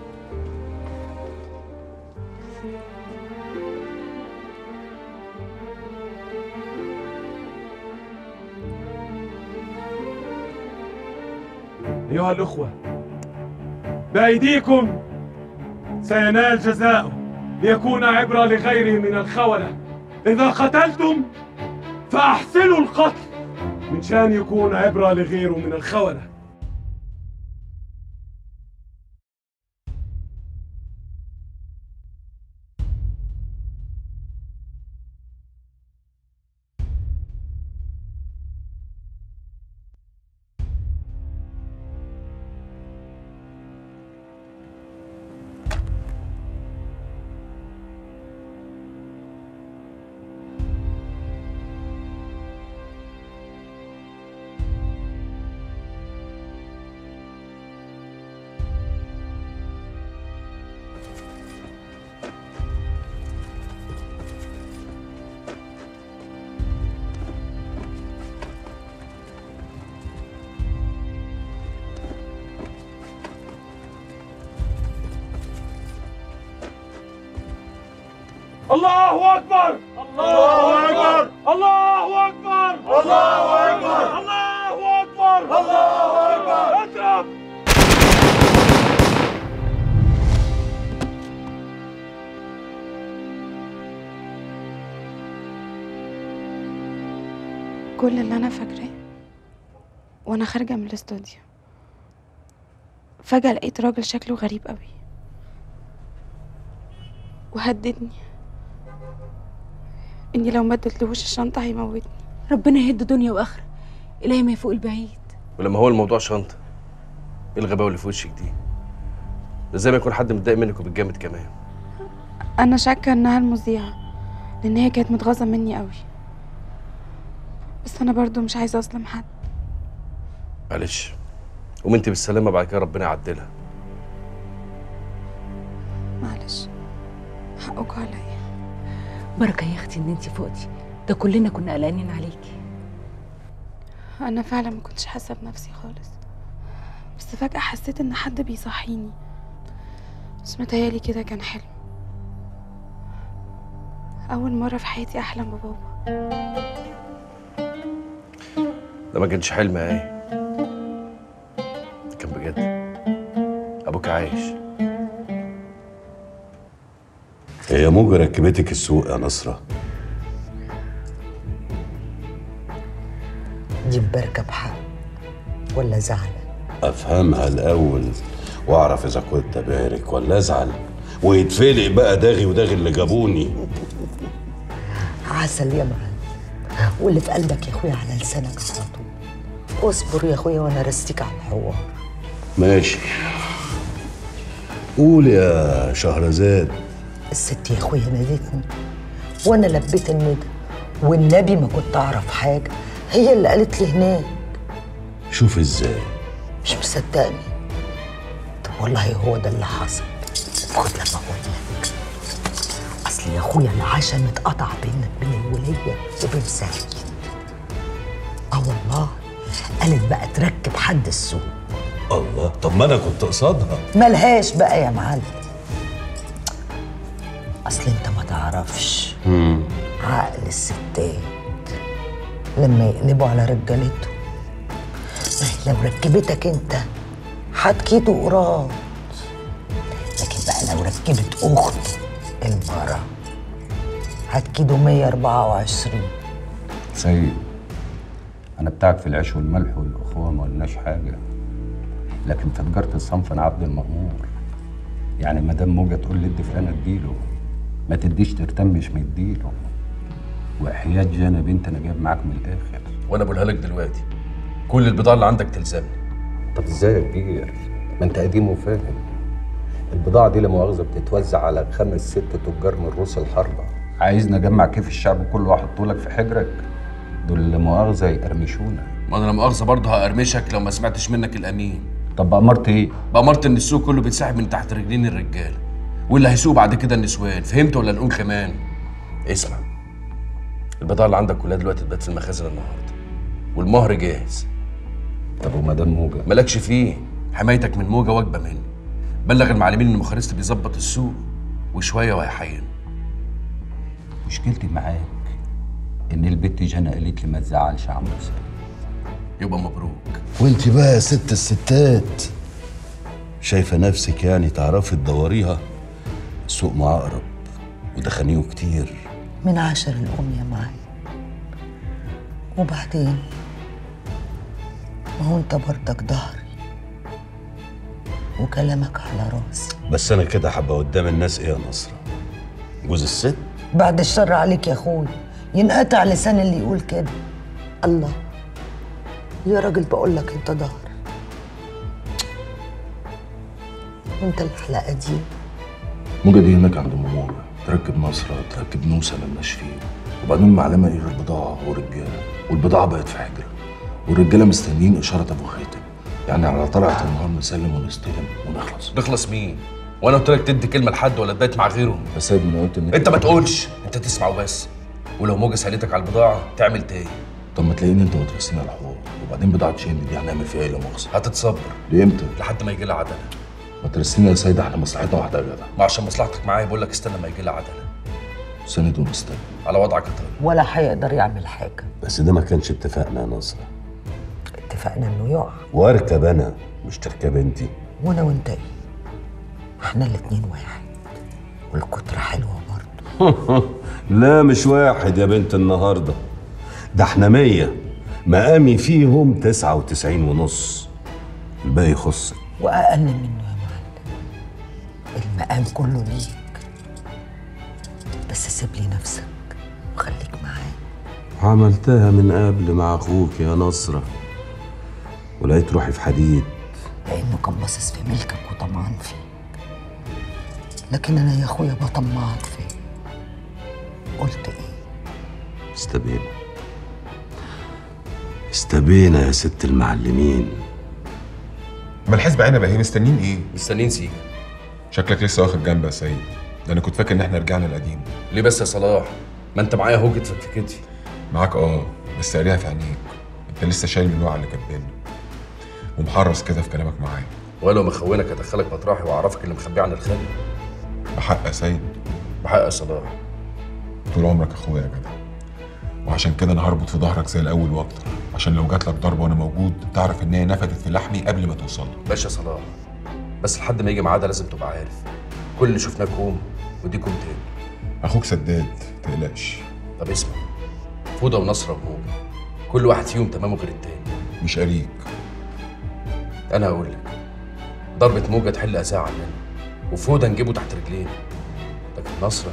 أيها الأخوة بأيديكم سينال جزاؤه ليكون عبرة لغيره من الخونة إذا قتلتم فأحسنوا القتل من شان يكون عبرة لغيره من الخونة الله أكبر الله أكبر الله أكبر الله أكبر الله أكبر الله أكبر اضرب كل اللي انا فاكراه وانا خارجه من الاستوديو فجاه لقيت راجل شكله غريب قوي وهددني اني لو ما اديتلهوش الشنطه هيموتني ربنا يهد دنيا واخره الهي ما يفوق البعيد ولما هو الموضوع شنطه ايه الغباوه اللي في وشك دي ده زي ما يكون حد متضايق منك وبتجامد كمان انا شاكه انها المذيعه لان هي كانت متغاظه مني قوي بس انا برضو مش عايزه اظلم حد معلش قوم انت بالسلامه بعد كده ربنا يعدلها معلش حقك عليا بركه يا اختي ان انت فوقتي ده كلنا كنا قلقانين عليكي انا فعلا ما كنتش حاسه بنفسي خالص بس فجاه حسيت ان حد بيصحيني بس متهيألي كده كان حلم اول مره في حياتي احلم ببابا ده ما كانش حلم يا ايه ده كان بجد ابوك عايش هي موجة ركبتك السوق يا نصرة دي بركب حق ولا زعل افهمها الاول واعرف اذا كنت بارك ولا ازعل ويتفلق بقى داغي وداغي اللي جابوني عسل يا معلم واللي في قلبك يا اخويا على لسانك على طول اصبر يا اخويا وانا رستيك على الحوار ماشي قول يا شهرزاد الست يا اخويا نادتني وانا لبيت الندى والنبي ما كنت اعرف حاجه هي اللي قالت لي هناك شوف ازاي مش مصدقني طب والله هو ده اللي حصل خد لما اقول لك اصل يا اخويا العشم اتقطع بينك بين الوليه وبين سعيد اه والله قالت بقى تركب حد السوق الله طب ما انا كنت قصادها ملهاش بقى يا معلم اصل انت ما تعرفش مم. عقل الستات لما يقلبوا على رجالته ما هي لو ركبتك انت هتكيدوا قراد لكن بقى لو ركبت اخته المرة هتكيدوا 124 سيد انا بتاعك في العيش والملح والاخوه ما قلناش حاجه لكن في تجاره الصنف انا عبد المأمور يعني ما دام موجه تقول لي ادي فلان اديله ما تديش ترتمش مديله وحياة جانا بنت انا جايب معاك من الاخر وانا بقولها لك دلوقتي كل البضاعه اللي عندك تلزمني طب ازاي يا كبير ما انت قديم وفاهم البضاعه دي لا مؤاخذه بتتوزع على خمس ست تجار من روس الحربه عايزني اجمع كيف الشعب كله واحطه لك في حجرك دول لا مؤاخذه يقرمشونا ما انا لا مؤاخذه برضه هقرمشك لو ما سمعتش منك الامين طب بأمرت ايه؟ بأمرت ان السوق كله بيتسحب من تحت رجلين الرجاله واللي هيسوق بعد كده النسوان فهمت ولا نقول كمان اسمع البضاعه اللي عندك كلها دلوقتي تبات في المخازن النهارده والمهر جاهز طب ومدام موجه مالكش فيه حمايتك من موجه واجبه مني بلغ المعلمين ان مخارست بيظبط السوق وشويه وهيحين مشكلتي معاك ان البت جانا قالت لي ما تزعلش عم حسين يبقى مبروك وانت بقى يا ست الستات شايفه نفسك يعني تعرفي تدوريها السوق معقرب ودخانيه كتير من عشر الأم يا معي وبعدين ما هو انت برضك ظهري وكلامك على راسي بس انا كده حابه قدام الناس ايه يا نصرة جوز الست بعد الشر عليك يا اخوي ينقطع لسان اللي يقول كده الله يا راجل بقول لك انت ظهر انت الحلقه دي موجة دي هناك عند ام موجة تركب نصرة تركب نوسة ملناش فيه وبعدين معلمة ايه غير بضاعة ورجالة والبضاعة بقت في حجرة والرجالة مستنيين إشارة أبو خاتم يعني على طلعة النهار نسلم ونستلم ونخلص نخلص مين وانا قلت لك تدي كلمه لحد ولا تبات مع غيره بس سيد انا قلت ان انت ما تقولش انت تسمع وبس ولو موجه سالتك على البضاعه تعمل تاني طب ما تلاقيني انت وترسيني على الحوار وبعدين بضاعة شين دي هنعمل فيها ايه لا مؤاخذة هتتصبر لامتى؟ لحد ما يجي لها عدله ما ترسيني يا سيد احنا مصلحتنا واحدة يا جدع ما عشان مصلحتك معايا بقول لك استنى ما يجي لها عدله سند ونستنى على وضعك يا طارق ولا هيقدر يعمل حاجه بس ده ما كانش اتفاقنا يا نصرة اتفقنا انه يقع واركب انا مش تركب انتي وانا وانت ايه احنا الاتنين واحد والكترة حلوة برضه لا مش واحد يا بنت النهارده ده احنا مية مقامي فيهم تسعة وتسعين ونص الباقي يخصك وأقل منه يا معلم المقام كله ليك بس سيب لي نفسك وخليك معايا عملتها من قبل مع اخوك يا نصرة ولقيت روحي في حديد لأنه كان باصص في ملكك وطمعان فيك لكن أنا يا أخويا بطمعك فيك قلت إيه؟ استبينا استبينا يا ست المعلمين ما الحزب عنب اهي مستنيين ايه؟ مستنيين سيك شكلك لسه واخد جنب يا سيد ده انا كنت فاكر ان احنا رجعنا القديم ليه بس يا صلاح ما انت معايا اهو كتفك في كتفي معاك اه بس قاريها في عينيك انت لسه شايل من الوعي اللي كاتبينه ومحرص كده في كلامك معايا ولو مخونك ادخلك مطرحي واعرفك اللي مخبيه عن الخالق بحق يا سيد بحق يا صلاح طول عمرك اخويا يا جدع وعشان كده انا هربط في ظهرك زي الاول واكتر عشان لو جات لك ضربه وانا موجود تعرف ان هي نفدت في لحمي قبل ما توصل لك باشا صلاح بس لحد ما يجي ميعادها لازم تبقى عارف كل اللي شفناه كوم ودي كوم تاني اخوك سداد تقلقش طب اسمع فوضى ونصرة وموجة كل واحد فيهم تمامه غير التاني مش قريك انا هقول لك ضربة موجة تحل أذاها عننا وفوضى نجيبه تحت رجلينا لكن نصرة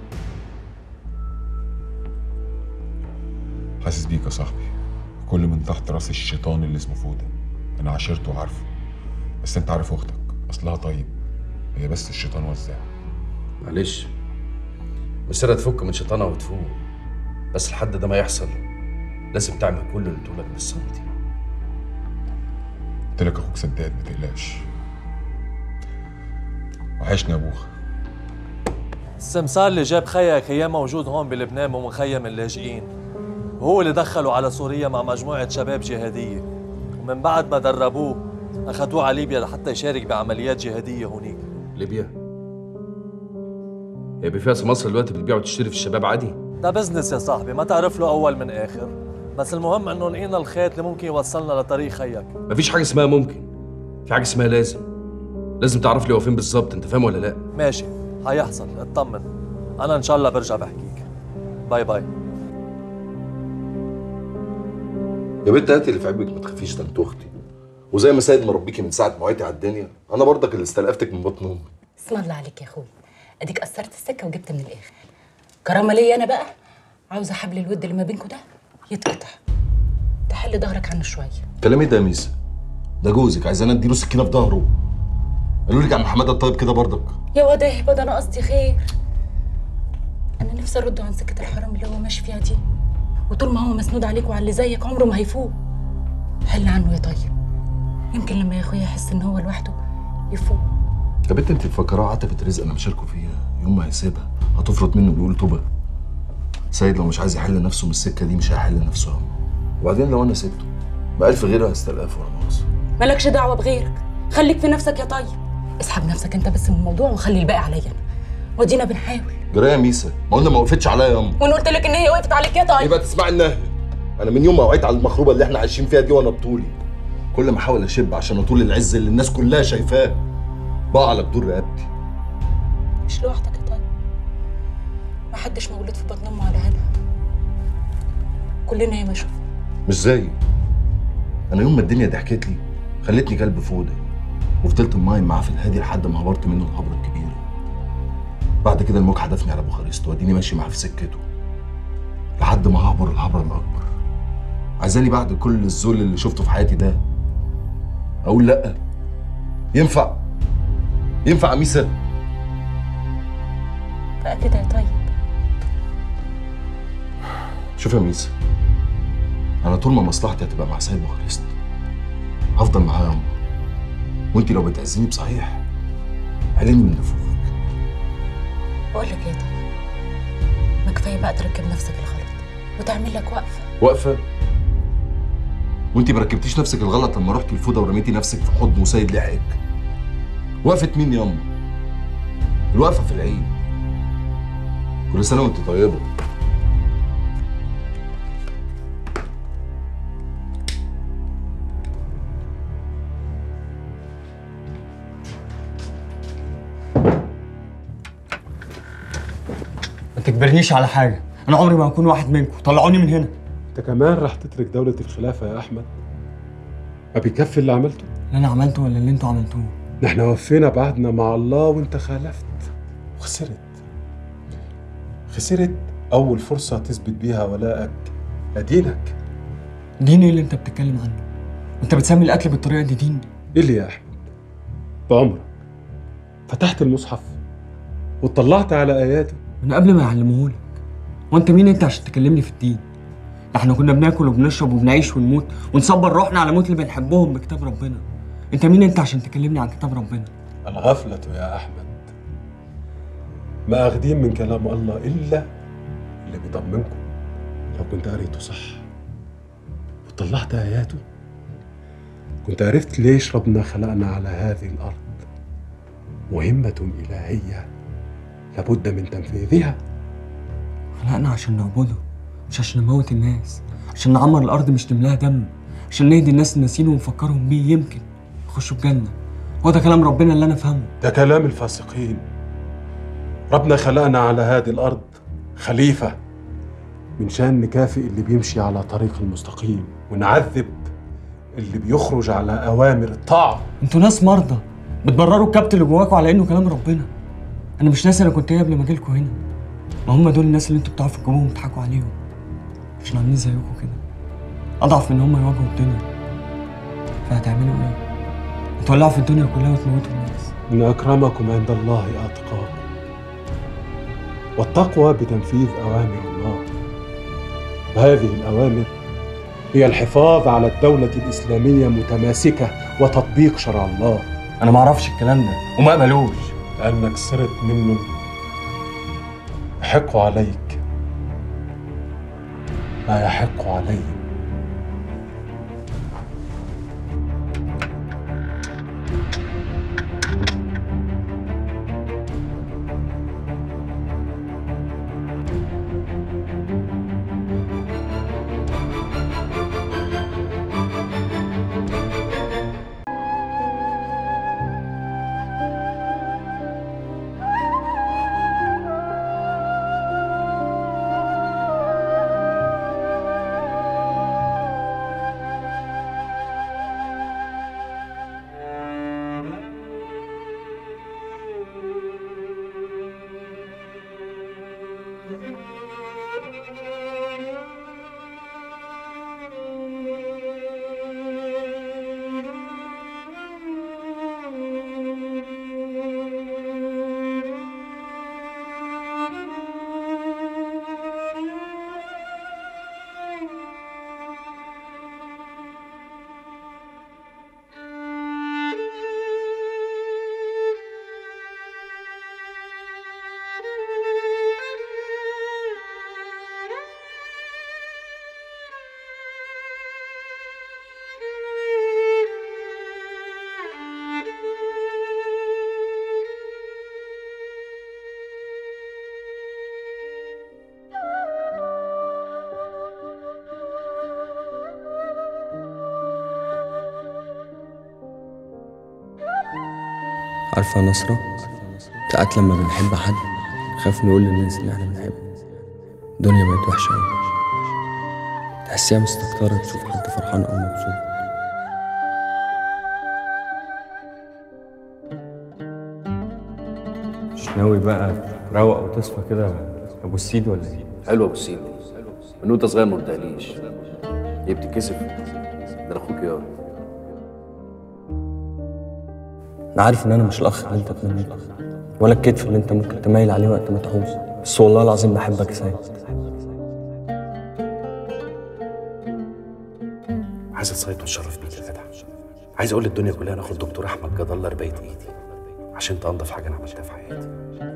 حاسس بيك يا صاحبي كل من تحت راس الشيطان اللي اسمه فوده انا عاشرته وعارفه بس انت عارف اختك اصلها طيب هي بس الشيطان وزاع معلش مسيرة تفك من شيطانها وتفوق بس لحد ده ما يحصل لازم تعمل كل اللي تقولك بالسنتي قلت لك اخوك سداد ما تقلقش وحشني يا ابوخ السمسار اللي جاب خيك اياه موجود هون بلبنان ومخيم اللاجئين وهو اللي دخله على سوريا مع مجموعة شباب جهادية ومن بعد ما دربوه أخذوه على ليبيا لحتى يشارك بعمليات جهادية هونيك ليبيا هي بفيها مصر دلوقتي بتبيع وتشتري في الشباب عادي ده بزنس يا صاحبي ما تعرف له أول من آخر بس المهم إنه لقينا الخيط اللي ممكن يوصلنا لطريق خيك مفيش حاجة اسمها ممكن في حاجة اسمها لازم لازم تعرف لي هو فين بالظبط انت فاهم ولا لا ماشي هيحصل اطمن أنا إن شاء الله برجع بحكيك باي باي يا بنت هاتي اللي في عيبك ما تخافيش ده انت اختي وزي ما سيد مربيكي من ساعه ما وعيتي على الدنيا انا برضك اللي استلقفتك من بطن امي اسم الله عليك يا اخوي اديك قصرت السكه وجبت من الاخر كرامه ليا انا بقى عاوزه حبل الود اللي ما بينكم ده يتقطع تحل ظهرك عنه شويه كلام ايه ده يا ميسا ده جوزك عايز انا اديله سكينه في ظهره قالوا لك عم حماده الطيب كده برضك يا واد اهبد انا قصدي خير انا نفسي ارده عن سكه الحرام اللي هو ماشي فيها دي وطول ما هو مسنود عليك وعلى اللي زيك عمره ما هيفوق حل عنه يا طيب يمكن لما يا اخويا يحس ان هو لوحده يفوق يا بنت انت مفكراها عتبة رزق انا مشاركه فيها يوم ما هيسيبها هتفرط منه بيقول توبه سيد لو مش عايز يحل نفسه من السكه دي مش هيحل نفسه هم. وبعدين لو انا سبته بألف غيره هستلقفه ولا مؤاخذه مالكش دعوه بغيرك خليك في نفسك يا طيب اسحب نفسك انت بس من الموضوع وخلي الباقي عليا انا ودينا بنحاول جرايه يا ميسا ما قلنا ما وقفتش عليا ياما وانا قلت لك ان هي وقفت عليك يا طيب يبقى تسمعي النهي انا من يوم ما وعيت على المخروبه اللي احنا عايشين فيها دي وانا بطولي كل ما احاول اشب عشان اطول العز اللي الناس كلها شايفاه بقى على جدور رقبتي مش لوحدك يا طيب محدش مولود في بطن امه على هنا كلنا ياما شوف مش زيي انا يوم ما الدنيا ضحكت لي خلتني كلب فوده وفضلت مايم معاه في الهادي لحد ما هبرت منه الهبره الكبيره بعد كده الموج حدفني على بوخارست واديني ماشي معاه في سكته لحد ما هعبر الهبره الاكبر عايزاني بعد كل الذل اللي شفته في حياتي ده اقول لا ينفع ينفع يا ميسا بقى كده يا طيب شوف يا ميسا انا طول ما مصلحتي هتبقى مع سيد بوخارست هفضل معاه يا أمه. وانت لو بتعزيني بصحيح عليني من نفوخك بقول لك ايه طيب ما كفايه بقى تركب نفسك الغلط وتعمل لك وقفه واقفه وانت ما ركبتيش نفسك الغلط لما رحتي الفوضى ورميتي نفسك في حضن وسيد لحقك وقفه مين ياما الوقفه في العيد كل سنه وانت طيبه ما تجبرنيش على حاجه انا عمري ما هكون واحد منكم طلعوني من هنا انت كمان راح تترك دولة الخلافة يا أحمد ما بيكفي اللي عملته اللي انا عملته ولا اللي انتوا عملتوه احنا وفينا بعهدنا مع الله وانت خالفت وخسرت خسرت أول فرصة تثبت بيها ولائك لدينك دين ايه اللي انت بتتكلم عنه انت بتسمي القتل بالطريقه دي دين ايه اللي يا أحمد بعمرك فتحت المصحف وطلعت على آياته من قبل ما يعلموهولك وانت مين انت عشان تكلمني في الدين ده احنا كنا بناكل وبنشرب وبنعيش ونموت ونصبر روحنا على موت اللي بنحبهم بكتاب ربنا انت مين انت عشان تكلمني عن كتاب ربنا الغفلة يا أحمد ما أخدين من كلام الله إلا اللي بيطمنكم لو كنت قريته صح وطلعت آياته كنت عرفت ليش ربنا خلقنا على هذه الأرض مهمة إلهية لابد من تنفيذها خلقنا عشان نعبده مش عشان نموت الناس عشان نعمر الأرض مش نملاها دم عشان نهدي الناس الناسين ونفكرهم بيه يمكن يخشوا الجنة هو ده كلام ربنا اللي أنا فاهمه ده كلام الفاسقين ربنا خلقنا على هذه الأرض خليفة من شان نكافئ اللي بيمشي على طريق المستقيم ونعذب اللي بيخرج على أوامر الطاعة انتوا ناس مرضى بتبرروا الكبت اللي جواكوا على انه كلام ربنا انا مش ناسي انا كنت ايه قبل ما اجيلكوا هنا ما هم دول الناس اللي انتوا بتعرفوا تجيبوهم وتضحكوا عليهم مش عاملين زيكم كده اضعف من هم يواجهوا الدنيا فهتعملوا ايه؟ هتولعوا في الدنيا كلها وتموتوا الناس إن أكرمكم عند الله أتقاكم والتقوى بتنفيذ أوامر الله وهذه الأوامر هي الحفاظ على الدولة الإسلامية متماسكة وتطبيق شرع الله أنا ما أعرفش الكلام ده وما قبلوش لأنك سرت منه يحق عليك ما يحق عليه عارفة يا نصرة ساعات لما بنحب حد نخاف نقول للناس اللي احنا بنحبه الدنيا بقت وحشة أوي تحسيها مستكترة تشوف حد فرحان أو مبسوط مش ناوي بقى تروق وتصفى كده أبو السيد ولا إيه؟ حلوه ابو السيد من وانت صغير ما قلتهاليش ايه بتتكسف ده أنا اخوك يا أنا عارف إن أنا مش الأخ اللي أنت تمنيه ولا الكتف اللي أنت ممكن تميل عليه وقت ما تعوز بس والله العظيم بحبك يا سيد عايز اتصيد واتشرف بيك يا جدع عايز اقول للدنيا كلها ناخد دكتور احمد جد الله ربايه ايدي عشان انت انضف حاجه انا عملتها في حياتي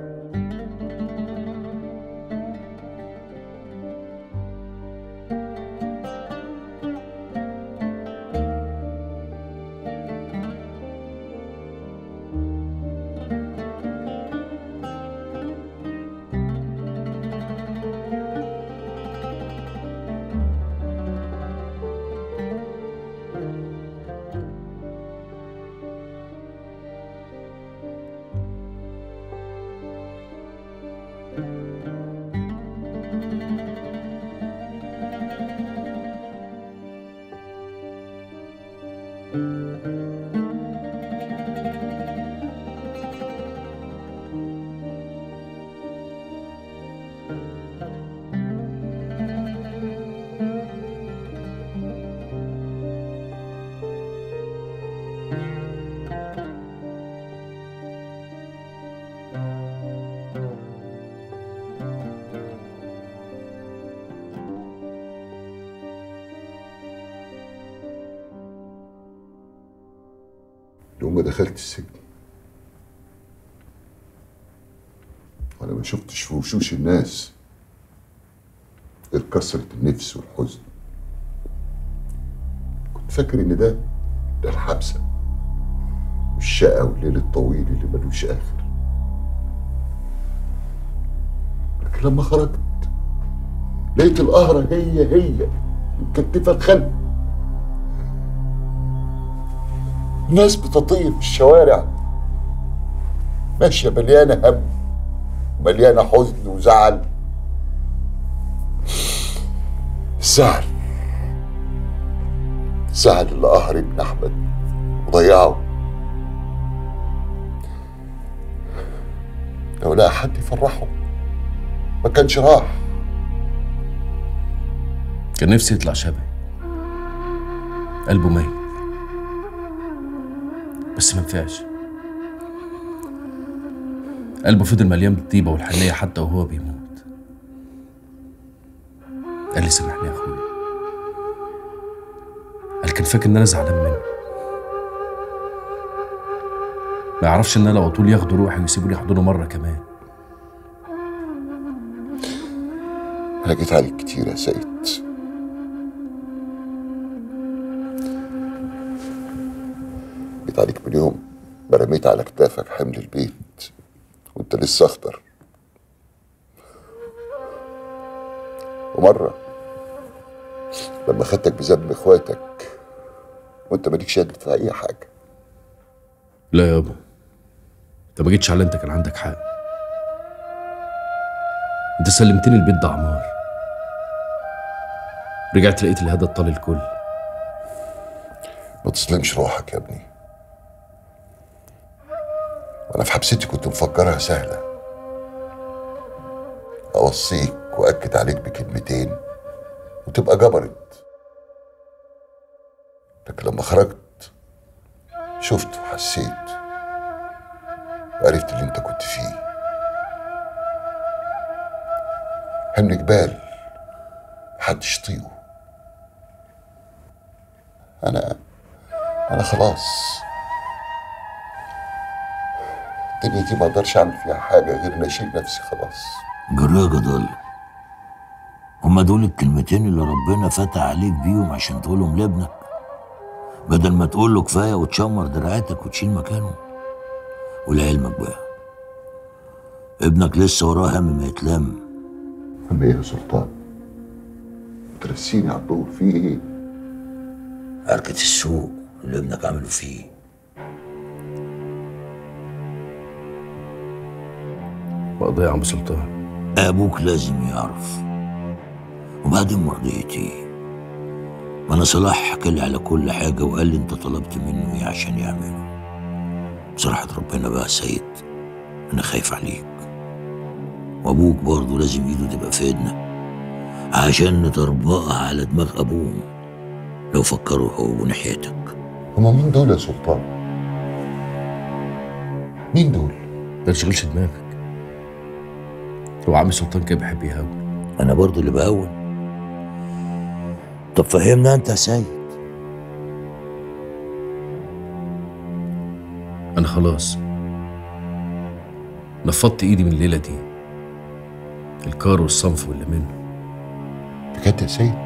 يوم ما دخلت السجن وانا ما شفتش في وشوش الناس غير كسرة النفس والحزن فاكر ان ده ده الحبسه والشقه والليل الطويل اللي ملوش اخر لكن لما خرجت لقيت القهرة هي هي مكتفة الخلق ناس بتطير في الشوارع ماشية مليانة هم مليانة حزن وزعل الزعل الزعل اللي قهر ابن أحمد وضيعه لو لقى حد يفرحه ما كانش راح كان نفسي يطلع شبهي قلبه ميت بس ما نفعش قلبه فضل مليان بالطيبة والحنية حتى وهو بيموت قال لي سامحني يا اخويا قال كان فاكر ان انا زعلان منه ما يعرفش ان انا لو طول ياخدوا روحي ويسيبوني يحضنه مرة كمان أنا جيت عليك كتير يا سيد جيت عليك من يوم ما رميت على كتافك حمل البيت وانت لسه اخضر ومرة لما خدتك بذنب اخواتك وانت مالكش شادد في اي حاجة لا يابا انت ما جيتش على انت كان عندك حق انت سلمتني البيت ده عمار رجعت لقيت الهدى الطال الكل ما تظلمش روحك يا ابني وانا في حبستي كنت مفكرها سهلة اوصيك واكد عليك بكلمتين وتبقى جبرت لكن لما خرجت شفت وحسيت وعرفت اللي انت كنت فيه حمل جبال محدش يطيقه انا انا خلاص الدنيا دي ما اقدرش اعمل فيها حاجه غير ان اشيل نفسي خلاص جراك ضل هما دول الكلمتين اللي ربنا فتح عليك بيهم عشان تقولهم لابنك بدل ما تقول له كفايه وتشمر دراعاتك وتشيل مكانه ولعلمك بقى ابنك لسه وراه هم ما يتلم هم ايه يا سلطان ترسيني على الدور في ايه حركة السوق اللي ابنك عمله فيه مقضية يا عم سلطان ابوك لازم يعرف وبعدين مرضيتي ما انا صلاح حكى لي على كل حاجه وقال لي انت طلبت منه ايه عشان يعمله بصراحه ربنا بقى يا سيد انا خايف عليك وابوك برضه لازم ايده تبقى في ايدنا عشان نطربقها على دماغ ابوهم لو فكروا هو ناحيتك هما مين دول يا سلطان مين دول ما تشغلش دماغك هو عم سلطان كده بيحب يهاوي انا برضه اللي بهون طب فهمنا انت يا سيد انا خلاص نفضت ايدي من الليله دي الكار والصنف واللي منه بجد يا سيد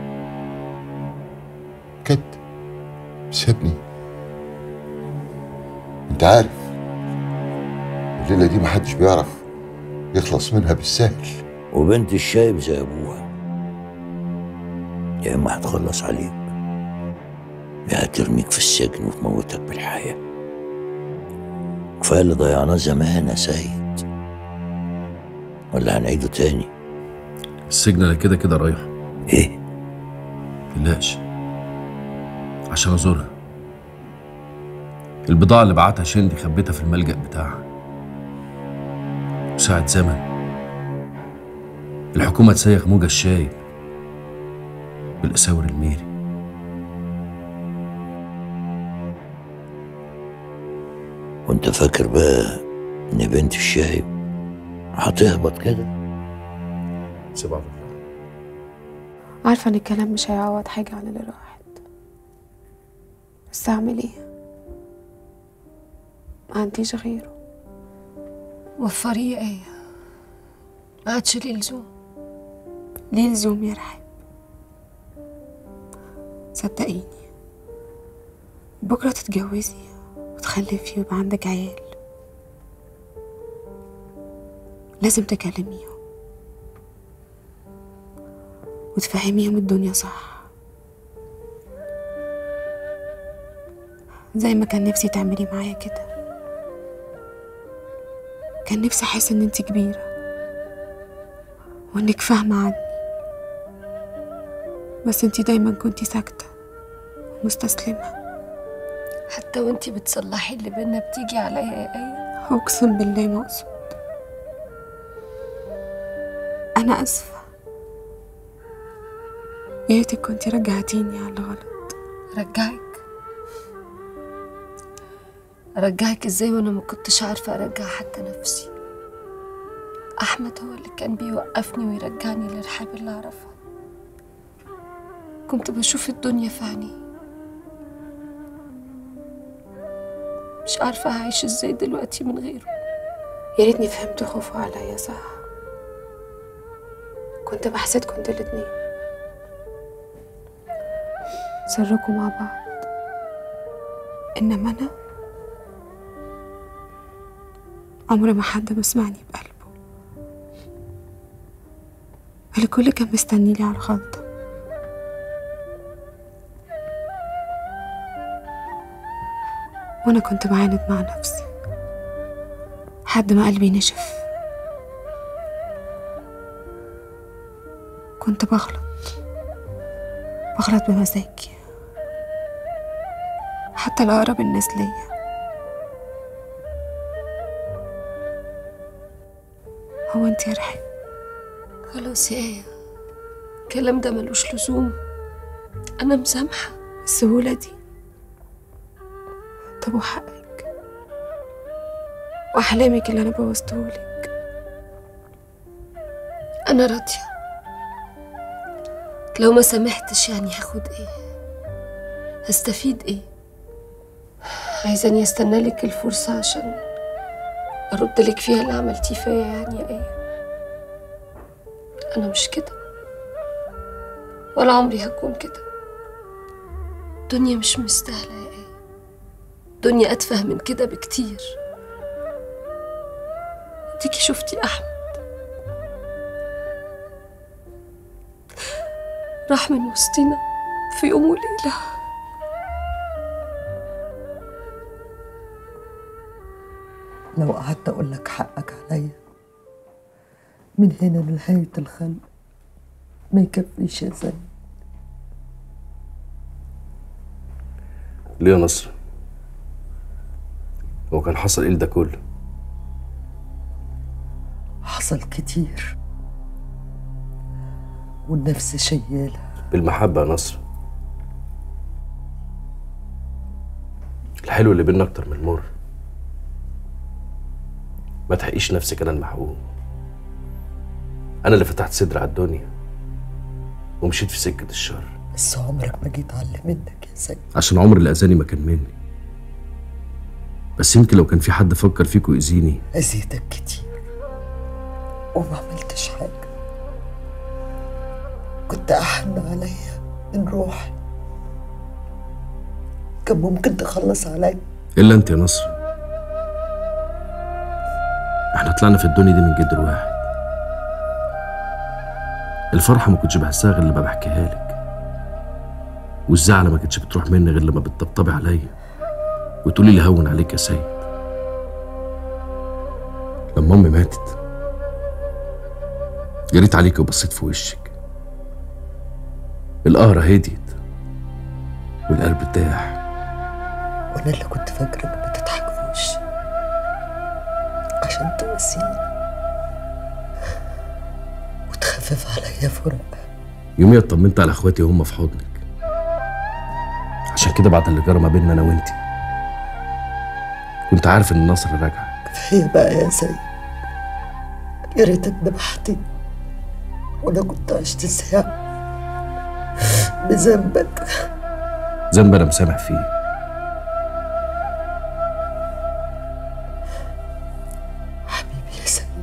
بجد سيبني انت عارف الليله دي محدش بيعرف يخلص منها بالسهل وبنت الشايب زي ابوها يا اما هتخلص عليك يا هترميك في السجن وتموتك بالحياة كفاية اللي ضيعناه زمان يا سيد ولا هنعيده تاني السجن انا كده كده رايح ايه متقلقش عشان ازورها البضاعة اللي بعتها شندي خبيتها في الملجأ بتاعها وساعة زمن الحكومة تسيخ موجة الشايب بالأساور الميري وانت فاكر بقى ان بنت الشايب هتهبط كده سيبها عارفة ان الكلام مش هيعوض حاجة عن اللي راحت بس اعمل ايه ما عنديش غيره وفريه ايه ما عادش ليه لزوم ليه لزوم يا رحاب صدقيني بكرة تتجوزي وتخلفي ويبقى عندك عيال لازم تكلميهم وتفهميهم الدنيا صح زي ما كان نفسي تعملي معايا كده كان نفسي احس ان انت كبيرة وانك فاهمة عني بس انت دايما كنتي ساكتة ومستسلمة حتى وانتي بتصلحي اللي بينا بتيجي عليا يا ايه اقسم بالله ما اقصد انا اسفة يا ريتك كنتي رجعتيني على الغلط رجعك ارجعك ازاي وانا ما كنتش عارفه ارجع حتى نفسي احمد هو اللي كان بيوقفني ويرجعني للرحاب اللي اعرفها كنت بشوف الدنيا في عينيه مش عارفه هعيش ازاي دلوقتي من غيره يا ريتني فهمت خوفه عليا صح كنت بحسدكم انتوا الاتنين سركوا مع بعض انما انا عمر ما حد بسمعني بقلبه الكل كان مستني لي على الغلطة وأنا كنت بعاند مع نفسي لحد ما قلبي نشف كنت بغلط بغلط بمزاجي حتى لأقرب الناس ليا هو انت يا رحاب خلاص يا ايه الكلام ده ملوش لزوم انا مسامحه السهولة دي طب وحقك وأحلامك اللي أنا بوظتهولك انا راضيه لو ما سامحتش يعني هاخد ايه هستفيد ايه عايزاني استنى لك الفرصه عشان ارد لك فيها اللي عملتيه فيا يعني يا ايه انا مش كده ولا عمري هكون كده الدنيا مش مستاهله يا ايه الدنيا اتفه من كده بكتير اديكي شفتي احمد راح من وسطنا في يوم وليله لو قعدت أقول لك حقك عليا من هنا لنهاية الخلق ما يكفيش يا زين ليه يا نصر هو كان حصل ايه ده كله حصل كتير والنفس شيالة بالمحبة يا نصر الحلو اللي بينا أكتر من المر ما تحقيش نفسك أنا المحقوق أنا اللي فتحت صدري على الدنيا ومشيت في سكة الشر بس عمرك ما جيت على منك يا زين عشان عمر اللي أذاني ما كان مني بس يمكن لو كان في حد فكر فيك ويأذيني أذيتك كتير وما عملتش حاجة كنت أحن عليا من روحي كان ممكن تخلص عليا إلا أنت يا نصر احنا طلعنا في الدنيا دي من جدر واحد الفرحة ما كنتش بحسها غير لما بحكيها لك والزعلة ما كانتش بتروح مني غير لما بتطبطبي عليا وتقولي لي هون عليك يا سيد لما أمي ماتت جريت عليك وبصيت في وشك القهرة هديت والقلب ارتاح وأنا اللي كنت فاكرك بتضحك في وشي عشان تواسيني وتخفف عليا فراق يوميا اطمنت على اخواتي وهم في حضنك عشان كده بعد اللي جرى ما بيننا انا وانتي كنت عارف ان النصر راجع كفاية بقى يا سيد يا ريتك ذبحتني وأنا كنت عشت ساعة بذنبك ذنب انا مسامح فيه حبيبي يا سيد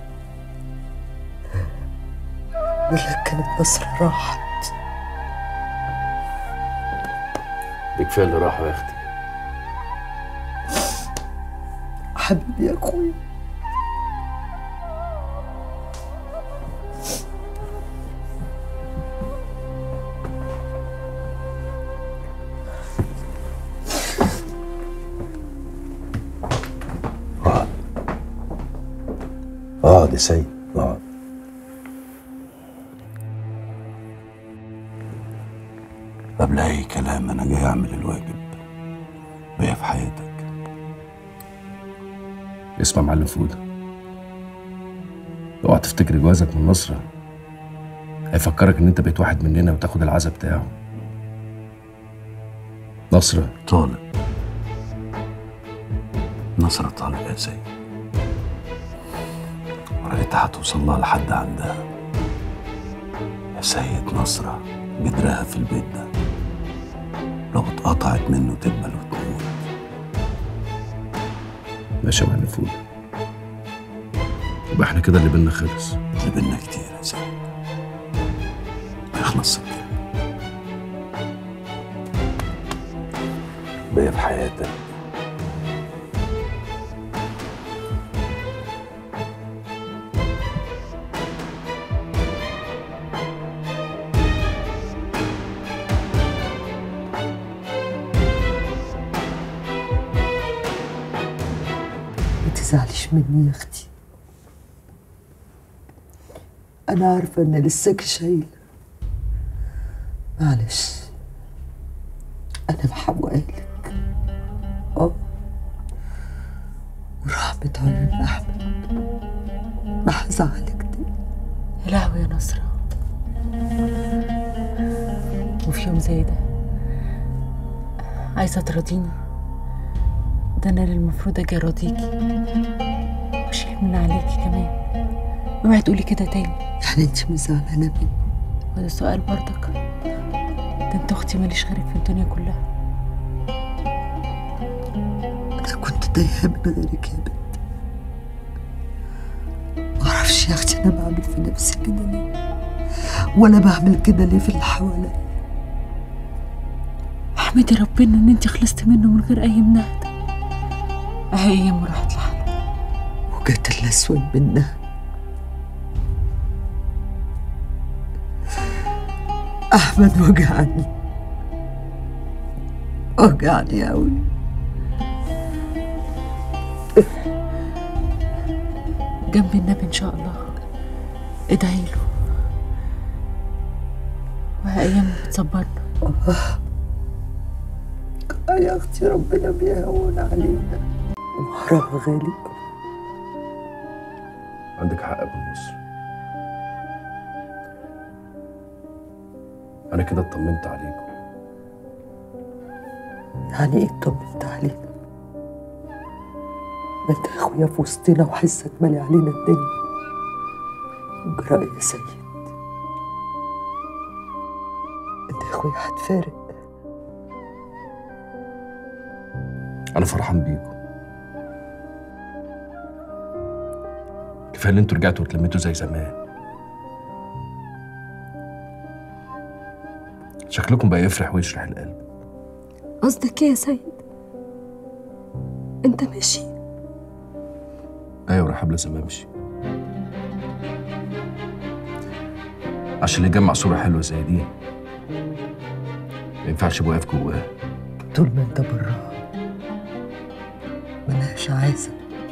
بالله كانت مصر راحت دي كفايه اللي راحوا يا اختي حبيبي يا اخويا اقعد يا سيد اقعد قبل اي كلام انا جاي اعمل الواجب بيا في حياتك اسمع معلم فودة اوعى تفتكر جوازك من نصرة هيفكرك ان انت بقيت واحد مننا وتاخد العزا بتاعه نصرة طالب نصرة طالب يا سيد وريتها هتوصل لها لحد عندها يا سيد نصرة جدرها في البيت ده لو اتقطعت منه تدبل وتموت ماشي يا معلم فودة يبقى احنا كده اللي بينا خلص اللي بينا كتير يا سيد ما يخلصش كده بيا في حياتك ما تزعليش مني يا اختي انا عارفه ان لساك شايله معلش انا بحوقلك اه ورحمة عيون احمد ما هزعلك تاني يا لهوي يا نصرة وفي يوم زي ده عايزة تراضيني ده أنا اللي المفروض أجي أراضيكي وأشيل من عليكي كمان اوعي تقولي كده تاني يعني انت مش زعلانه مني وده سؤال برضك ده انت اختي ماليش غيرك في الدنيا كلها انا كنت تايهه من غيرك يا بنت معرفش يا اختي انا بعمل في نفسي كده ليه ولا بعمل كده ليه في اللي حواليا احمدي ربنا ان انت خلصتي منه من غير اي منهدة اهي ايام راحت لحالها وجت الاسود منها احمد وجعني وجعني قوي جنب النبي ان شاء الله ادعي له وهي ايام بتصبرنا يا اختي ربنا بيهون علينا وحرام غالي عندك حق يا ابو نصر انا كده اطمنت عليكم يعني ايه طمنت علينا ما انت اخويا في وسطنا وحسك مالي علينا الدنيا جرأي يا سيد انت يا اخويا هتفارق انا فرحان بيكم كفايه ان انتوا رجعتوا واتلميتوا زي زمان شكلكم بقى يفرح ويشرح القلب قصدك ايه يا سيد انت ماشي ايوه رحاب لازم امشي عشان يجمع صوره حلوه زي دي ما ينفعش ابقى واقف جواها طول ما انت براها ملهاش عايزه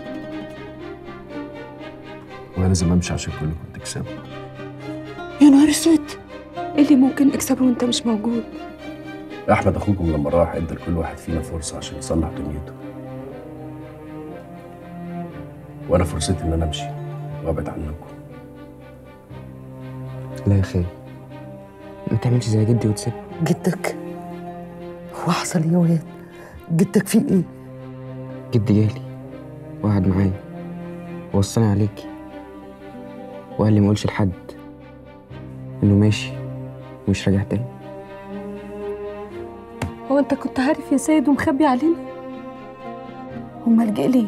وانا لازم امشي عشان كلكم تكسبوا يا نهار اسود ايه اللي ممكن نكسبه وانت مش موجود احمد اخوكم لما راح ادى لكل واحد فينا فرصه عشان يصلح دنيته وانا فرصتي ان انا امشي وابعد عنكم لا يا خالي ما تعملش زي جدي وتسيبني جدك هو حصل ايه يا واد جدك فيه ايه جدي جالي وقعد معايا ووصاني عليكي وقال لي ما اقولش لحد انه ماشي ومش راجع تاني هو انت كنت عارف يا سيد ومخبي علينا امال جه ليه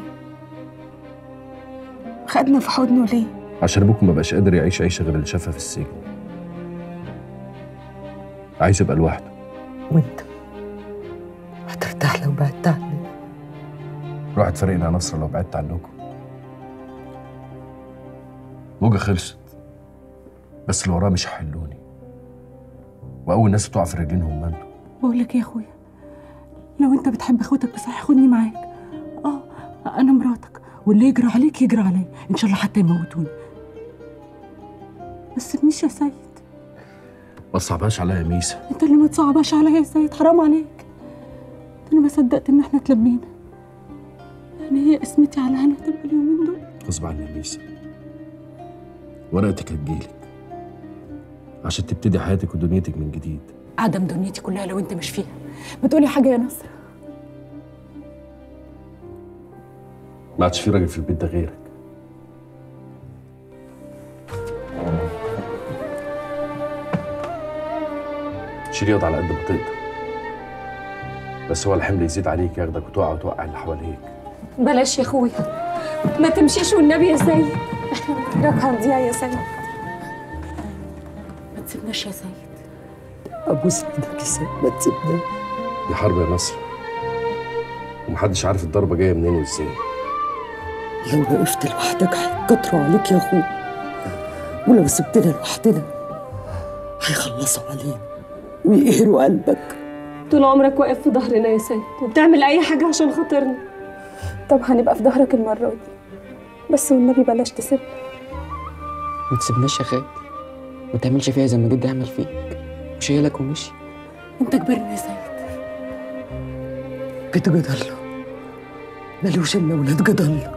خدنا في حضنه ليه عشان ابوكم ما بقاش قادر يعيش عيشه غير اللي شافها في السجن عايز يبقى لوحده وانت هترتاح لو بعدت عني روح تفرقنا يا نصر لو بعدت عنكم موجة خلصت بس اللي وراه مش هيحلوني واول ناس تقع في رجلين هم انتوا بقول لك ايه يا اخويا لو انت بتحب اخوتك بصحيح خدني معاك اه انا مراتك واللي يجرى عليك يجرى عليا ان شاء الله حتى يموتوني بس تسيبنيش يا سيد ما تصعبهاش عليا يا ميسا انت اللي ما تصعباش عليا يا سيد حرام عليك ده انا ما صدقت ان احنا اتلمينا يعني هي اسمتي على هنا تبقى اليومين دول غصب عني يا ميسا ورقتك هتجيلك عشان تبتدي حياتك ودنيتك من جديد عدم دنيتي كلها لو انت مش فيها ما تقولي حاجه يا نصر ما عادش في راجل في البيت ده غيرك شيل ياض على قد ما تقدر بس هو الحمل يزيد عليك ياخدك وتقع وتوقع اللي حواليك بلاش يا اخويا ما تمشيش والنبي يا سيد احنا محتاجك هنضيع يا سيد ما تسيبناش يا سيد ابوس ايدك يا سيد ما تسيبناش دي حرب يا نصر ومحدش عارف الضربة جاية منين وازاي لو وقفت لوحدك هيتكتروا عليك يا اخويا ولو سبتنا لوحدنا هيخلصوا علينا ويقهروا قلبك طول عمرك واقف في ظهرنا يا سيد وبتعمل اي حاجه عشان خاطرنا طب هنبقى في ظهرك المره دي بس والنبي بلاش تسيبنا ما تسيبناش يا خالد ما تعملش فيها زي ما جدي عمل فيك وشيلك ومشي انت كبرنا يا سيد جد جدله ملوش الا ولاد جدله